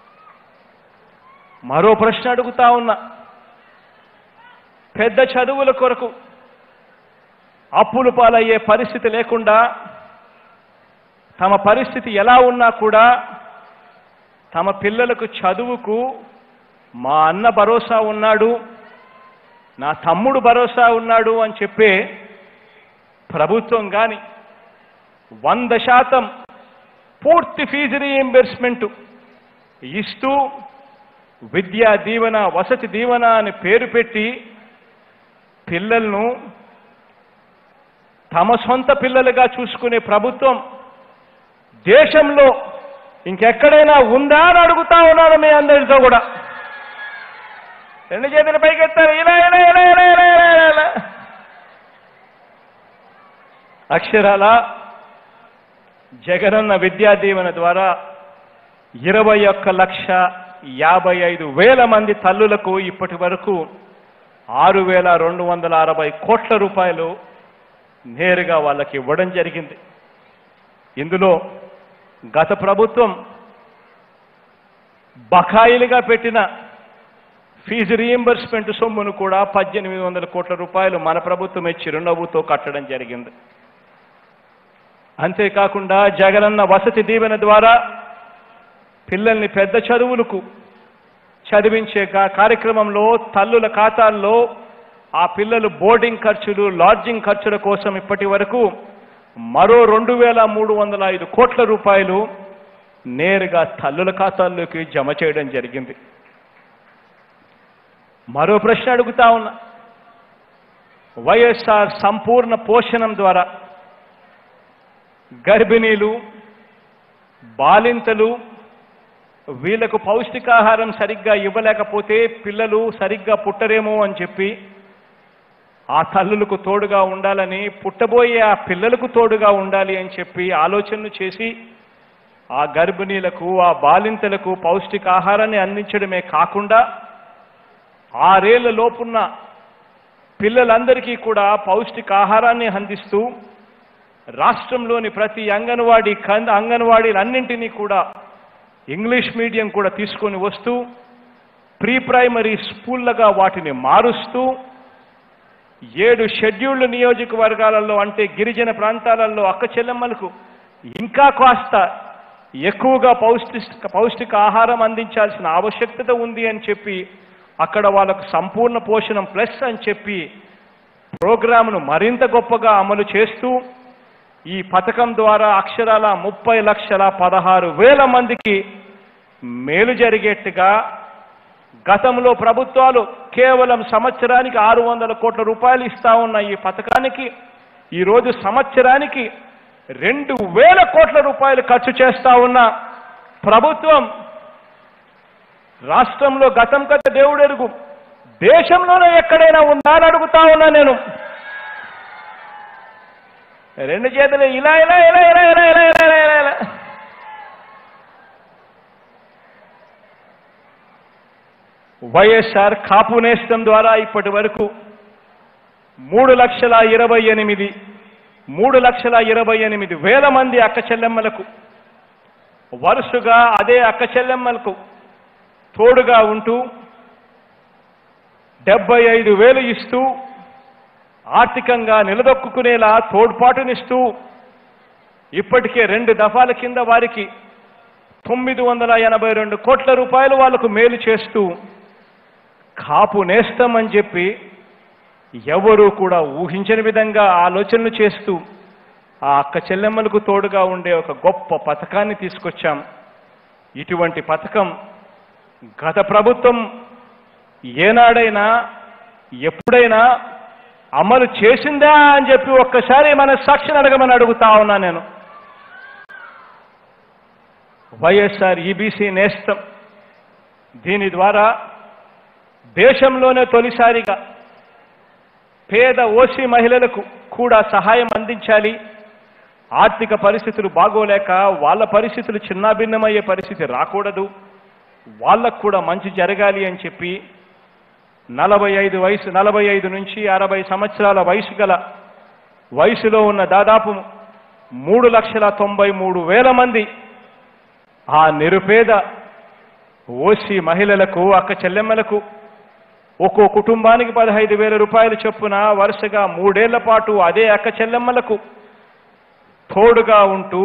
Speaker 9: మరో ప్రశ్న అడుగుతా ఉన్నా పెద్ద చదువుల కొరకు అప్పులు పాలయ్యే పరిస్థితి లేకుండా తమ పరిస్థితి ఎలా ఉన్నా కూడా తమ పిల్లలకు చదువుకు మా అన్న భరోసా ఉన్నాడు నా తమ్ముడు భరోసా ఉన్నాడు అని చెప్పే ప్రభుత్వం కానీ వంద శాతం పూర్తి ఫీజు రీఎంబర్స్మెంట్ ఇస్తూ విద్యా దీవెన వసతి దీవెన అని పేరు పెట్టి పిల్లలను తమ సొంత పిల్లలుగా చూసుకునే ప్రభుత్వం దేశంలో ఇంకెక్కడైనా ఉందా అని అడుగుతా ఉన్నాను మీ అందరితో కూడా రెండు చేతుల పైకెత్తారు ఇలా ఇలా ఇలా ఇలా ఇలా ఇలా ఇలా ఇలా అక్షరాల జగనన్న విద్యా దీవెన ద్వారా ఇరవై ఒక్క లక్ష యాభై ఐదు వేల మంది తల్లులకు ఇప్పటి వరకు ఆరు వేల రెండు వందల అరవై కోట్ల రూపాయలు నేరుగా వాళ్ళకి ఇవ్వడం జరిగింది ఇందులో గత ప్రభుత్వం బకాయిలుగా పెట్టిన ఫీజు రీఎంబర్స్మెంట్ సొమ్మును కూడా పద్దెనిమిది వందల కోట్ల రూపాయలు మన ప్రభుత్వమే చిరునవ్వుతో కట్టడం జరిగింది అంతేకాకుండా జగనన్న వసతి దీవెన ద్వారా పిల్లల్ని పెద్ద చదువులకు చదివించే కా- కార్యక్రమంలో తల్లుల ఖాతాల్లో ఆ పిల్లలు బోర్డింగ్ ఖర్చులు లాడ్జింగ్ ఖర్చుల కోసం ఇప్పటి వరకు మరో రెండు వేల మూడు వందల ఐదు కోట్ల రూపాయలు నేరుగా తల్లుల ఖాతాల్లోకి జమ చేయడం జరిగింది మరో ప్రశ్న అడుగుతా ఉన్నా వైఎస్ఆర్ సంపూర్ణ పోషణం ద్వారా గర్భిణీలు బాలింతలు వీళ్ళకు పౌష్టికాహారం సరిగ్గా ఇవ్వలేకపోతే పిల్లలు సరిగ్గా పుట్టరేమో అని చెప్పి ఆ తల్లులకు తోడుగా ఉండాలని పుట్టబోయే ఆ పిల్లలకు తోడుగా ఉండాలి అని చెప్పి ఆలోచనలు చేసి ఆ గర్భిణీలకు ఆ బాలింతలకు పౌష్టికాహారాన్ని అందించడమే కాకుండా ఆరేళ్ల లోపున్న పిల్లలందరికీ కూడా పౌష్టికాహారాన్ని అందిస్తూ రాష్ట్రంలోని ప్రతి అంగన్వాడీ కంద అంగన్వాడీలన్నింటినీ కూడా ఇంగ్లీష్ మీడియం కూడా తీసుకొని వస్తూ ప్రీ ప్రైమరీ స్కూళ్ళగా వాటిని మారుస్తూ ఏడు షెడ్యూల్డ్ నియోజకవర్గాలలో అంటే గిరిజన ప్రాంతాలలో అక్క చెల్లెమ్మలకు ఇంకా కాస్త ఎక్కువగా పౌష్టిక పౌష్టిక ఆహారం అందించాల్సిన ఆవశ్యకత ఉంది అని చెప్పి అక్కడ వాళ్ళకు సంపూర్ణ పోషణం ప్లస్ అని చెప్పి ప్రోగ్రామును మరింత గొప్పగా అమలు చేస్తూ ఈ పథకం ద్వారా అక్షరాల ముప్పై లక్షల పదహారు వేల మందికి మేలు జరిగేట్టుగా గతంలో ప్రభుత్వాలు కేవలం సంవత్సరానికి ఆరు వందల కోట్ల రూపాయలు ఇస్తా ఉన్న ఈ పథకానికి ఈరోజు సంవత్సరానికి రెండు వేల కోట్ల రూపాయలు ఖర్చు చేస్తా ఉన్న ప్రభుత్వం రాష్ట్రంలో గతం కథ దేవుడెరుగు దేశంలోనే ఎక్కడైనా ఉందా అని అడుగుతా ఉన్నా నేను రెండు చేతులు ఇలా ఇలా ఇలా ఇలా ఇలా ఇలా ఇలా ఇలా ఇలా ఇలా వైఎస్ఆర్ కాపు నేస్తం ద్వారా ఇప్పటి వరకు మూడు లక్షల ఇరవై ఎనిమిది మూడు లక్షల ఇరవై ఎనిమిది వేల మంది అక్క చెల్లెమ్మలకు వరుసగా అదే అక్క చెల్లెమ్మలకు తోడుగా ఉంటూ డెబ్బై ఐదు వేలు ఇస్తూ ఆర్థికంగా నిలదొక్కునేలా తోడ్పాటునిస్తూ ఇప్పటికే రెండు దఫాల కింద వారికి తొమ్మిది వందల ఎనభై రెండు కోట్ల రూపాయలు వాళ్లకు మేలు చేస్తూ కాపు నేస్తం అని చెప్పి ఎవరూ కూడా ఊహించని విధంగా ఆలోచనలు చేస్తూ ఆ అక్క చెల్లెమ్మలకు తోడుగా ఉండే ఒక గొప్ప పథకాన్ని తీసుకొచ్చాం ఇటువంటి పథకం గత ప్రభుత్వం ఏనాడైనా ఎప్పుడైనా అమలు చేసిందా అని చెప్పి ఒక్కసారి మన సాక్షిని అడగమని అడుగుతా ఉన్నా నేను వైఎస్ఆర్ ఈబీసీ నేస్తం దీని ద్వారా దేశంలోనే తొలిసారిగా పేద ఓసీ మహిళలకు కూడా సహాయం అందించాలి ఆర్థిక పరిస్థితులు బాగోలేక వాళ్ళ పరిస్థితులు చిన్నాభిన్నమయ్యే పరిస్థితి రాకూడదు వాళ్ళకు కూడా మంచి జరగాలి అని చెప్పి నలభై ఐదు వయసు నలభై ఐదు నుంచి అరవై సంవత్సరాల వయసు గల వయసులో ఉన్న దాదాపు మూడు లక్షల తొంభై మూడు వేల మంది ఆ నిరుపేద ఓసీ మహిళలకు అక్క చెల్లెమ్మలకు ఒక్కో కుటుంబానికి పదహైదు వేల రూపాయలు చొప్పున వరుసగా మూడేళ్ల పాటు అదే అక్క చెల్లెమ్మలకు తోడుగా ఉంటూ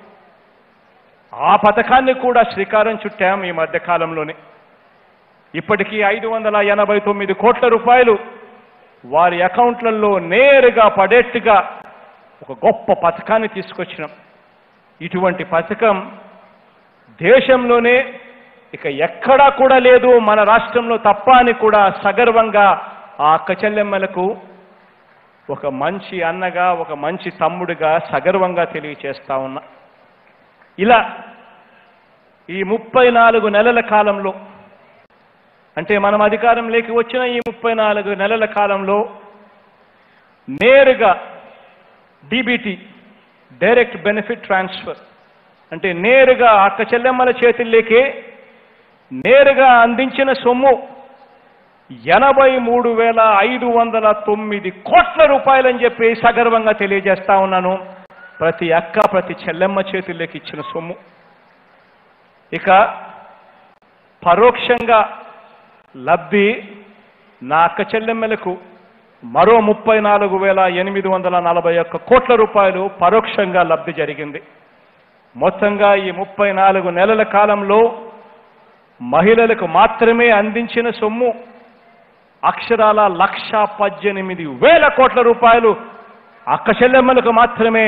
Speaker 9: ఆ పథకాన్ని కూడా శ్రీకారం చుట్టాం ఈ మధ్య కాలంలోనే ఇప్పటికీ ఐదు వందల ఎనభై తొమ్మిది కోట్ల రూపాయలు వారి అకౌంట్లలో నేరుగా పడేట్టుగా ఒక గొప్ప పథకాన్ని తీసుకొచ్చినాం ఇటువంటి పథకం దేశంలోనే ఇక ఎక్కడా కూడా లేదు మన రాష్ట్రంలో తప్ప అని కూడా సగర్వంగా ఆ అక్క చెల్లెమ్మలకు ఒక మంచి అన్నగా ఒక మంచి తమ్ముడిగా సగర్వంగా తెలియచేస్తా ఉన్నా ఇలా ఈ ముప్పై నాలుగు నెలల కాలంలో అంటే మనం అధికారంలోకి వచ్చిన ఈ ముప్పై నాలుగు నెలల కాలంలో నేరుగా డీబీటీ డైరెక్ట్ బెనిఫిట్ ట్రాన్స్ఫర్ అంటే నేరుగా అక్క చెల్లెమ్మల చేతుల్లోకే నేరుగా అందించిన సొమ్ము ఎనభై మూడు వేల ఐదు వందల తొమ్మిది కోట్ల రూపాయలని చెప్పి సగర్వంగా తెలియజేస్తా ఉన్నాను ప్రతి అక్క ప్రతి చెల్లెమ్మ చేతుల్లోకి ఇచ్చిన సొమ్ము ఇక పరోక్షంగా లబ్ధి నా అక్క చెల్లెమ్మలకు మరో ముప్పై నాలుగు వేల ఎనిమిది వందల నలభై ఒక్క కోట్ల రూపాయలు పరోక్షంగా లబ్ధి జరిగింది మొత్తంగా ఈ ముప్పై నాలుగు నెలల కాలంలో మహిళలకు మాత్రమే అందించిన సొమ్ము అక్షరాల లక్ష పద్దెనిమిది వేల కోట్ల రూపాయలు అక్క చెల్లెమ్మలకు మాత్రమే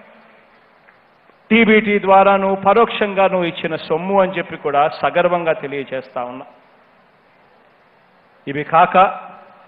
Speaker 9: టీబీటీ ద్వారాను పరోక్షంగాను ఇచ్చిన సొమ్ము అని చెప్పి కూడా సగర్వంగా తెలియజేస్తా ఉన్నా ఇవి కాక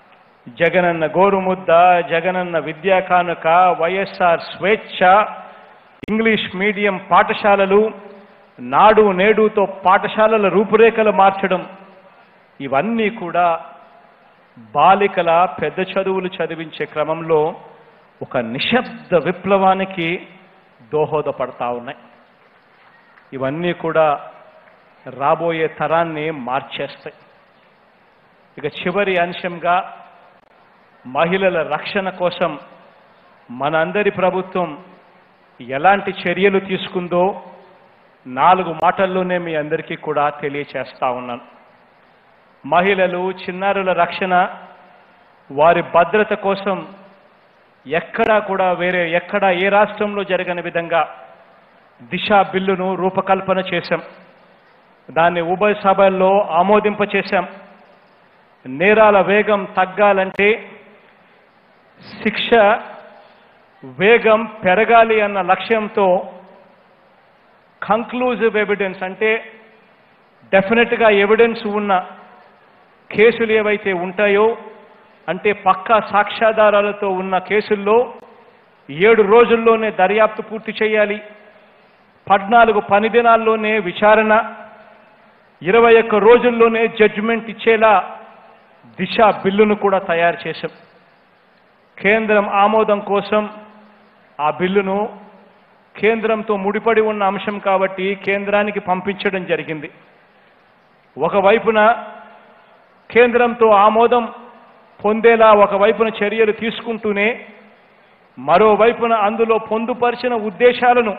Speaker 9: జగనన్న గోరుముద్ద జగనన్న విద్యా కానుక వైఎస్ఆర్ స్వేచ్ఛ ఇంగ్లీష్ మీడియం పాఠశాలలు నాడు నేడుతో పాఠశాలల రూపురేఖలు మార్చడం ఇవన్నీ కూడా బాలికల పెద్ద చదువులు చదివించే క్రమంలో ఒక నిశ్శబ్ద విప్లవానికి దోహదపడతా ఉన్నాయి ఇవన్నీ కూడా రాబోయే తరాన్ని మార్చేస్తాయి ఇక చివరి అంశంగా మహిళల రక్షణ కోసం మనందరి ప్రభుత్వం ఎలాంటి చర్యలు తీసుకుందో నాలుగు మాటల్లోనే మీ అందరికీ కూడా తెలియచేస్తా ఉన్నాను మహిళలు చిన్నారుల రక్షణ వారి భద్రత కోసం ఎక్కడా కూడా వేరే ఎక్కడా ఏ రాష్ట్రంలో జరగని విధంగా దిశ బిల్లును రూపకల్పన చేశాం దాన్ని ఉభయ సభల్లో ఆమోదింపచేశాం నేరాల వేగం తగ్గాలంటే శిక్ష వేగం పెరగాలి అన్న లక్ష్యంతో కంక్లూజివ్ ఎవిడెన్స్ అంటే డెఫినెట్గా ఎవిడెన్స్ ఉన్న కేసులు ఏవైతే ఉంటాయో అంటే పక్కా సాక్ష్యాధారాలతో ఉన్న కేసుల్లో ఏడు రోజుల్లోనే దర్యాప్తు పూర్తి చేయాలి పద్నాలుగు పని దినాల్లోనే విచారణ ఇరవై ఒక్క రోజుల్లోనే జడ్జిమెంట్ ఇచ్చేలా దిశ బిల్లును కూడా తయారు చేశాం కేంద్రం ఆమోదం కోసం ఆ బిల్లును కేంద్రంతో ముడిపడి ఉన్న అంశం కాబట్టి కేంద్రానికి పంపించడం జరిగింది ఒకవైపున కేంద్రంతో ఆమోదం పొందేలా ఒకవైపున చర్యలు తీసుకుంటూనే మరోవైపున అందులో పొందుపరిచిన ఉద్దేశాలను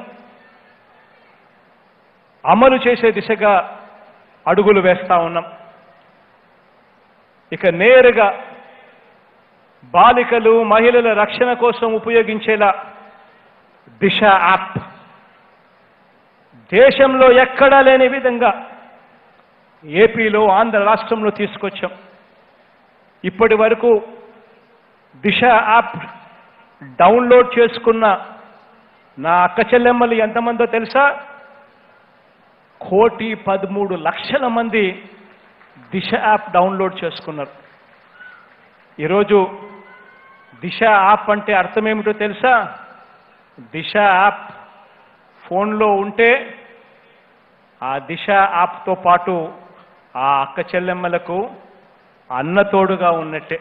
Speaker 9: అమలు చేసే దిశగా అడుగులు వేస్తా ఉన్నాం ఇక నేరుగా బాలికలు మహిళల రక్షణ కోసం ఉపయోగించేలా దిశ యాప్ దేశంలో ఎక్కడా లేని విధంగా ఏపీలో ఆంధ్ర రాష్ట్రంలో తీసుకొచ్చాం ఇప్పటి వరకు దిశ యాప్ డౌన్లోడ్ చేసుకున్న నా అక్క చెల్లెమ్మలు ఎంతమందో తెలుసా కోటి పదమూడు లక్షల మంది దిశ యాప్ డౌన్లోడ్ చేసుకున్నారు ఈరోజు దిశ యాప్ అంటే అర్థం ఏమిటో తెలుసా దిశ యాప్ ఫోన్లో ఉంటే ఆ దిశ యాప్తో పాటు ఆ అక్క చెల్లెమ్మలకు అన్నతోడుగా ఉన్నట్టే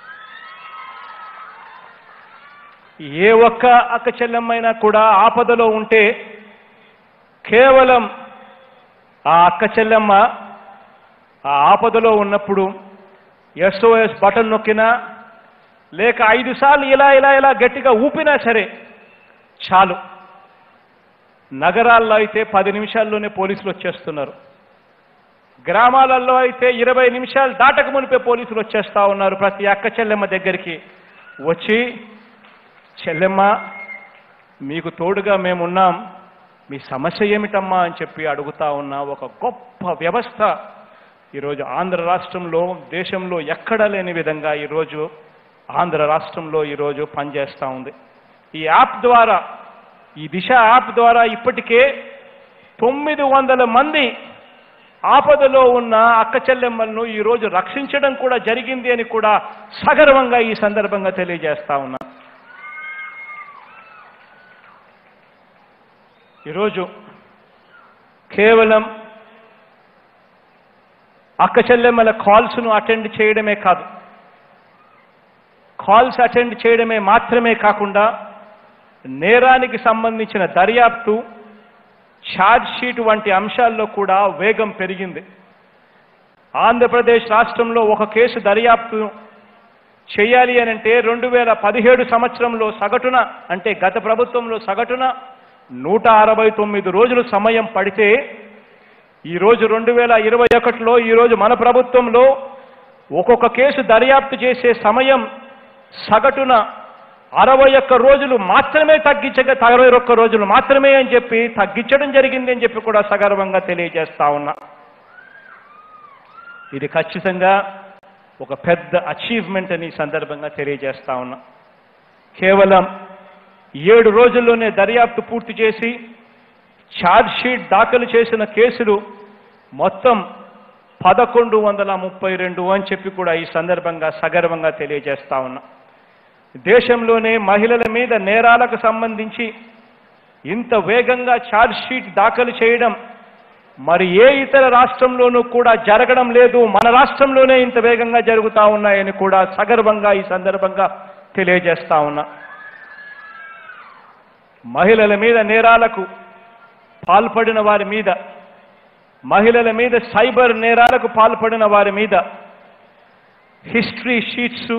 Speaker 9: ఏ ఒక్క అక్క చెల్లెమ్మైనా కూడా ఆపదలో ఉంటే కేవలం ఆ అక్క చెల్లెమ్మ ఆ ఆపదలో ఉన్నప్పుడు ఎస్ఓఎస్ బటన్ నొక్కినా లేక ఐదు సార్లు ఇలా ఇలా ఇలా గట్టిగా ఊపినా సరే చాలు నగరాల్లో అయితే పది నిమిషాల్లోనే పోలీసులు వచ్చేస్తున్నారు గ్రామాలలో అయితే ఇరవై నిమిషాలు దాటక మునిపే పోలీసులు వచ్చేస్తా ఉన్నారు ప్రతి అక్క చెల్లెమ్మ దగ్గరికి వచ్చి చెల్లెమ్మ మీకు తోడుగా మేమున్నాం మీ సమస్య ఏమిటమ్మా అని చెప్పి అడుగుతా ఉన్న ఒక గొప్ప వ్యవస్థ ఈరోజు ఆంధ్ర రాష్ట్రంలో దేశంలో ఎక్కడా లేని విధంగా ఈరోజు ఆంధ్ర రాష్ట్రంలో ఈరోజు పనిచేస్తూ ఉంది ఈ యాప్ ద్వారా ఈ దిశ యాప్ ద్వారా ఇప్పటికే తొమ్మిది వందల మంది ఆపదలో ఉన్న అక్క చెల్లెమ్మలను ఈరోజు రక్షించడం కూడా జరిగింది అని కూడా సగర్వంగా ఈ సందర్భంగా తెలియజేస్తా ఉన్నా ఈరోజు కేవలం అక్క చెల్లెమ్మల కాల్స్ను అటెండ్ చేయడమే కాదు కాల్స్ అటెండ్ చేయడమే మాత్రమే కాకుండా నేరానికి సంబంధించిన దర్యాప్తు ఛార్జ్ షీట్ వంటి అంశాల్లో కూడా వేగం పెరిగింది ఆంధ్రప్రదేశ్ రాష్ట్రంలో ఒక కేసు దర్యాప్తు చేయాలి అని అంటే రెండు వేల పదిహేడు సంవత్సరంలో సగటున అంటే గత ప్రభుత్వంలో సగటున నూట అరవై తొమ్మిది రోజులు సమయం పడితే ఈరోజు రెండు వేల ఇరవై ఒకటిలో ఈరోజు మన ప్రభుత్వంలో ఒక్కొక్క కేసు దర్యాప్తు చేసే సమయం సగటున అరవై ఒక్క రోజులు మాత్రమే తగ్గించగా అరవై ఒక్క రోజులు మాత్రమే అని చెప్పి తగ్గించడం జరిగింది అని చెప్పి కూడా సగర్వంగా తెలియజేస్తా ఉన్నా ఇది ఖచ్చితంగా ఒక పెద్ద అచీవ్మెంట్ అని ఈ సందర్భంగా తెలియజేస్తా ఉన్నా కేవలం ఏడు రోజుల్లోనే దర్యాప్తు పూర్తి చేసి ఛార్జ్ షీట్ దాఖలు చేసిన కేసులు మొత్తం పదకొండు వందల ముప్పై రెండు అని చెప్పి కూడా ఈ సందర్భంగా సగర్వంగా తెలియజేస్తా ఉన్నా దేశంలోనే మహిళల మీద నేరాలకు సంబంధించి ఇంత వేగంగా ఛార్జ్ షీట్ దాఖలు చేయడం మరి ఏ ఇతర రాష్ట్రంలోనూ కూడా జరగడం లేదు మన రాష్ట్రంలోనే ఇంత వేగంగా జరుగుతా ఉన్నాయని కూడా సగర్వంగా ఈ సందర్భంగా తెలియజేస్తా ఉన్నా మహిళల మీద నేరాలకు పాల్పడిన వారి మీద మహిళల మీద సైబర్ నేరాలకు పాల్పడిన వారి మీద history sheets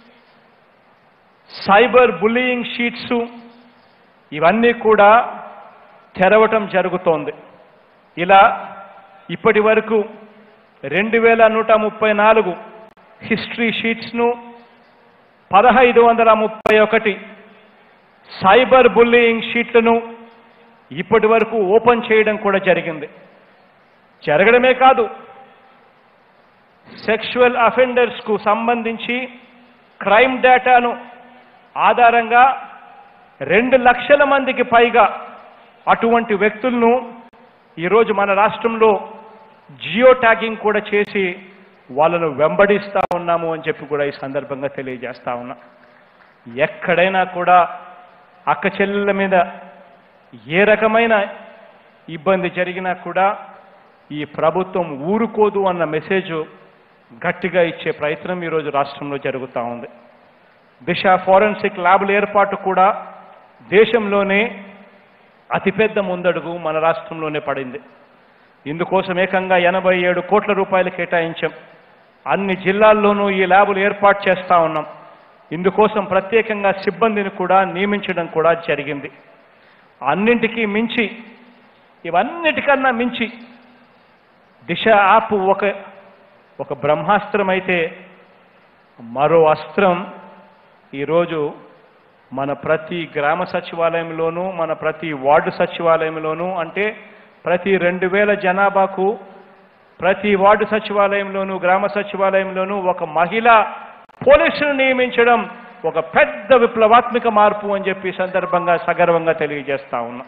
Speaker 9: cyber bullying sheets ఇవన్నీ కూడా తెరవటం జరుగుతోంది ఇలా ఇప్పటి వరకు రెండు వేల నూట ముప్పై నాలుగు హిస్టరీ షీట్స్ను పదహైదు వందల ముప్పై ఒకటి సైబర్ బుల్లియింగ్ షీట్లను ఇప్పటి వరకు ఓపెన్ చేయడం కూడా జరిగింది జరగడమే కాదు సెక్షువల్ అఫెండర్స్కు సంబంధించి క్రైమ్ డేటాను ఆధారంగా రెండు లక్షల మందికి పైగా అటువంటి వ్యక్తులను ఈరోజు మన రాష్ట్రంలో జియో ట్యాగింగ్ కూడా చేసి వాళ్ళను వెంబడిస్తా ఉన్నాము అని చెప్పి కూడా ఈ సందర్భంగా తెలియజేస్తా ఉన్నా ఎక్కడైనా కూడా అక్క చెల్లెల మీద ఏ రకమైన ఇబ్బంది జరిగినా కూడా ఈ ప్రభుత్వం ఊరుకోదు అన్న మెసేజ్ గట్టిగా ఇచ్చే ప్రయత్నం ఈరోజు రాష్ట్రంలో జరుగుతూ ఉంది దిశ ఫోరెన్సిక్ ల్యాబ్ల ఏర్పాటు కూడా దేశంలోనే అతిపెద్ద ముందడుగు మన రాష్ట్రంలోనే పడింది ఇందుకోసం ఏకంగా ఎనభై ఏడు కోట్ల రూపాయలు కేటాయించాం అన్ని జిల్లాల్లోనూ ఈ ల్యాబులు ఏర్పాటు చేస్తా ఉన్నాం ఇందుకోసం ప్రత్యేకంగా సిబ్బందిని కూడా నియమించడం కూడా జరిగింది అన్నింటికీ మించి ఇవన్నిటికన్నా మించి దిశ యాప్ ఒక ఒక బ్రహ్మాస్త్రం అయితే మరో అస్త్రం ఈరోజు మన ప్రతి గ్రామ సచివాలయంలోనూ మన ప్రతి వార్డు సచివాలయంలోనూ అంటే ప్రతి రెండు వేల జనాభాకు ప్రతి వార్డు సచివాలయంలోనూ గ్రామ సచివాలయంలోనూ ఒక మహిళ పోలీసును నియమించడం ఒక పెద్ద విప్లవాత్మక మార్పు అని చెప్పి ఈ సందర్భంగా సగర్వంగా తెలియజేస్తా ఉన్నా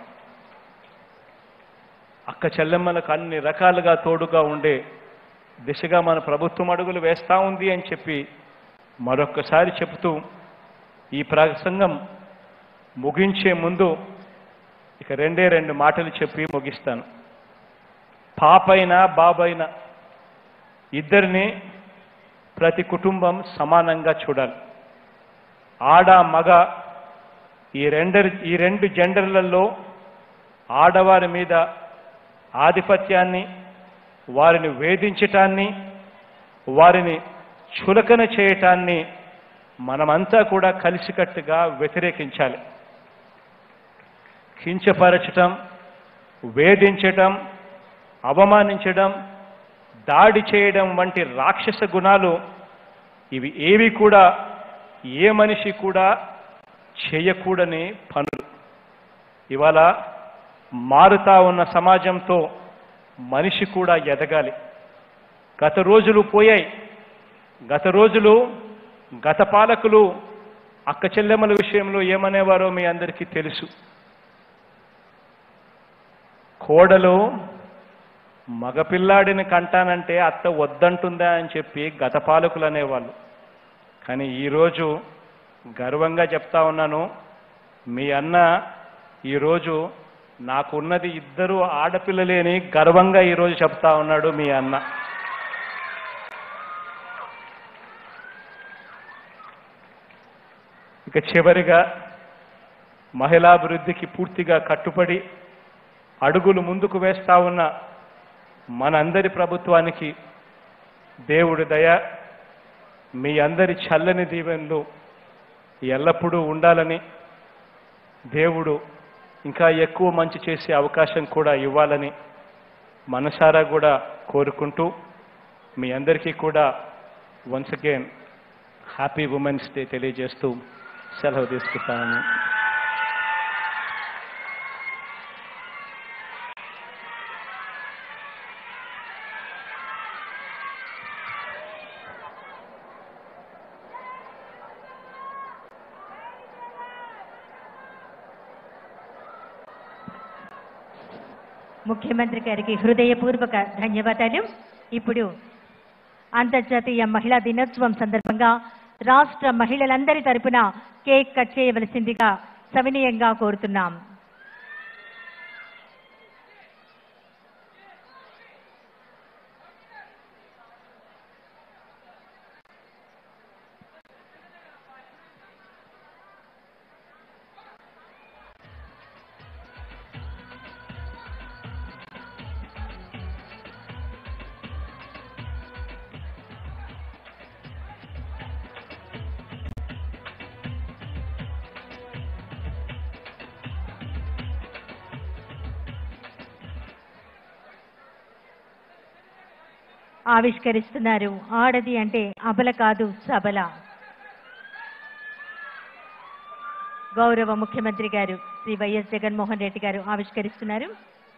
Speaker 9: అక్క చెల్లెమ్మలకు అన్ని రకాలుగా తోడుగా ఉండే దిశగా మన ప్రభుత్వం అడుగులు వేస్తా ఉంది అని చెప్పి మరొక్కసారి చెబుతూ ఈ ప్రసంగం ముగించే ముందు ఇక రెండే రెండు మాటలు చెప్పి ముగిస్తాను పాపైనా బాబైనా ఇద్దరిని ప్రతి కుటుంబం సమానంగా చూడాలి ఆడ మగ ఈ రెండర్ ఈ రెండు జెండర్లలో ఆడవారి మీద ఆధిపత్యాన్ని వారిని వేధించటాన్ని వారిని చులకన చేయటాన్ని మనమంతా కూడా కలిసికట్టుగా వ్యతిరేకించాలి కించపరచటం వేధించటం అవమానించడం దాడి చేయడం వంటి రాక్షస గుణాలు ఇవి ఏవి కూడా ఏ మనిషి కూడా చేయకూడని పనులు ఇవాళ మారుతా ఉన్న సమాజంతో మనిషి కూడా ఎదగాలి గత రోజులు పోయాయి గత రోజులు గత పాలకులు అక్క చెల్లెమ్మల విషయంలో ఏమనేవారో మీ అందరికీ తెలుసు కోడలు మగపిల్లాడిని కంటానంటే అత్త వద్దంటుందా అని చెప్పి గత పాలకులు అనేవాళ్ళు కానీ ఈరోజు గర్వంగా చెప్తా ఉన్నాను మీ అన్న ఈరోజు నాకున్నది ఇద్దరు ఆడపిల్లలేని గర్వంగా ఈరోజు చెప్తా ఉన్నాడు మీ అన్న ఇక చివరిగా మహిళాభివృద్ధికి పూర్తిగా కట్టుబడి అడుగులు ముందుకు వేస్తా ఉన్న మనందరి ప్రభుత్వానికి దేవుడి దయ మీ అందరి చల్లని దీవెనలు ఎల్లప్పుడూ ఉండాలని దేవుడు ఇంకా ఎక్కువ మంచి చేసే అవకాశం కూడా ఇవ్వాలని మనసారా కూడా కోరుకుంటూ మీ అందరికీ కూడా once again happy women's day తెలియజేస్తూ సెలవు తీసుకుంటాను
Speaker 2: ముఖ్యమంత్రి గారికి హృదయపూర్వక ధన్యవాదాలు ఇప్పుడు అంతర్జాతీయ మహిళా దినోత్సవం సందర్భంగా రాష్ట్ర మహిళలందరి తరపున కేక్ కట్ చేయవలసిందిగా సవినీయంగా కోరుతున్నాం ఆవిష్కరిస్తున్నారు ఆడది అంటే అబల కాదు సబల గౌరవ ముఖ్యమంత్రి గారు శ్రీ వైఎస్ జగన్మోహన్ రెడ్డి గారు ఆవిష్కరిస్తున్నారు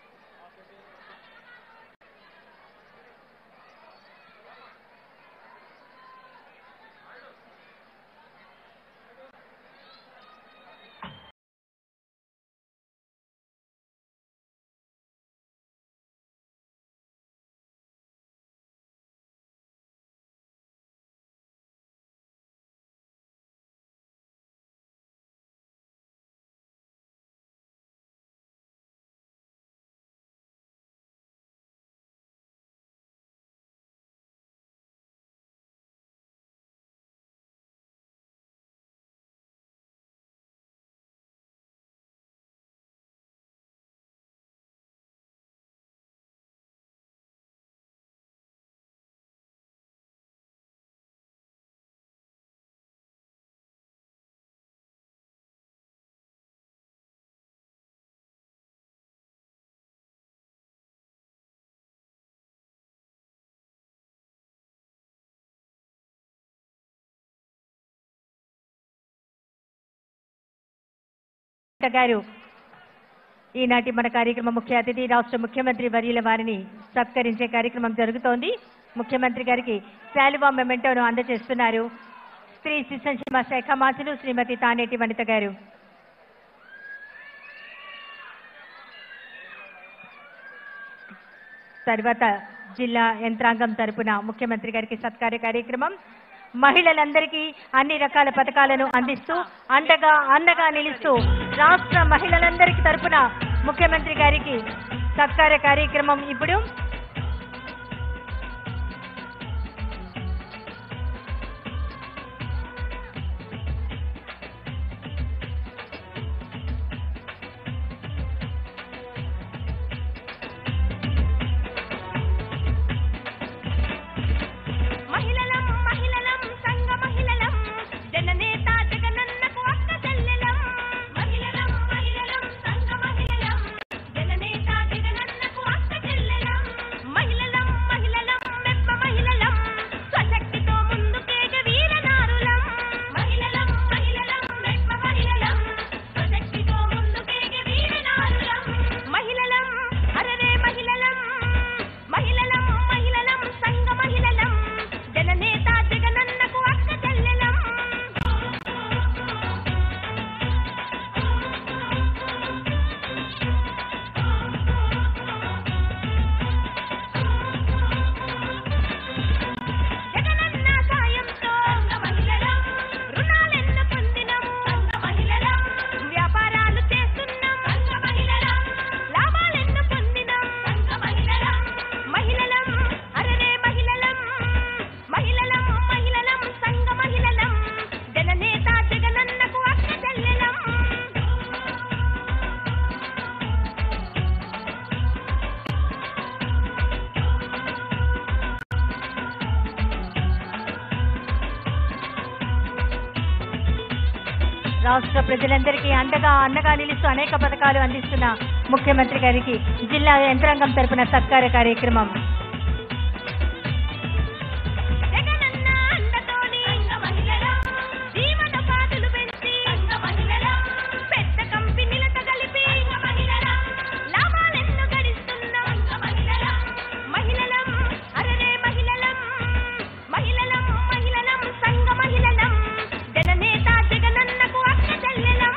Speaker 2: గారు ఈనాటి మన కార్యక్రమం ముఖ్య అతిథి రాష్ట్ర ముఖ్యమంత్రి వర్యుల వారిని సత్కరించే కార్యక్రమం జరుగుతోంది ముఖ్యమంత్రి గారికి శాలువా మెమెంటోను అందజేస్తున్నారు స్త్రీ శిశు సంక్షేమ శాఖ మాసులు శ్రీమతి తానేటి వనిత గారు తర్వాత జిల్లా యంత్రాంగం తరపున ముఖ్యమంత్రి గారికి సత్కార కార్యక్రమం మహిళలందరికీ అన్ని రకాల పథకాలను అందిస్తూ అండగా అండగా నిలుస్తూ రాష్ట్ర మహిళలందరికీ తరపున ముఖ్యమంత్రి గారికి సత్కార కార్యక్రమం ఇప్పుడు
Speaker 8: మహిళలం మహిళలం సంఘ మహిళలం జననేత జగనన్నకు అక్క చెల్లెలం మహిళలం మహిళలం సంఘ మహిళలం జననేత జగనన్నకు అక్క చెల్లెలం మహిళలం మహిళలం మెప్ప మహిళలం స్వశక్తితో ముందుకేగ వీరనారులం మహిళలం మహిళలం మెప్ప మహిళలం స్వశక్తితో ముందుకేగ వీరనారులం మహిళలం అరరే మహిళలం మహిళలం మహిళలం సంఘ మహిళలం జననేత జగనన్నకు అక్క చెల్లెలం జగనన్న సాయంతో సంఘ మహిళలం రుణాలెన్నో పొందినం సంఘ మహిళలం వ్యాపారాలు చేస్తున్నాం సంఘ మహిళలం లాభాలెన్నో పొందినం సంఘ మహిళలం మహిళలం అరరే మహిళలం మహిళలం మహిళలం సంఘ మహిళలం జననేత జగనన్నకు అక్క చెల్లెలం
Speaker 2: రాష్ట్ర ప్రజలందరికీ అండగా అండగా నిలుస్తూ అనేక పథకాలు అందిస్తున్న ముఖ్యమంత్రి గారికి జిల్లా యంత్రాంగం తరపున సత్కార కార్యక్రమం
Speaker 8: జగనన్న అండతోని సంఘ మహిళలం జీవనోపాధులు పెంచి సంఘ మహిళలం పెద్ద కంపెనీలతో కలిపి సంఘ మహిళలం లాభాలెన్నో గడిస్తున్నాం సంఘ మహిళలం మహిళలం అరరే మహిళలం మహిళలం మహిళలం సంఘ మహిళలం జననేత జగనన్నకు అక్క చెల్లెలం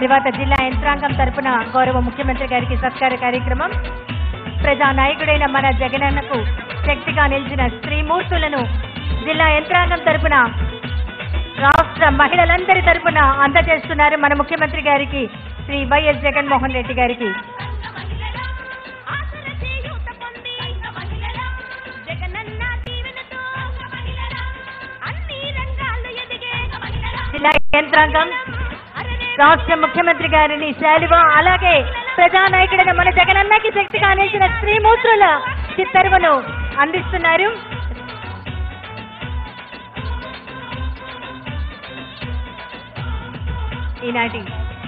Speaker 2: తర్వాత జిల్లా యంత్రాంగం తరపున గౌరవ ముఖ్యమంత్రి గారికి సత్కార కార్యక్రమం ప్రజా నాయకుడైన మన జగనన్నకు శక్తిగా నిలిచిన స్త్రీమూర్తులను జిల్లా యంత్రాంగం తరపున రాష్ట్ర మహిళలందరి తరపున అందజేస్తున్నారు మన ముఖ్యమంత్రి గారికి శ్రీ వైఎస్ జగన్మోహన్ రెడ్డి గారికి
Speaker 8: ఆసర చేయూత పొంది మహిళలా జగనన్న దీవెనతో మహిళలా అన్ని రంగాల్లో ఎదిగే మహిళలా
Speaker 2: జిల్లా యంత్రాంగం రాష్ట్ర ముఖ్యమంత్రి గారిని శాలువ అలాగే ప్రజానాయకుడైన మన జగనన్నకి శక్తిగా నిలిచిన స్త్రీమూర్తుల చిత్తరువును అందిస్తున్నారు ఈనాటి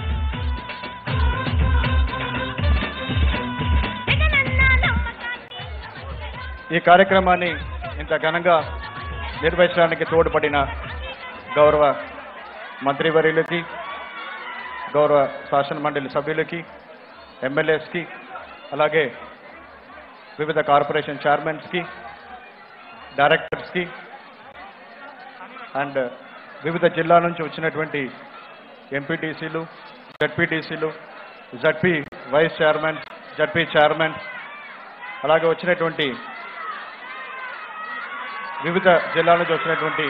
Speaker 12: ఈ కార్యక్రమాన్ని ఇంత ఘనంగా నిర్వహించడానికి తోడ్పడిన గౌరవ మంత్రివర్యులకి గౌరవ శాసన మండలి సభ్యులకి ఎమ్మెల్యేస్కి అలాగే వివిధ కార్పొరేషన్ చైర్మన్స్కి డైరెక్టర్స్కి అండ్ వివిధ జిల్లాల నుంచి వచ్చినటువంటి ఎంపీటీసీలు జడ్పీటీసీలు ZP vice chairman ZP chairman అలాగే వచ్చినటువంటి వివిధ జిల్లాల నుంచి వచ్చినటువంటి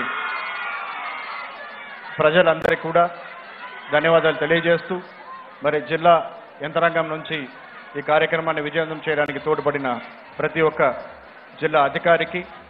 Speaker 12: ప్రజలందరికీ కూడా ధన్యవాదాలు తెలియజేస్తూ మరి జిల్లా యంత్రాంగం నుంచి ఈ కార్యక్రమాన్ని విజయవంతం చేయడానికి తోడ్పడిన ప్రతి ఒక్క జిల్లా అధికారికి